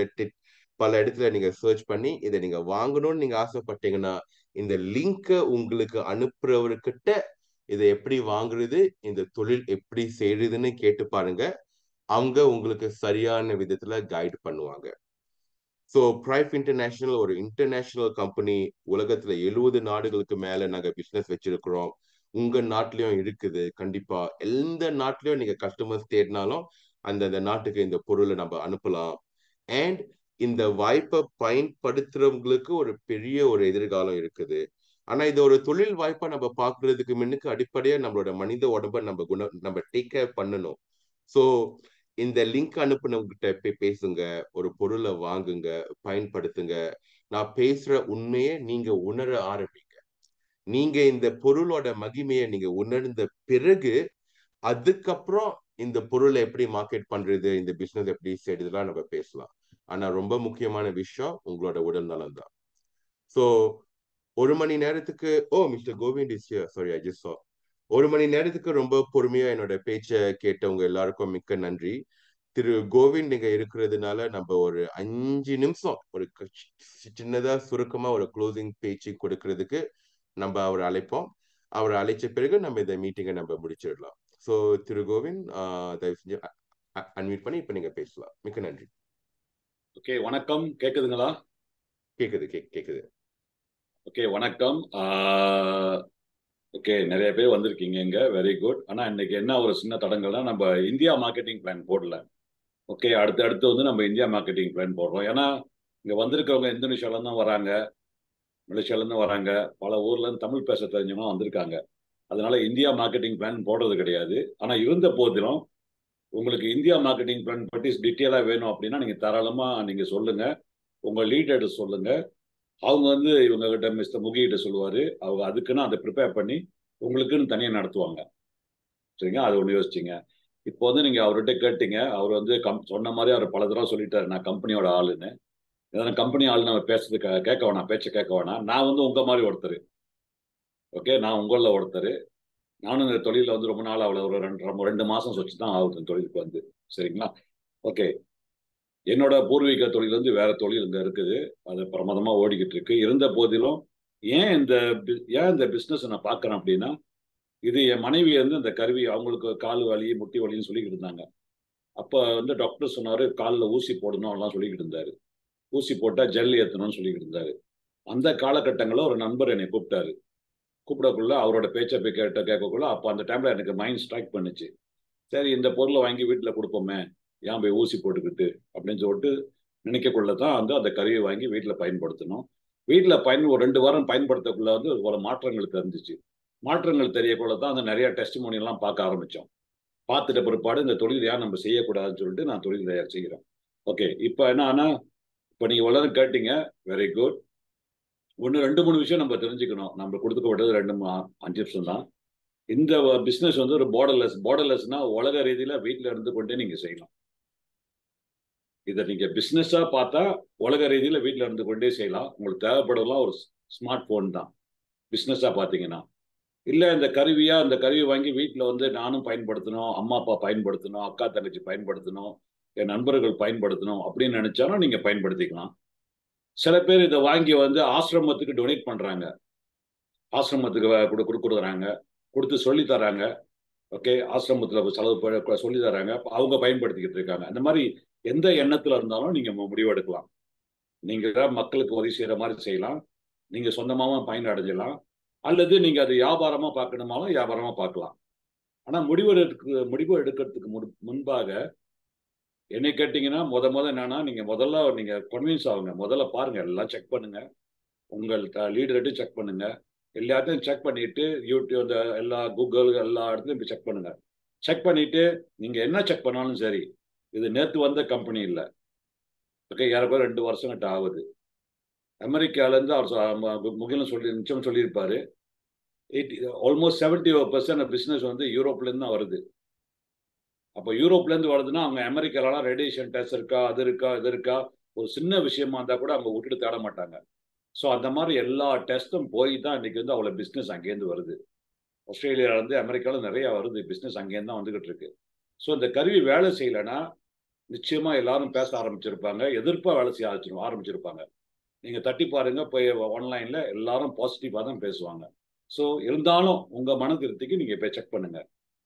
பல இடத்துல நீங்க சர்ச் பண்ணி இதை நீங்க வாங்கணும்னு நீங்க ஆசைப்பட்டீங்கன்னா இந்த லிங்கை உங்களுக்கு அனுப்புறவர்கிட்ட இதை எப்படி வாங்குறது இந்த தொழில் எப்படி செய்யறதுன்னு கேட்டு பாருங்க அவங்க உங்களுக்கு சரியான விதத்துல கைட் பண்ணுவாங்க ஸோ பிரைஃப் இன்டர்நேஷனல் ஒரு இன்டர்நேஷனல் கம்பெனி உலகத்துல எழுபது நாடுகளுக்கு மேல நாங்க பிசினஸ் வச்சிருக்கிறோம் உங்க நாட்டிலயும் இருக்குது கண்டிப்பா எந்த நாட்டிலயும் நீங்க கஸ்டமர்ஸ் தேடினாலும் அந்தந்த நாட்டுக்கு இந்த பொருளை நம்ம அனுப்பலாம் அண்ட் இந்த வாய்ப்பை பயன்படுத்துறவங்களுக்கு ஒரு பெரிய ஒரு எதிர்காலம் இருக்குது ஆனா இது ஒரு தொழில் வாய்ப்பா நம்ம பாக்குறதுக்கு முன்னுக்கு அடிப்படையா நம்மளோட மனித உடம்ப நம்ம குண நம்ம டேக் கேர் பண்ணணும் ஸோ இந்த லிங்க் அனுப்புனவங்கிட்ட போய் பேசுங்க ஒரு பொருளை வாங்குங்க பயன்படுத்துங்க நான் பேசுற உண்மையை நீங்க உணர ஆரம்பிங்க நீங்க இந்த பொருளோட மகிமையை நீங்க உணர்ந்த பிறகு அதுக்கப்புறம் இந்த பொருளை எப்படி மார்க்கெட் பண்றது இந்த பிசினஸ் எப்படி செய்யறதுலாம் நம்ம பேசலாம் ஆனா ரொம்ப முக்கியமான விஷயம் உங்களோட உடல் நலம் தான் ஸோ ஒரு மணி நேரத்துக்கு oh mister Govind is sorry I just ஒரு மணி நேரத்துக்கு ரொம்ப பொறுமையா என்னோட பேச்சை கேட்டவங்க எல்லாருக்கும் மிக்க நன்றி திரு கோவிந்த் நீங்க இருக்கிறதுனால நம்ம ஒரு அஞ்சு நிமிஷம் ஒரு சின்னதா சுருக்கமா ஒரு க்ளோசிங் பேச்சு கொடுக்கறதுக்கு நம்ம அவரை அழைப்போம் அவரை அழைச்ச பிறகு நம்ம இந்த மீட்டிங்கை நம்ம முடிச்சிடலாம் ஸோ திரு கோவிந்த் தயவு செஞ்சு அன்மியூட் பண்ணி இப்ப நீங்க பேசலாம் மிக்க நன்றி ஓகே வணக்கம் கேக்குதுங்களா கேக்குது கே கேக்குது ஓகே வணக்கம் ஓகே நிறைய பேர் வந்திருக்கீங்க இங்க வெரி குட் ஆனா இன்னைக்கு என்ன ஒரு சின்ன தடங்கள்னா நம்ம இந்தியா மார்க்கெட்டிங் பிளான் போடல ஓகே அடுத்து அடுத்து வந்து நம்ம இந்தியா மார்க்கெட்டிங் பிளான் போடுறோம் ஏன்னா இங்க வந்திருக்கிறவங்க இந்தோனேஷியால தான் வராங்க மலேசியால இருந்து வராங்க பல ஊர்ல இருந்து தமிழ் பேச தெரிஞ்சவங்க வந்திருக்காங்க அதனால இந்தியா மார்க்கெட்டிங் பிளான் போடுறது கிடையாது ஆனா இருந்த போதிலும் உங்களுக்கு இந்தியா மார்க்கெட்டிங் பிளான் பற்றி டீட்டெயிலாக வேணும் அப்படின்னா நீங்கள் தாராளமாக நீங்கள் சொல்லுங்க உங்கள் லீடர்கிட்ட சொல்லுங்க அவங்க வந்து இவங்க கிட்ட மிஸ்டர் முகிகிட்ட சொல்லுவார் அவங்க அதுக்குன்னு அதை ப்ரிப்பேர் பண்ணி உங்களுக்குன்னு தனியாக நடத்துவாங்க சரிங்க அது ஒன்று யோசிச்சிங்க இப்போ வந்து நீங்கள் அவர்கிட்ட கேட்டீங்க அவர் வந்து கம் சொன்ன மாதிரி அவர் பல தடவை சொல்லிட்டாரு நான் கம்பெனியோட ஆளுன்னு ஏன்னா கம்பெனி ஆள் நம்ம பேசுறது கேட்க வேணாம் பேச்சை கேட்க வேணாம் நான் வந்து உங்கள் மாதிரி ஒருத்தர் ஓகே நான் உங்களில் ஒருத்தர் நானும் இந்த தொழிலில் வந்து ரொம்ப நாள் அவ்வளோ ஒரு ரெண்டு ரெண்டு மாதம் வச்சு தான் ஆகுது தொழிலுக்கு வந்து சரிங்களா ஓகே என்னோட பூர்வீக தொழில் வந்து வேற தொழில் இங்கே இருக்குது அது பிரமாதமாக ஓடிக்கிட்டு இருக்கு இருந்த போதிலும் ஏன் இந்த ஏன் இந்த பிஸ்னஸ் நான் பார்க்குறேன் அப்படின்னா இது என் மனைவி வந்து இந்த கருவி அவங்களுக்கு கால் வலி முட்டி வலின்னு சொல்லிக்கிட்டு இருந்தாங்க அப்போ வந்து டாக்டர் சொன்னார் காலில் ஊசி போடணும் எல்லாம் சொல்லிக்கிட்டு இருந்தாரு ஊசி போட்டால் ஜெல் ஏற்றணும்னு சொல்லிக்கிட்டு இருந்தாரு அந்த காலகட்டங்களில் ஒரு நண்பர் என்னை கூப்பிட்டாரு கூப்பிடக்குள்ள அவரோட பேச்சை போய் கேட்ட கேட்கக்குள்ள அப்போ அந்த டைம்ல எனக்கு மைண்ட் ஸ்ட்ரைக் பண்ணுச்சு சரி இந்த பொருளை வாங்கி வீட்டில் கொடுப்போமே ஏன் போய் ஊசி போட்டுக்கிட்டு அப்படின்னு சொல்லிட்டு நினைக்கக்குள்ள தான் வந்து அந்த கருவியை வாங்கி வீட்டில் பயன்படுத்தணும் வீட்டில் பயன் ஒரு ரெண்டு வாரம் பயன்படுத்தக்குள்ள வந்து ஒரு மாற்றங்கள் தெரிஞ்சிச்சு மாற்றங்கள் தெரியக்குள்ள தான் அந்த நிறைய டெஸ்ட் எல்லாம் பார்க்க ஆரம்பித்தோம் பார்த்துட்ட பிற்பாடு இந்த தொழில் ஏன் நம்ம செய்யக்கூடாதுன்னு சொல்லிட்டு நான் தொழில் தயார் செய்கிறேன் ஓகே இப்போ என்னன்னா இப்போ நீங்கள் வளரும் கேட்டீங்க வெரி குட் ஒன்று ரெண்டு மூணு விஷயம் நம்ம தெரிஞ்சுக்கணும் நம்ம கொடுத்துக்கப்பட்டது ரெண்டு மூ- அஞ்சு நிமிஷம் தான் இந்த பிஸ்னஸ் வந்து ஒரு பார்டர்லெஸ் பார்டர்லெஸ்னா உலக ரீதியில் வீட்டில் இருந்து கொண்டே நீங்கள் செய்யலாம் இதை நீங்கள் பிஸ்னஸாக பார்த்தா உலக ரீதியில் வீட்டில் இருந்து கொண்டே செய்யலாம் உங்களுக்கு தேவைப்படலாம் ஒரு ஸ்மார்ட் ஃபோன் தான் பிஸ்னஸாக பார்த்தீங்கன்னா இல்லை இந்த கருவியா இந்த கருவி வாங்கி வீட்டில் வந்து நானும் பயன்படுத்தணும் அம்மா அப்பா பயன்படுத்தணும் அக்கா தங்கச்சி பயன்படுத்தணும் என் நண்பர்கள் பயன்படுத்தணும் அப்படின்னு நினைச்சாலும் நீங்கள் பயன்படுத்திக்கலாம் சில பேர் இதை வாங்கி வந்து ஆசிரமத்துக்கு டொனேட் பண்ணுறாங்க ஆசிரமத்துக்கு வ- கொடு கொடுக்குறாங்க கொடுத்து சொல்லி தராங்க ஓகே ஆசிரமத்தில் செலவு பண்ண சொல்லி தராங்க அப்ப அவங்க பயன்படுத்திக்கிட்டு இருக்காங்க அந்த மாதிரி எந்த எண்ணத்தில் இருந்தாலும் நீங்கள் முடிவு எடுக்கலாம் நீங்கள் மக்களுக்கு உதவி செய்கிற மாதிரி செய்யலாம் நீங்கள் சொந்தமாகவும் பயன் அடைஞ்சலாம் அல்லது நீங்கள் அது வியாபாரமாக பார்க்கணுமாலும் வியாபாரமாக பார்க்கலாம் ஆனால் முடிவு எடுக்க முடிவு எடுக்கிறதுக்கு முன் முன்பாக என்னை கேட்டிங்கன்னா முத முத என்னன்னா நீங்கள் முதல்ல நீங்கள் கன்வின்ஸ் ஆகுங்க முதல்ல பாருங்க எல்லாம் செக் பண்ணுங்க உங்கள் லீடர்கிட்ட செக் பண்ணுங்க எல்லாத்தையும் செக் பண்ணிட்டு யூடியூப் இந்த எல்லா கூகுள் எல்லா இடத்துலையும் போய் செக் பண்ணுங்க செக் பண்ணிட்டு நீங்கள் என்ன செக் பண்ணாலும் சரி இது நேற்று வந்த கம்பெனி இல்லை ஓகே யாருக்கோ ரெண்டு வருஷம் கிட்ட ஆகுது அமெரிக்காலேருந்து அவர் சொ- ம- முகிலன் சொல்லி நிச்சயம் சொல்லியிருப்பாரு eighty almost seventy percent business வந்து யூரோப்லேருந்து தான் வருது அப்போ யூரோப்லேருந்து வருதுன்னா அவங்க அமெரிக்காலலாம் ரேடியேஷன் டெஸ்ட் இருக்கா அது இருக்கா இது இருக்கா ஒரு சின்ன விஷயமா இருந்தால் கூட அவங்க விட்டுட்டு தேட மாட்டாங்க ஸோ அந்த மாதிரி எல்லா டெஸ்ட்டும் போய் தான் இன்னைக்கு வந்து அவ்வளோ பிஸ்னஸ் அங்கேருந்து வருது ஆஸ்திரேலியாவிலேருந்து அமெரிக்காவில் நிறைய வருது பிஸ்னஸ் அங்கேருந்து தான் வந்துகிட்டு இருக்கு ஸோ இந்த கருவி வேலை செய்யலைன்னா நிச்சயமா எல்லாரும் பேச ஆரம்பிச்சிருப்பாங்க எதிர்ப்பா வேலை செய்ய ஆரம்பிச்சிரு ஆரம்பிச்சிருப்பாங்க நீங்க தட்டி பாருங்க போய் ஆன்லைன்ல எல்லாரும் பாசிட்டிவா தான் பேசுவாங்க ஸோ இருந்தாலும் உங்க மன திருப்திக்கு நீங்க போய் செக் பண்ணுங்க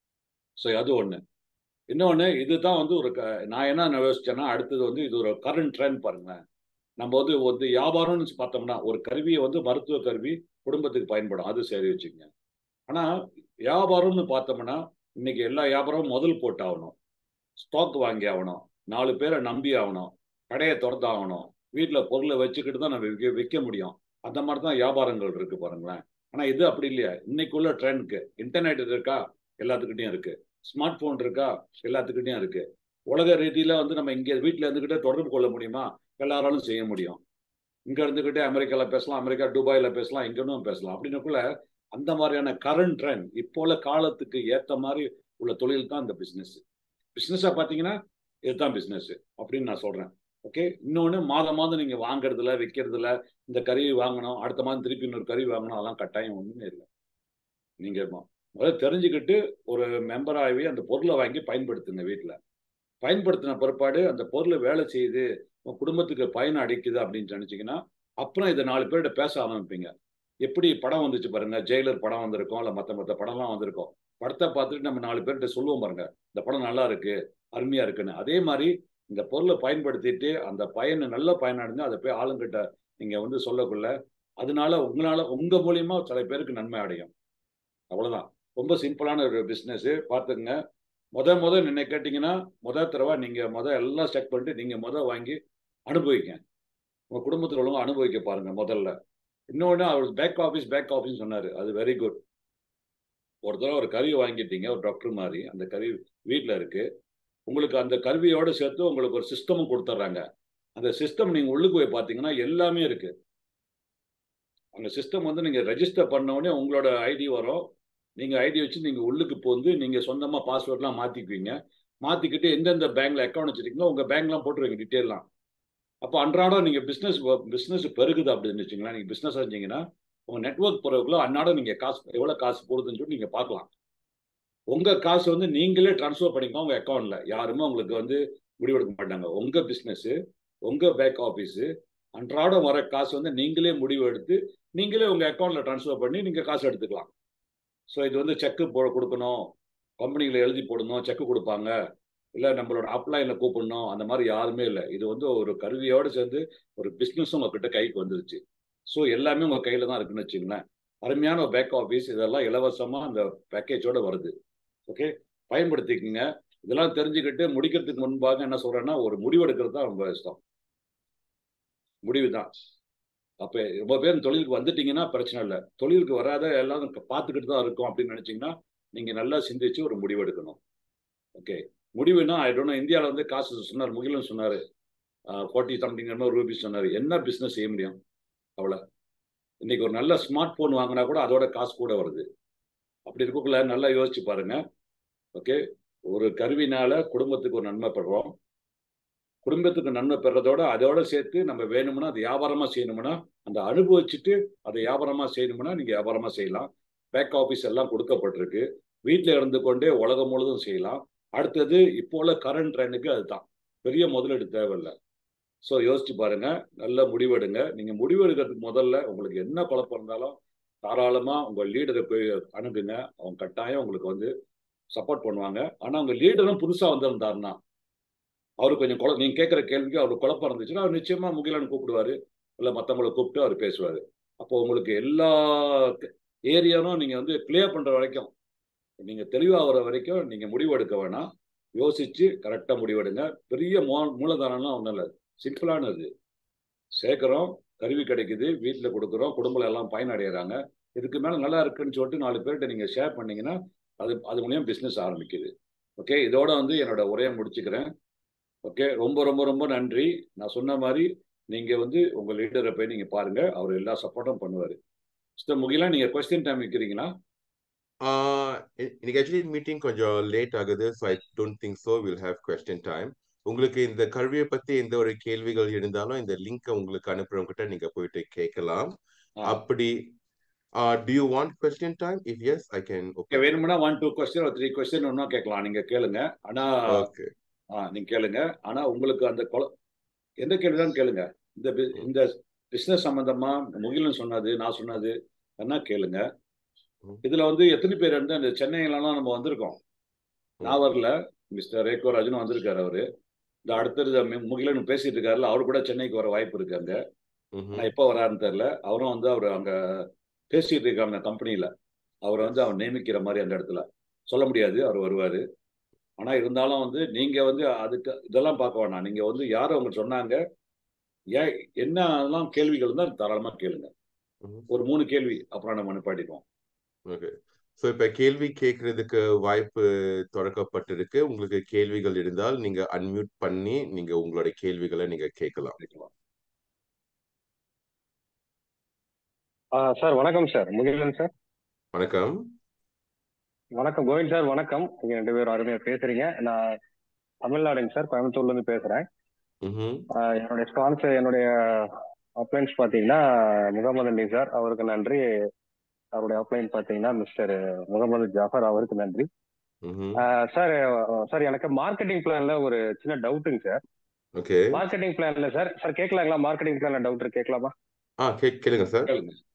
ஸோ அது ஒண்ணு இன்னொன்று இதுதான் வந்து ஒரு க- நான் என்ன யோசிச்சேன்னா அடுத்தது வந்து இது ஒரு கரண்ட் ட்ரெண்ட் பாருங்களேன் நம்ம வந்து வந்து வியாபாரம்னு பார்த்தோம்னா ஒரு கருவியை வந்து மருத்துவ கருவி குடும்பத்துக்கு பயன்படும் அது சரி வச்சுக்கங்க ஆனா வியாபாரம்னு பார்த்தோம்னா இன்னைக்கு எல்லா வியாபாரமும் முதல் போட்டு ஆகணும் ஸ்டாக் வாங்கி ஆகணும் நாலு பேரை நம்பி ஆகணும் கடையை திறந்து ஆகணும் வீட்டில் பொருளை வச்சுக்கிட்டு தான் நம்ம விற்க விற்க முடியும் அந்த மாதிரி தான் வியாபாரங்கள் இருக்கு பாருங்களேன் ஆனால் இது அப்படி இல்லையா இன்னைக்குள்ள ட்ரெண்ட்க்கு இன்டர்நெட் இருக்கா எல்லாத்துக்கிட்டையும் இருக்கு ஸ்மார்ட் ஃபோன் இருக்கா எல்லாத்துக்கிட்டையும் இருக்கு உலக ரீதியில வந்து நம்ம இங்கே வீட்டில் இருந்துக்கிட்டே தொடர்பு கொள்ள முடியுமா எல்லாராலும் செய்ய முடியும் இங்க இருந்துக்கிட்டே அமெரிக்கால பேசலாம் அமெரிக்கா துபாயில பேசலாம் எங்கேனும் பேசலாம் அப்படின்னக்குள்ள அந்த மாதிரியான கரண்ட் ட்ரெண்ட் இப்போ உள்ள காலத்துக்கு ஏத்த மாதிரி உள்ள தொழில் தான் இந்த பிசினஸ் பிசினஸா பாத்தீங்கன்னா இதுதான் பிசினஸ் அப்படின்னு நான் சொல்றேன் ஓகே இன்னொன்று மாதம் மாதம் நீங்க வாங்குறதுல விற்கிறதுல இந்த கருவி வாங்கணும் அடுத்த மாதம் திருப்பி இன்னொரு கருவி வாங்கணும் அதெல்லாம் கட்டாயம் ஒண்ணுமே இல்லை நீங்க மொ- முதல்ல தெரிஞ்சுக்கிட்டு ஒரு மெம்பர் ஆகி அந்த பொருளை வாங்கி பயன்படுத்துங்க வீட்டில் பயன்படுத்தின பிற்பாடு அந்த பொருளை வேலை செய்யுது உங்க குடும்பத்துக்கு பயன் அடைக்குது அப்படின்னு நினைச்சீங்கன்னா அப்புறம் இதை நாலு பேர்கிட்ட பேச ஆரம்பிப்பீங்க எப்படி படம் வந்துச்சு பாருங்க ஜெயிலர் படம் வந்திருக்கும் இல்லை மற்ற மற்ற படம்லாம் வந்திருக்கும் படத்தை பார்த்துட்டு நம்ம நாலு பேர்கிட்ட சொல்லுவோம் பாருங்க இந்த படம் நல்லா இருக்கு அருமையா இருக்குன்னு அதே மாதிரி இந்த பொருளை பயன்படுத்திட்டு அந்த பயனை நல்ல பயனடைஞ்சு அதை போய் ஆளுங்கிட்ட நீங்க வந்து சொல்லக்குள்ள அதனால உங்களால உங்க மூலியமா சில பேருக்கு நன்மை அடையும் அவ்வளவுதான் ரொம்ப சிம்பிளான ஒரு பிஸ்னஸ் பார்த்துக்குங்க முத முத என்ன கேட்டிங்கன்னா முத தடவை நீங்க முத எல்லாம் செக் பண்ணிட்டு நீங்க முத வாங்கி அனுபவிங்க உங்க குடும்பத்தில் உள்ளவங்க அனுபவிக்க பாருங்க முதல்ல இன்னொன்று அவர் பேக் ஆஃபீஸ் பேக் ஆஃபீஸ் சொன்னாரு அது வெரி குட் ஒரு தடவை ஒரு கருவி வாங்கிட்டீங்க ஒரு டாக்டர் மாதிரி அந்த கருவி வீட்டில் இருக்கு உங்களுக்கு அந்த கருவியோட சேர்த்து உங்களுக்கு ஒரு சிஸ்டமும் கொடுத்துட்றாங்க அந்த சிஸ்டம் நீங்க உள்ளுக்கு போய் பார்த்தீங்கன்னா எல்லாமே இருக்கு அந்த சிஸ்டம் வந்து நீங்க ரெஜிஸ்டர் பண்ண உடனே உங்களோட ஐடி வரும் நீங்க ஐடி வச்சு நீங்க உள்ளுக்கு போந்து நீங்க சொந்தமா பாஸ்வேர்ட்லாம் மாத்திக்குவீங்க மாத்திக்கிட்டு எந்தெந்த பேங்க்ல அக்கௌண்ட் வச்சிருக்கீங்களோ உங்க பேங்க்லாம் போட்டுருவீங்க டீட்டெயிலாம் அப்போ அன்றாடம் நீங்க பிசினஸ் பிசினஸ் பெருகுது அப்படின்னு வச்சுங்களேன் நீங்க பிசினஸ் செஞ்சீங்கன்னா உங்க நெட்ஒர்க் போறதுக்குள்ள அன்றாடம் நீங்க காசு எவ்வளவு காசு போடுதுன்னு சொல்லி நீங்க பார்க்கலாம் உங்க காசு வந்து நீங்களே ட்ரான்ஸ்ஃபர் பண்ணிக்கோ உங்க அக்கௌண்ட்ல யாருமே உங்களுக்கு வந்து முடிவெடுக்க மாட்டாங்க உங்க பிசினஸ் உங்க பேக் ஆஃபீஸ் அன்றாடம் வர காசு வந்து நீங்களே முடிவு எடுத்து நீங்களே உங்க அக்கௌண்ட்ல ட்ரான்ஸ்ஃபர் பண்ணி நீங்க காசு எடுத்துக்கலாம் ஸோ இது வந்து செக்கு போ கொடுக்கணும் கம்பெனியில் எழுதி போடணும் செக்கு கொடுப்பாங்க இல்லை நம்மளோட அப்ளைனில் கூப்பிடணும் அந்த மாதிரி யாருமே இல்லை இது வந்து ஒரு கருவியோடு சேர்ந்து ஒரு பிஸ்னஸும் உங்ககிட்ட கைக்கு வந்துருச்சு ஸோ எல்லாமே உங்கள் கையில் தான் இருக்குன்னு வச்சுங்களேன் அருமையான ஒரு பேக் ஆஃபீஸ் இதெல்லாம் இலவசமா அந்த பேக்கேஜோட வருது ஓகே பயன்படுத்திக்கங்க இதெல்லாம் தெரிஞ்சுக்கிட்டு முடிக்கிறதுக்கு முன்பாக என்ன சொல்றேன்னா ஒரு முடிவு எடுக்கிறது தான் ரொம்ப இஷ்டம் முடிவு தான் அப்போ ரொம்ப பேர் தொழிலுக்கு வந்துட்டீங்கன்னா பிரச்சனை இல்லை தொழிலுக்கு வராத எல்லாம் பார்த்துக்கிட்டு தான் இருக்கும் அப்படின்னு நினைச்சீங்கன்னா நீங்க நல்லா சிந்திச்சு ஒரு முடிவு எடுக்கணும் ஓகே முடிவுனா ஐ டோன்ட் இந்தியாவில் வந்து காசு சொன்னார் முகிலன் சொன்னார் ஃபார்ட்டி சம்திங் ரூபீஸ் சொன்னார் என்ன பிஸ்னஸ் செய்ய முடியும் அவ்வளோ இன்னைக்கு ஒரு நல்ல ஸ்மார்ட் ஃபோன் வாங்கினா கூட அதோட காசு கூட வருது அப்படி இருக்கக்குள்ள நல்லா யோசிச்சு பாருங்க ஓகே ஒரு கருவினால குடும்பத்துக்கு ஒரு நன்மை பெறுறோம் குடும்பத்துக்கு நன்மை பெறதோட அதோட சேர்த்து நம்ம வேணும்னா அது வியாபாரமா செய்யணும்னா அந்த அனுபவிச்சுட்டு அதை வியாபாரமா செய்யணும்னா நீங்க வியாபாரமா செய்யலாம் பேக் ஆஃபீஸ் எல்லாம் கொடுக்கப்பட்டிருக்கு வீட்டில் இருந்து கொண்டே உலகம் முழுதும் செய்யலாம் அடுத்தது இப்போ உள்ள கரண்ட் ட்ரெண்டுக்கு அதுதான் பெரிய முதலீடு தேவையில்லை ஸோ யோசிச்சு பாருங்க நல்ல முடிவெடுங்க நீங்க முடிவெடுக்கிறதுக்கு முதல்ல உங்களுக்கு என்ன குழப்பம் இருந்தாலும் தாராளமா உங்க லீடரை போய் அணுகுங்க அவங்க கட்டாயம் உங்களுக்கு வந்து சப்போர்ட் பண்ணுவாங்க ஆனா உங்க லீடரும் புதுசா வந்திருந்தாருன்னா அவரு கொஞ்சம் குழ நீங்க கேட்குற கேள்விக்கு அவருக்கு குழப்பம் இருந்துச்சுன்னா அவர் நிச்சயமா முகிலன் கூப்பிடுவாரு இல்லை மற்றவங்களை கூப்பிட்டு அவர் பேசுவாரு அப்போ உங்களுக்கு எல்லா ஏரியாவும் நீங்க வந்து கிளியர் பண்ற வரைக்கும் நீங்க தெளிவாகிற வரைக்கும் நீங்க முடிவெடுக்க வேணாம் யோசிச்சு கரெக்டா முடிவெடுங்க பெரிய மூ மூலதனம்லாம் ஒன்றும் இல்லை சிம்பிளானது சேர்க்குறோம் கருவி கிடைக்குது வீட்டில் கொடுக்குறோம் குடும்பம் எல்லாம் பயனடைகிறாங்க இதுக்கு மேலே நல்லா இருக்குன்னு சொல்லிட்டு நாலு பேர்கிட்ட நீங்கள் ஷேர் பண்ணீங்கன்னா அது அது மூலியம் பிஸ்னஸ் ஆரம்பிக்குது ஓகே இதோட வந்து என்னோட உரையை முடிச்சுக்கிறேன் ஓகே ரொம்ப ரொம்ப ரொம்ப நன்றி நான் சொன்ன மாதிரி நீங்கள் வந்து உங்கள் லீடரை போய் நீங்கள் பாருங்கள் அவர் எல்லா சப்போர்ட்டும் பண்ணுவார் மிஸ்டர் முகிலா நீங்கள் கொஸ்டின் டைம் வைக்கிறீங்களா இன்னைக்கு ஆக்சுவலி மீட்டிங் கொஞ்சம் லேட் ஆகுது so I don't think so will have question time உங்களுக்கு இந்த கல்வியை பத்தி எந்த ஒரு கேள்விகள் இருந்தாலும் இந்த லிங்கை உங்களுக்கு அனுப்புறவங்க நீங்க போயிட்டு கேட்கலாம் அப்படி do you want question time if yes I can okay வேணும்னா ஒன் டூ கொஸ்டின் ஒரு த்ரீ கொஸ்டின் ஒன்றும் கேட்கலாம் நீங்க கேளுங்க ஆனா ஓகே ஆ நீங்க கேளுங்க ஆனா உங்களுக்கு அந்த கொல எந்த கேள்விதான் கேளுங்க இந்த இந்த பிசினஸ் சம்பந்தமா முகிலன் சொன்னது நான் சொன்னது என்ன கேளுங்க இதுல வந்து எத்தனை பேர் வந்து அந்த சென்னையிலலாம் நம்ம வந்திருக்கோம் நான் வரல மிஸ்டர் ரேகோ ராஜன் வந்திருக்காரு அவரு இந்த அடுத்தது முகிலன் பேசிட்டு இருக்காருல்ல அவரு கூட சென்னைக்கு வர வாய்ப்பு இருக்கு அங்க நான் எப்போ வராருன்னு தெரியல அவரும் வந்து அவர் அங்க பேசிட்டு இருக்காங்க கம்பெனியில அவரை வந்து அவர் நியமிக்கிற மாதிரி அந்த இடத்துல சொல்ல முடியாது அவர் வருவாரு ஆனா இருந்தாலும் வந்து நீங்க வந்து அதுக்கு இதெல்லாம் பார்க்க வேணாம் நீங்க வந்து யாரும் அவங்க சொன்னாங்க ஏன் என்ன அதெல்லாம் கேள்விகள் இருந்தால் தாராளமா கேளுங்க ஒரு மூணு கேள்வி அப்புறம் நம்ம நிப்பாட்டிடுவோம் ஓகே ஸோ இப்போ கேள்வி கேட்கறதுக்கு வாய்ப்பு திறக்கப்பட்டிருக்கு உங்களுக்கு கேள்விகள் இருந்தால் நீங்க அன்மியூட் பண்ணி நீங்க உங்களோட கேள்விகளை நீங்க கேட்கலாம் சார் வணக்கம் சார் முகிலன் சார் வணக்கம் வணக்கம் கோவிந்த் சார் வணக்கம் நீங்க ரெண்டு பேரும் அருமையா பேசுறீங்க நான் தமிழ்நாடுங்க சார் கோயம்புத்தூர்ல இருந்து பேசுறேன் என்னுடைய ஸ்பான்சர் என்னுடைய அப்ளைன்ஸ் பாத்தீங்கன்னா முகமது அலி சார் அவருக்கு நன்றி அவருடைய அப்ளைன் பாத்தீங்கன்னா மிஸ்டர் முகமது ஜாஃபர் அவருக்கு நன்றி சார் சார் எனக்கு மார்க்கெட்டிங் பிளான்ல ஒரு சின்ன டவுட்டுங்க சார் ஓகே மார்க்கெட்டிங் பிளான்ல சார் சார் கேட்கலாங்களா மார்க்கெட்டிங் பிளான்ல டவுட் கேட்கலாமா ஆ கேளுங்க சார்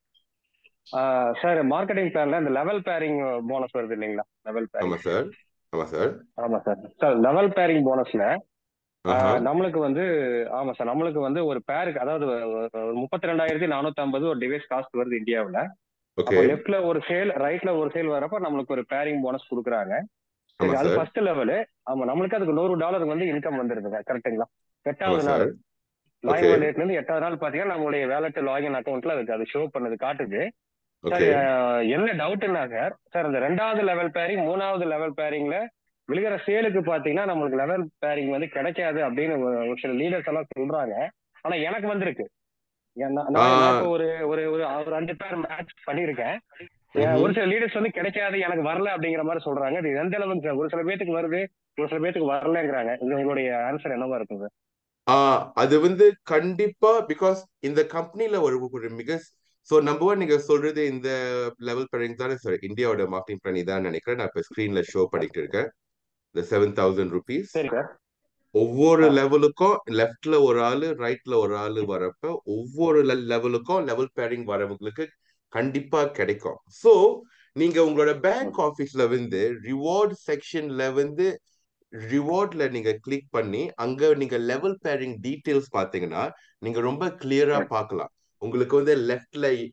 சார் மார்க்கெட்டிங் பிளான்ல இந்த லெவல் பேரிங் போனஸ் வருது இல்லைங்களா லெவல் பேரிங் ஆமா சார் ஆமா சார் ஆமா சார் சார் லெவல் பேரிங் போனஸ்ல நம்மளுக்கு வந்து ஆமா சார் நம்மளுக்கு வந்து ஒரு பேருக்கு அதாவது முப்பத்தி ரெண்டாயிரத்தி நானூத்தி ஐம்பது ஒரு டிவைஸ் காஸ்ட் வருது இந்தியாவில் அப்போ லெஃப்ட்ல ஒரு சேல் ரைட்ல ஒரு சேல் வரப்ப நம்மளுக்கு ஒரு பேரிங் போனஸ் கொடுக்குறாங்க அது ஃபர்ஸ்ட் லெவலு ஆமா நம்மளுக்கு அதுக்கு நூறு டாலர் வந்து இன்கம் வந்துருதுங்க கரெக்டுங்களா எட்டாவது நாள் லாகின் டேட்ல இருந்து எட்டாவது நாள் பாத்தீங்கன்னா நம்மளுடைய வேலட் லாகின் அக்கௌண்ட்ல அதுக்கு அது ஷோ பண்ணது காட்டுது சார் என்ன டவுட்னா சார் சார் அந்த ரெண்டாவது லெவல் பேரிங் மூணாவது லெவல் பேரிங்ல விழுகிற சேலுக்கு பாத்தீங்கன்னா நம்மளுக்கு லெவல் பேரிங் வந்து கிடைக்காது அப்படின்னு ஒரு சில லீடர்ஸ் எல்லாம் சொல்றாங்க ஆனா எனக்கு வந்திருக்கு ஒரு ஒரு ஒரு அஞ்சு பேர் மேட்ச் பண்ணிருக்கேன் ஒரு சில லீடர்ஸ் வந்து கிடைக்காது எனக்கு வரல அப்படிங்கிற மாதிரி சொல்றாங்க இது எந்த அளவுக்கு சார் ஒரு சில பேத்துக்கு வருது ஒரு சில பேத்துக்கு வரலங்கிறாங்க இது உங்களுடைய ஆன்சர் என்னவா இருக்கும் சார் அது வந்து கண்டிப்பா பிகாஸ் இந்த கம்பெனில ஒரு ஒரு மிக ஸோ நம்பர் ஒன் நீங்க சொல்றது இந்த லெவல் பேரிங் தானே சார் இந்தியாவோட மார்க்கெட்டிங் பிளான் இதான் நினைக்கிறேன் நான் இப்போ ஸ்க்ரீன்ல ஷோ பண்ணிட்டு இருக்கேன் இந்த செவன் தௌசண்ட் ருபீஸ் ஒவ்வொரு லெவலுக்கும் லெஃப்ட்ல ஒரு ஆளு ரைட்ல ஒரு ஆளு வரப்ப ஒவ்வொரு லெவலுக்கும் லெவல் பேரிங் வரவங்களுக்கு கண்டிப்பா கிடைக்கும் ஸோ நீங்க உங்களோட பேங்க் ஆஃபீஸ்ல வந்து ரிவார்ட் செக்ஷன்ல வந்து ரிவார்ட்ல நீங்க கிளிக் பண்ணி அங்க நீங்க லெவல் பேரிங் டீடைல்ஸ் பாத்தீங்கன்னா நீங்க ரொம்ப கிளியரா பார்க்கலாம் உங்களுக்கு வந்து லெஃப்ட்ல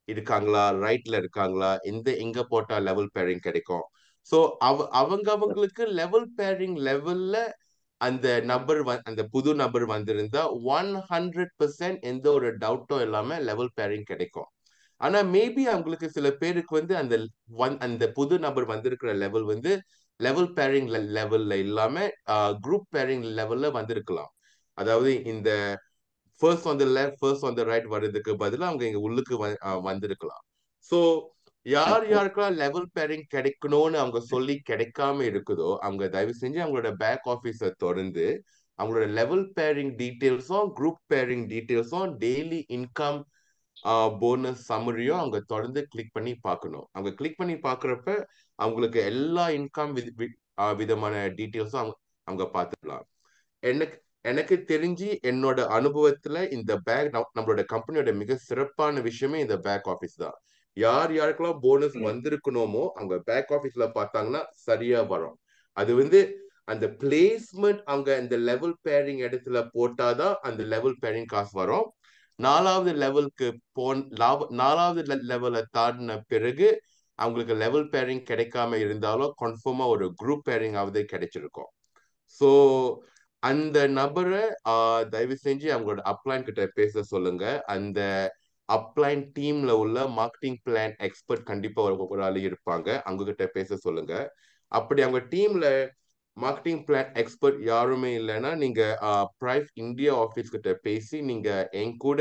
இருக்காங்களா ரைட்ல இருக்காங்களா எந்த எங்க போட்டா லெவல் பேரிங் கிடைக்கும் ஸோ அவ அவங்க அவங்களுக்கு லெவல் பேரிங் லெவல்ல அந்த நபர் அந்த புது நபர் வந்திருந்தா ஒன் ஹண்ட்ரட் பெர்சென்ட் எந்த ஒரு டவுட்டும் இல்லாம லெவல் பேரிங் கிடைக்கும் ஆனா மேபி அவங்களுக்கு சில பேருக்கு வந்து அந்த ஒன் அந்த புது நபர் வந்திருக்கிற லெவல் வந்து லெவல் பேரிங் லெவல்ல இல்லாம குரூப் பேரிங் லெவல்ல வந்திருக்கலாம் அதாவது இந்த first on the left first on the right வர்றதுக்கு பதிலாக அவங்க இங்க உள்ளுக்கு வந்திருக்கலாம் ஸோ யார் யாருக்கெல்லாம் லெவல் பேரிங் கிடைக்கணும்னு அவங்க சொல்லி கிடைக்காம இருக்குதோ அவங்க தயவு செஞ்சு அவங்களோட பேக் ஆஃபீஸை தொடர்ந்து அவங்களோட லெவல் பேரிங் டீட்டெயில்ஸும் குரூப் பேரிங் டீட்டெயில்ஸும் டெய்லி இன்கம் போனஸ் சம்மரியும் அவங்க தொடர்ந்து கிளிக் பண்ணி பார்க்கணும் அவங்க கிளிக் பண்ணி பார்க்குறப்ப அவங்களுக்கு எல்லா இன்கம் விதமான டீட்டெயில்ஸும் அவங்க அவங்க பார்த்துக்கலாம் எனக்கு எனக்கு தெரிஞ்சு என்னோட அனுபவத்துல இந்த பேக் நம்மளோட கம்பெனியோட மிக சிறப்பான விஷயமே இந்த பேக் ஆஃபீஸ் தான் யார் யாருக்கெல்லாம் போனஸ் வந்திருக்கணுமோ அவங்க பேக் ஆஃபீஸ்ல பார்த்தாங்கன்னா சரியா வரும் அது வந்து அந்த பிளேஸ்மெண்ட் அவங்க இந்த லெவல் பேரிங் இடத்துல போட்டாதான் அந்த லெவல் பேரிங் காசு வரும் நாலாவது லெவலுக்கு போன் நாலாவது லெவலை தாண்டின பிறகு அவங்களுக்கு லெவல் பேரிங் கிடைக்காம இருந்தாலும் கன்ஃபார்மா ஒரு குரூப் பேரிங் ஆகுது கிடைச்சிருக்கும் ஸோ அந்த நபரை தயவு செஞ்சு அவங்களோட அப்ளைன் கிட்ட பேச சொல்லுங்க அந்த அப்ளைன் டீம்ல உள்ள மார்க்கெட்டிங் பிளான் எக்ஸ்பர்ட் கண்டிப்பா ஒரு ஆள் இருப்பாங்க அவங்க கிட்ட பேச சொல்லுங்க அப்படி அவங்க டீம்ல மார்க்கெட்டிங் பிளான் எக்ஸ்பர்ட் யாருமே இல்லைன்னா நீங்க ப்ரைஃப் இந்தியா ஆஃபீஸ் கிட்ட பேசி நீங்க என் கூட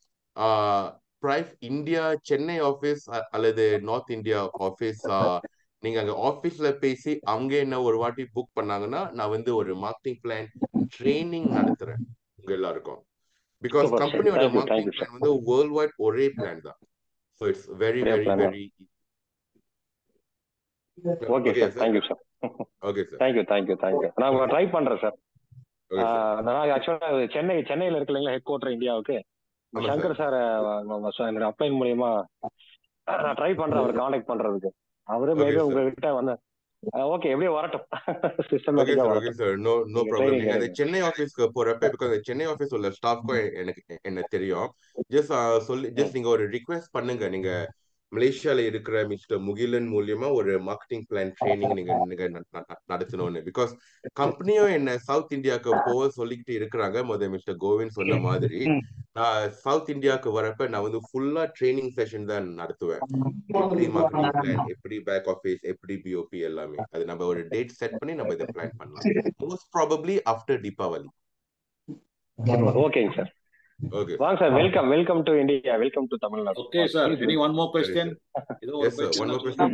ப்ரைஃப் இந்தியா சென்னை ஆஃபீஸ் அல்லது நார்த் இந்தியா ஆஃபீஸ் நீங்க அங்க ஆஃபீஸ்ல பேசி அவங்க என்ன ஒரு வாட்டி புக் பண்ணாங்கன்னா நான் வந்து ஒரு மார்க்கெட்டிங் பிளான் ட்ரைனிங் நடத்துறேன் உங்க எல்லாருக்கும் பிகாஸ் கம்பெனியோட மார்க்கெட்டிங் பிளான் வந்து வேர்ல்ட் வைட் ஒரே பிளான் தான் so it's very very very okay sir thank you sir okay sir thank you thank you thank you நான் ட்ரை பண்றேன் சார் நான் ஆக்சுவலா சென்னை சென்னையில இருக்கு இல்லைங்களா ஹெட் குவார்டர் இந்தியாவுக்கு சங்கர் சார் என்னோட அப்ளைன் மூலியமா நான் ட்ரை பண்றேன் அவர் கான்டாக்ட் பண்றதுக்கு அவரு மேபி உங்ககிட்ட வந்து ஓகே எப்படியும் வரட்டும் okay sir okay sir no no problem நீங்க அந்த சென்னை ஆபீஸ்க்கு போறப்ப பிகாஸ் சென்னை ஆபீஸ் உள்ள ஸ்டாஃப்க்கும் எனக்கு என்ன தெரியும் ஜஸ்ட் சொல்லி ஜஸ்ட் நீங்க ஒரு ரிக்வெஸ்ட் பண்ணுங்க நீங்க மலேசியால இருக்கிற மிஸ்டர் முகிலன் மூலியமா ஒரு மார்க்கெட்டிங் பிளான் ட்ரைனிங் நீங்க நீங்க நடத்தணும்னு பிகாஸ் கம்பெனியும் என்ன சவுத் இந்தியாவுக்கு போக சொல்லிக்கிட்டு இருக்கிறாங்க முதல் மிஸ்டர் கோவிந்த் சொன்ன மாதிரி நான் சவுத் இந்தியாவுக்கு வரப்ப நான் வந்து ஃபுல்லா ட்ரைனிங் செஷன் தான் நடத்துவேன் எப்படி மார்க்கெட்டிங் பிளான் எப்படி பேக் ஆஃபீஸ் எப்படி பிஓபி எல்லாமே அது நம்ம ஒரு டேட் செட் பண்ணி நம்ம இதை பிளான் பண்ணலாம் மோஸ்ட் ப்ராபப்ளி ஆஃப்டர் தீபாவளி ஓகேங்க சார் ஓகே வாங்க sir welcome welcome to India welcome to Tamil Nadu okay sir any one more question இது ஒரு question one more question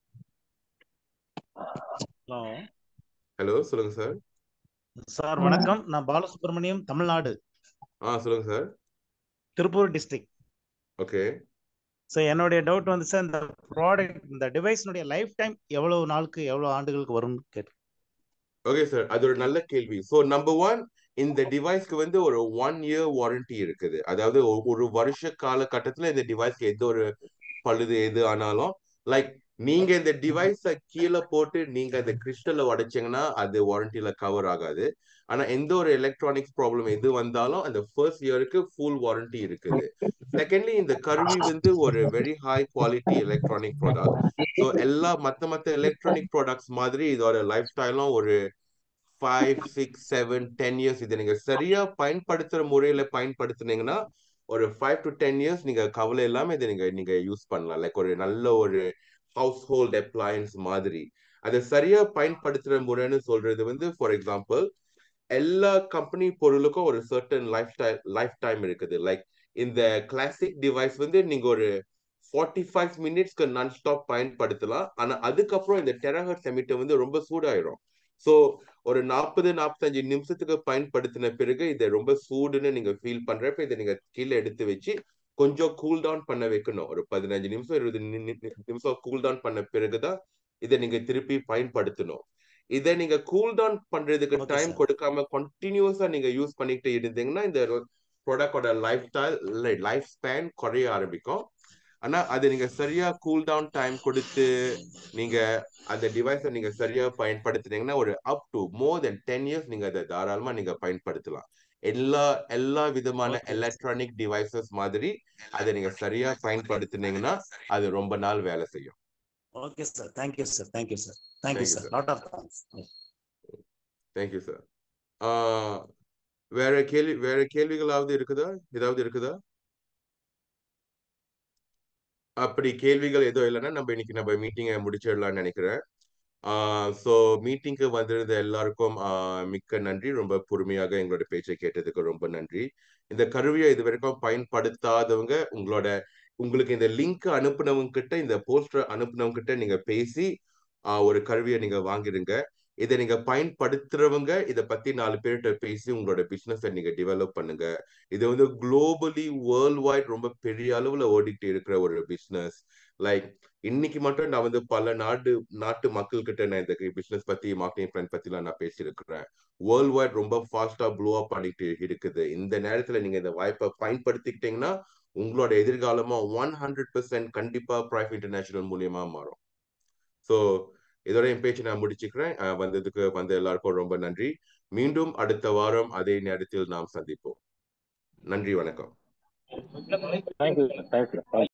hello hello சொல்லுங்க சார் சார் வணக்கம் நான் பாலசுப்ரமணியம் தமிழ்நாடு ஆ சொல்லுங்க sir Tiruppur district okay so என்னுடைய டவுட் வந்து சார் இந்த ப்ராடக்ட் இந்த டிவைஸ்னுடைய லைஃப் டைம் எவ்வளவு நாளுக்கு எவ்வளவு ஆண்டுகளுக்கு வரும்னு கேட்டு ஓகே சார் அது ஒரு நல்ல கேள்வி ஸோ நம்பர் ஒன் இந்த டிவைஸ்க்கு வந்து ஒரு ஒன் இயர் வாரண்டி இருக்குது அதாவது ஒரு வருஷ காலகட்டத்துல இந்த டிவைஸ்க்கு எந்த ஒரு பழுது எது ஆனாலும் லைக் நீங்க இந்த டிவைஸ கீழே போட்டு நீங்க இந்த கிறிஸ்டல்ல உடைச்சீங்கன்னா அது வாரண்டியில கவர் ஆகாது ஆனா எந்த ஒரு எலக்ட்ரானிக்ஸ் ப்ராப்ளம் எது வந்தாலும் அந்த ஃபர்ஸ்ட் இயருக்கு ஃபுல் வாரண்டி இருக்குது செகண்ட்லி இந்த கருவி வந்து ஒரு very high quality electronic product so எல்லா மத்த மத்த எலக்ட்ரானிக் ப்ராடக்ட்ஸ் மாதிரி இதோட லைஃப் ஸ்டைலும் ஒரு five six seven ten years இதை நீங்க சரியா பயன்படுத்துற முறையில பயன்படுத்துனீங்கன்னா ஒரு ஃபைவ் டு டென் இயர்ஸ் நீங்க கவலை இல்லாம இதை நீங்க நீங்க யூஸ் பண்ணலாம் லைக் ஒரு நல்ல ஒரு ஹவுஸ் ஹோல்ட் அப்ளையன்ஸ் மாதிரி அதை சரியா பயன்படுத்துற முறைன்னு சொல்றது வந்து ஃபார் எக்ஸாம்பிள் எல்லா கம்பெனி பொருளுக்கும் ஒரு certain life style life time இருக்குது லைக் இந்த கிளாசிக் டிவைஸ் வந்து நீங்க ஒரு ஃபார்ட்டி ஃபைவ் மினிட்ஸ்க்கு நான் ஸ்டாப் பயன்படுத்தலாம் ஆனா அதுக்கப்புறம் இந்த டெராஹர்ட் செமிட்டர் வந்து ரொம்ப சூடாயிரும் ஸோ ஒரு நாற்பது நாற்பத்தஞ்சு நிமிஷத்துக்கு பயன்படுத்தின பிறகு இதை ரொம்ப சூடுன்னு நீங்க ஃபீல் பண்றப்ப இதை நீங்க கீழே எடுத்து வச்சு கொஞ்சம் கூல் டவுன் பண்ண வைக்கணும் ஒரு பதினஞ்சு நிமிஷம் இருபது நிமிஷம் கூல் டவுன் பண்ண பிறகுதான் இதை நீங்க திருப்பி பயன்படுத்தணும் இதை நீங்க கூல் டவுன் பண்றதுக்கு டைம் கொடுக்காம கண்டினியூஸா நீங்க யூஸ் பண்ணிட்டு இருந்தீங்கன்னா இந்த ப்ராடக்டோட லைஃப் ஸ்டைல் லைஃப் ஸ்பேன் குறைய ஆரம்பிக்கும் ஆனா அது நீங்க சரியா கூல் டவுன் டைம் கொடுத்து நீங்க அந்த டிவைஸை நீங்க சரியா பயன்படுத்துனீங்கன்னா ஒரு up to more then ten years நீங்க அதை தாராளமா நீங்க பயன்படுத்தலாம் எல்லா எல்லா விதமான எலக்ட்ரானிக் டிவைசஸ் மாதிரி அதை நீங்க சரியா பயன்படுத்தினீங்கன்னா அது ரொம்ப நாள் வேலை செய்யும் okay sir thank you sir thank you sir thank you Thank you, sir sir. Lot of thanks thank you sir வேற கேள்வி வேற கேள்விகளாவது இருக்குதா ஏதாவது இருக்குதா அப்படி கேள்விகள் எதுவும் இல்லைன்னா நம்ம இன்னைக்கு நம்ம மீட்டிங்கை முடிச்சிடலாம்னு நினைக்கிறேன் ஸோ மீட்டிங்க்கு வந்திருந்த எல்லாருக்கும் ஆஹ் மிக்க நன்றி ரொம்ப பொறுமையாக எங்களோட பேச்சை கேட்டதுக்கு ரொம்ப நன்றி இந்த கருவியை இது வரைக்கும் பயன்படுத்தாதவங்க உங்களோட உங்களுக்கு இந்த லிங்க் அனுப்புனவங்க கிட்ட இந்த போஸ்டர் அனுப்புனவங்க கிட்ட நீங்க பேசி ஆஹ் ஒரு கருவியை நீங்க வாங்கிடுங்க இதை நீங்க பயன்படுத்துறவங்க இதை பத்தி நாலு பேர்கிட்ட பேசி உங்களோட பிசினஸை நீங்க டெவலப் பண்ணுங்க இது வந்து குளோபலி வேர்ல்ட் வைட் ரொம்ப பெரிய அளவுல ஓடிட்டு இருக்கிற ஒரு பிசினஸ் லைக் இன்னைக்கு மட்டும் நான் வந்து பல நாடு நாட்டு மக்கள் கிட்ட நான் இந்த பிசினஸ் பத்தி மார்க்கெட்டிங் பிளான் பத்திலாம் நான் பேசியிருக்கிறேன் வேர்ல்ட் வைட் ரொம்ப ஃபாஸ்டா ப்ளோ அப் பண்ணிட்டு இருக்குது இந்த நேரத்துல நீங்க இந்த வாய்ப்பை பயன்படுத்திக்கிட்டீங்கன்னா உங்களோட எதிர்காலமா ஒன் ஹண்ட்ரட் பெர்சென்ட் கண்டிப்பா பிரைஃப் இன்டர்நேஷனல் மூலியமா மாறும் ஸோ இதோட என் பேச்சு நான் முடிச்சுக்கிறேன் அஹ் வந்ததுக்கு வந்த எல்லாருக்கும் ரொம்ப நன்றி மீண்டும் அடுத்த வாரம் அதே நேரத்தில் நாம் சந்திப்போம் நன்றி வணக்கம் தேங்க்யூ தேங்க்யூ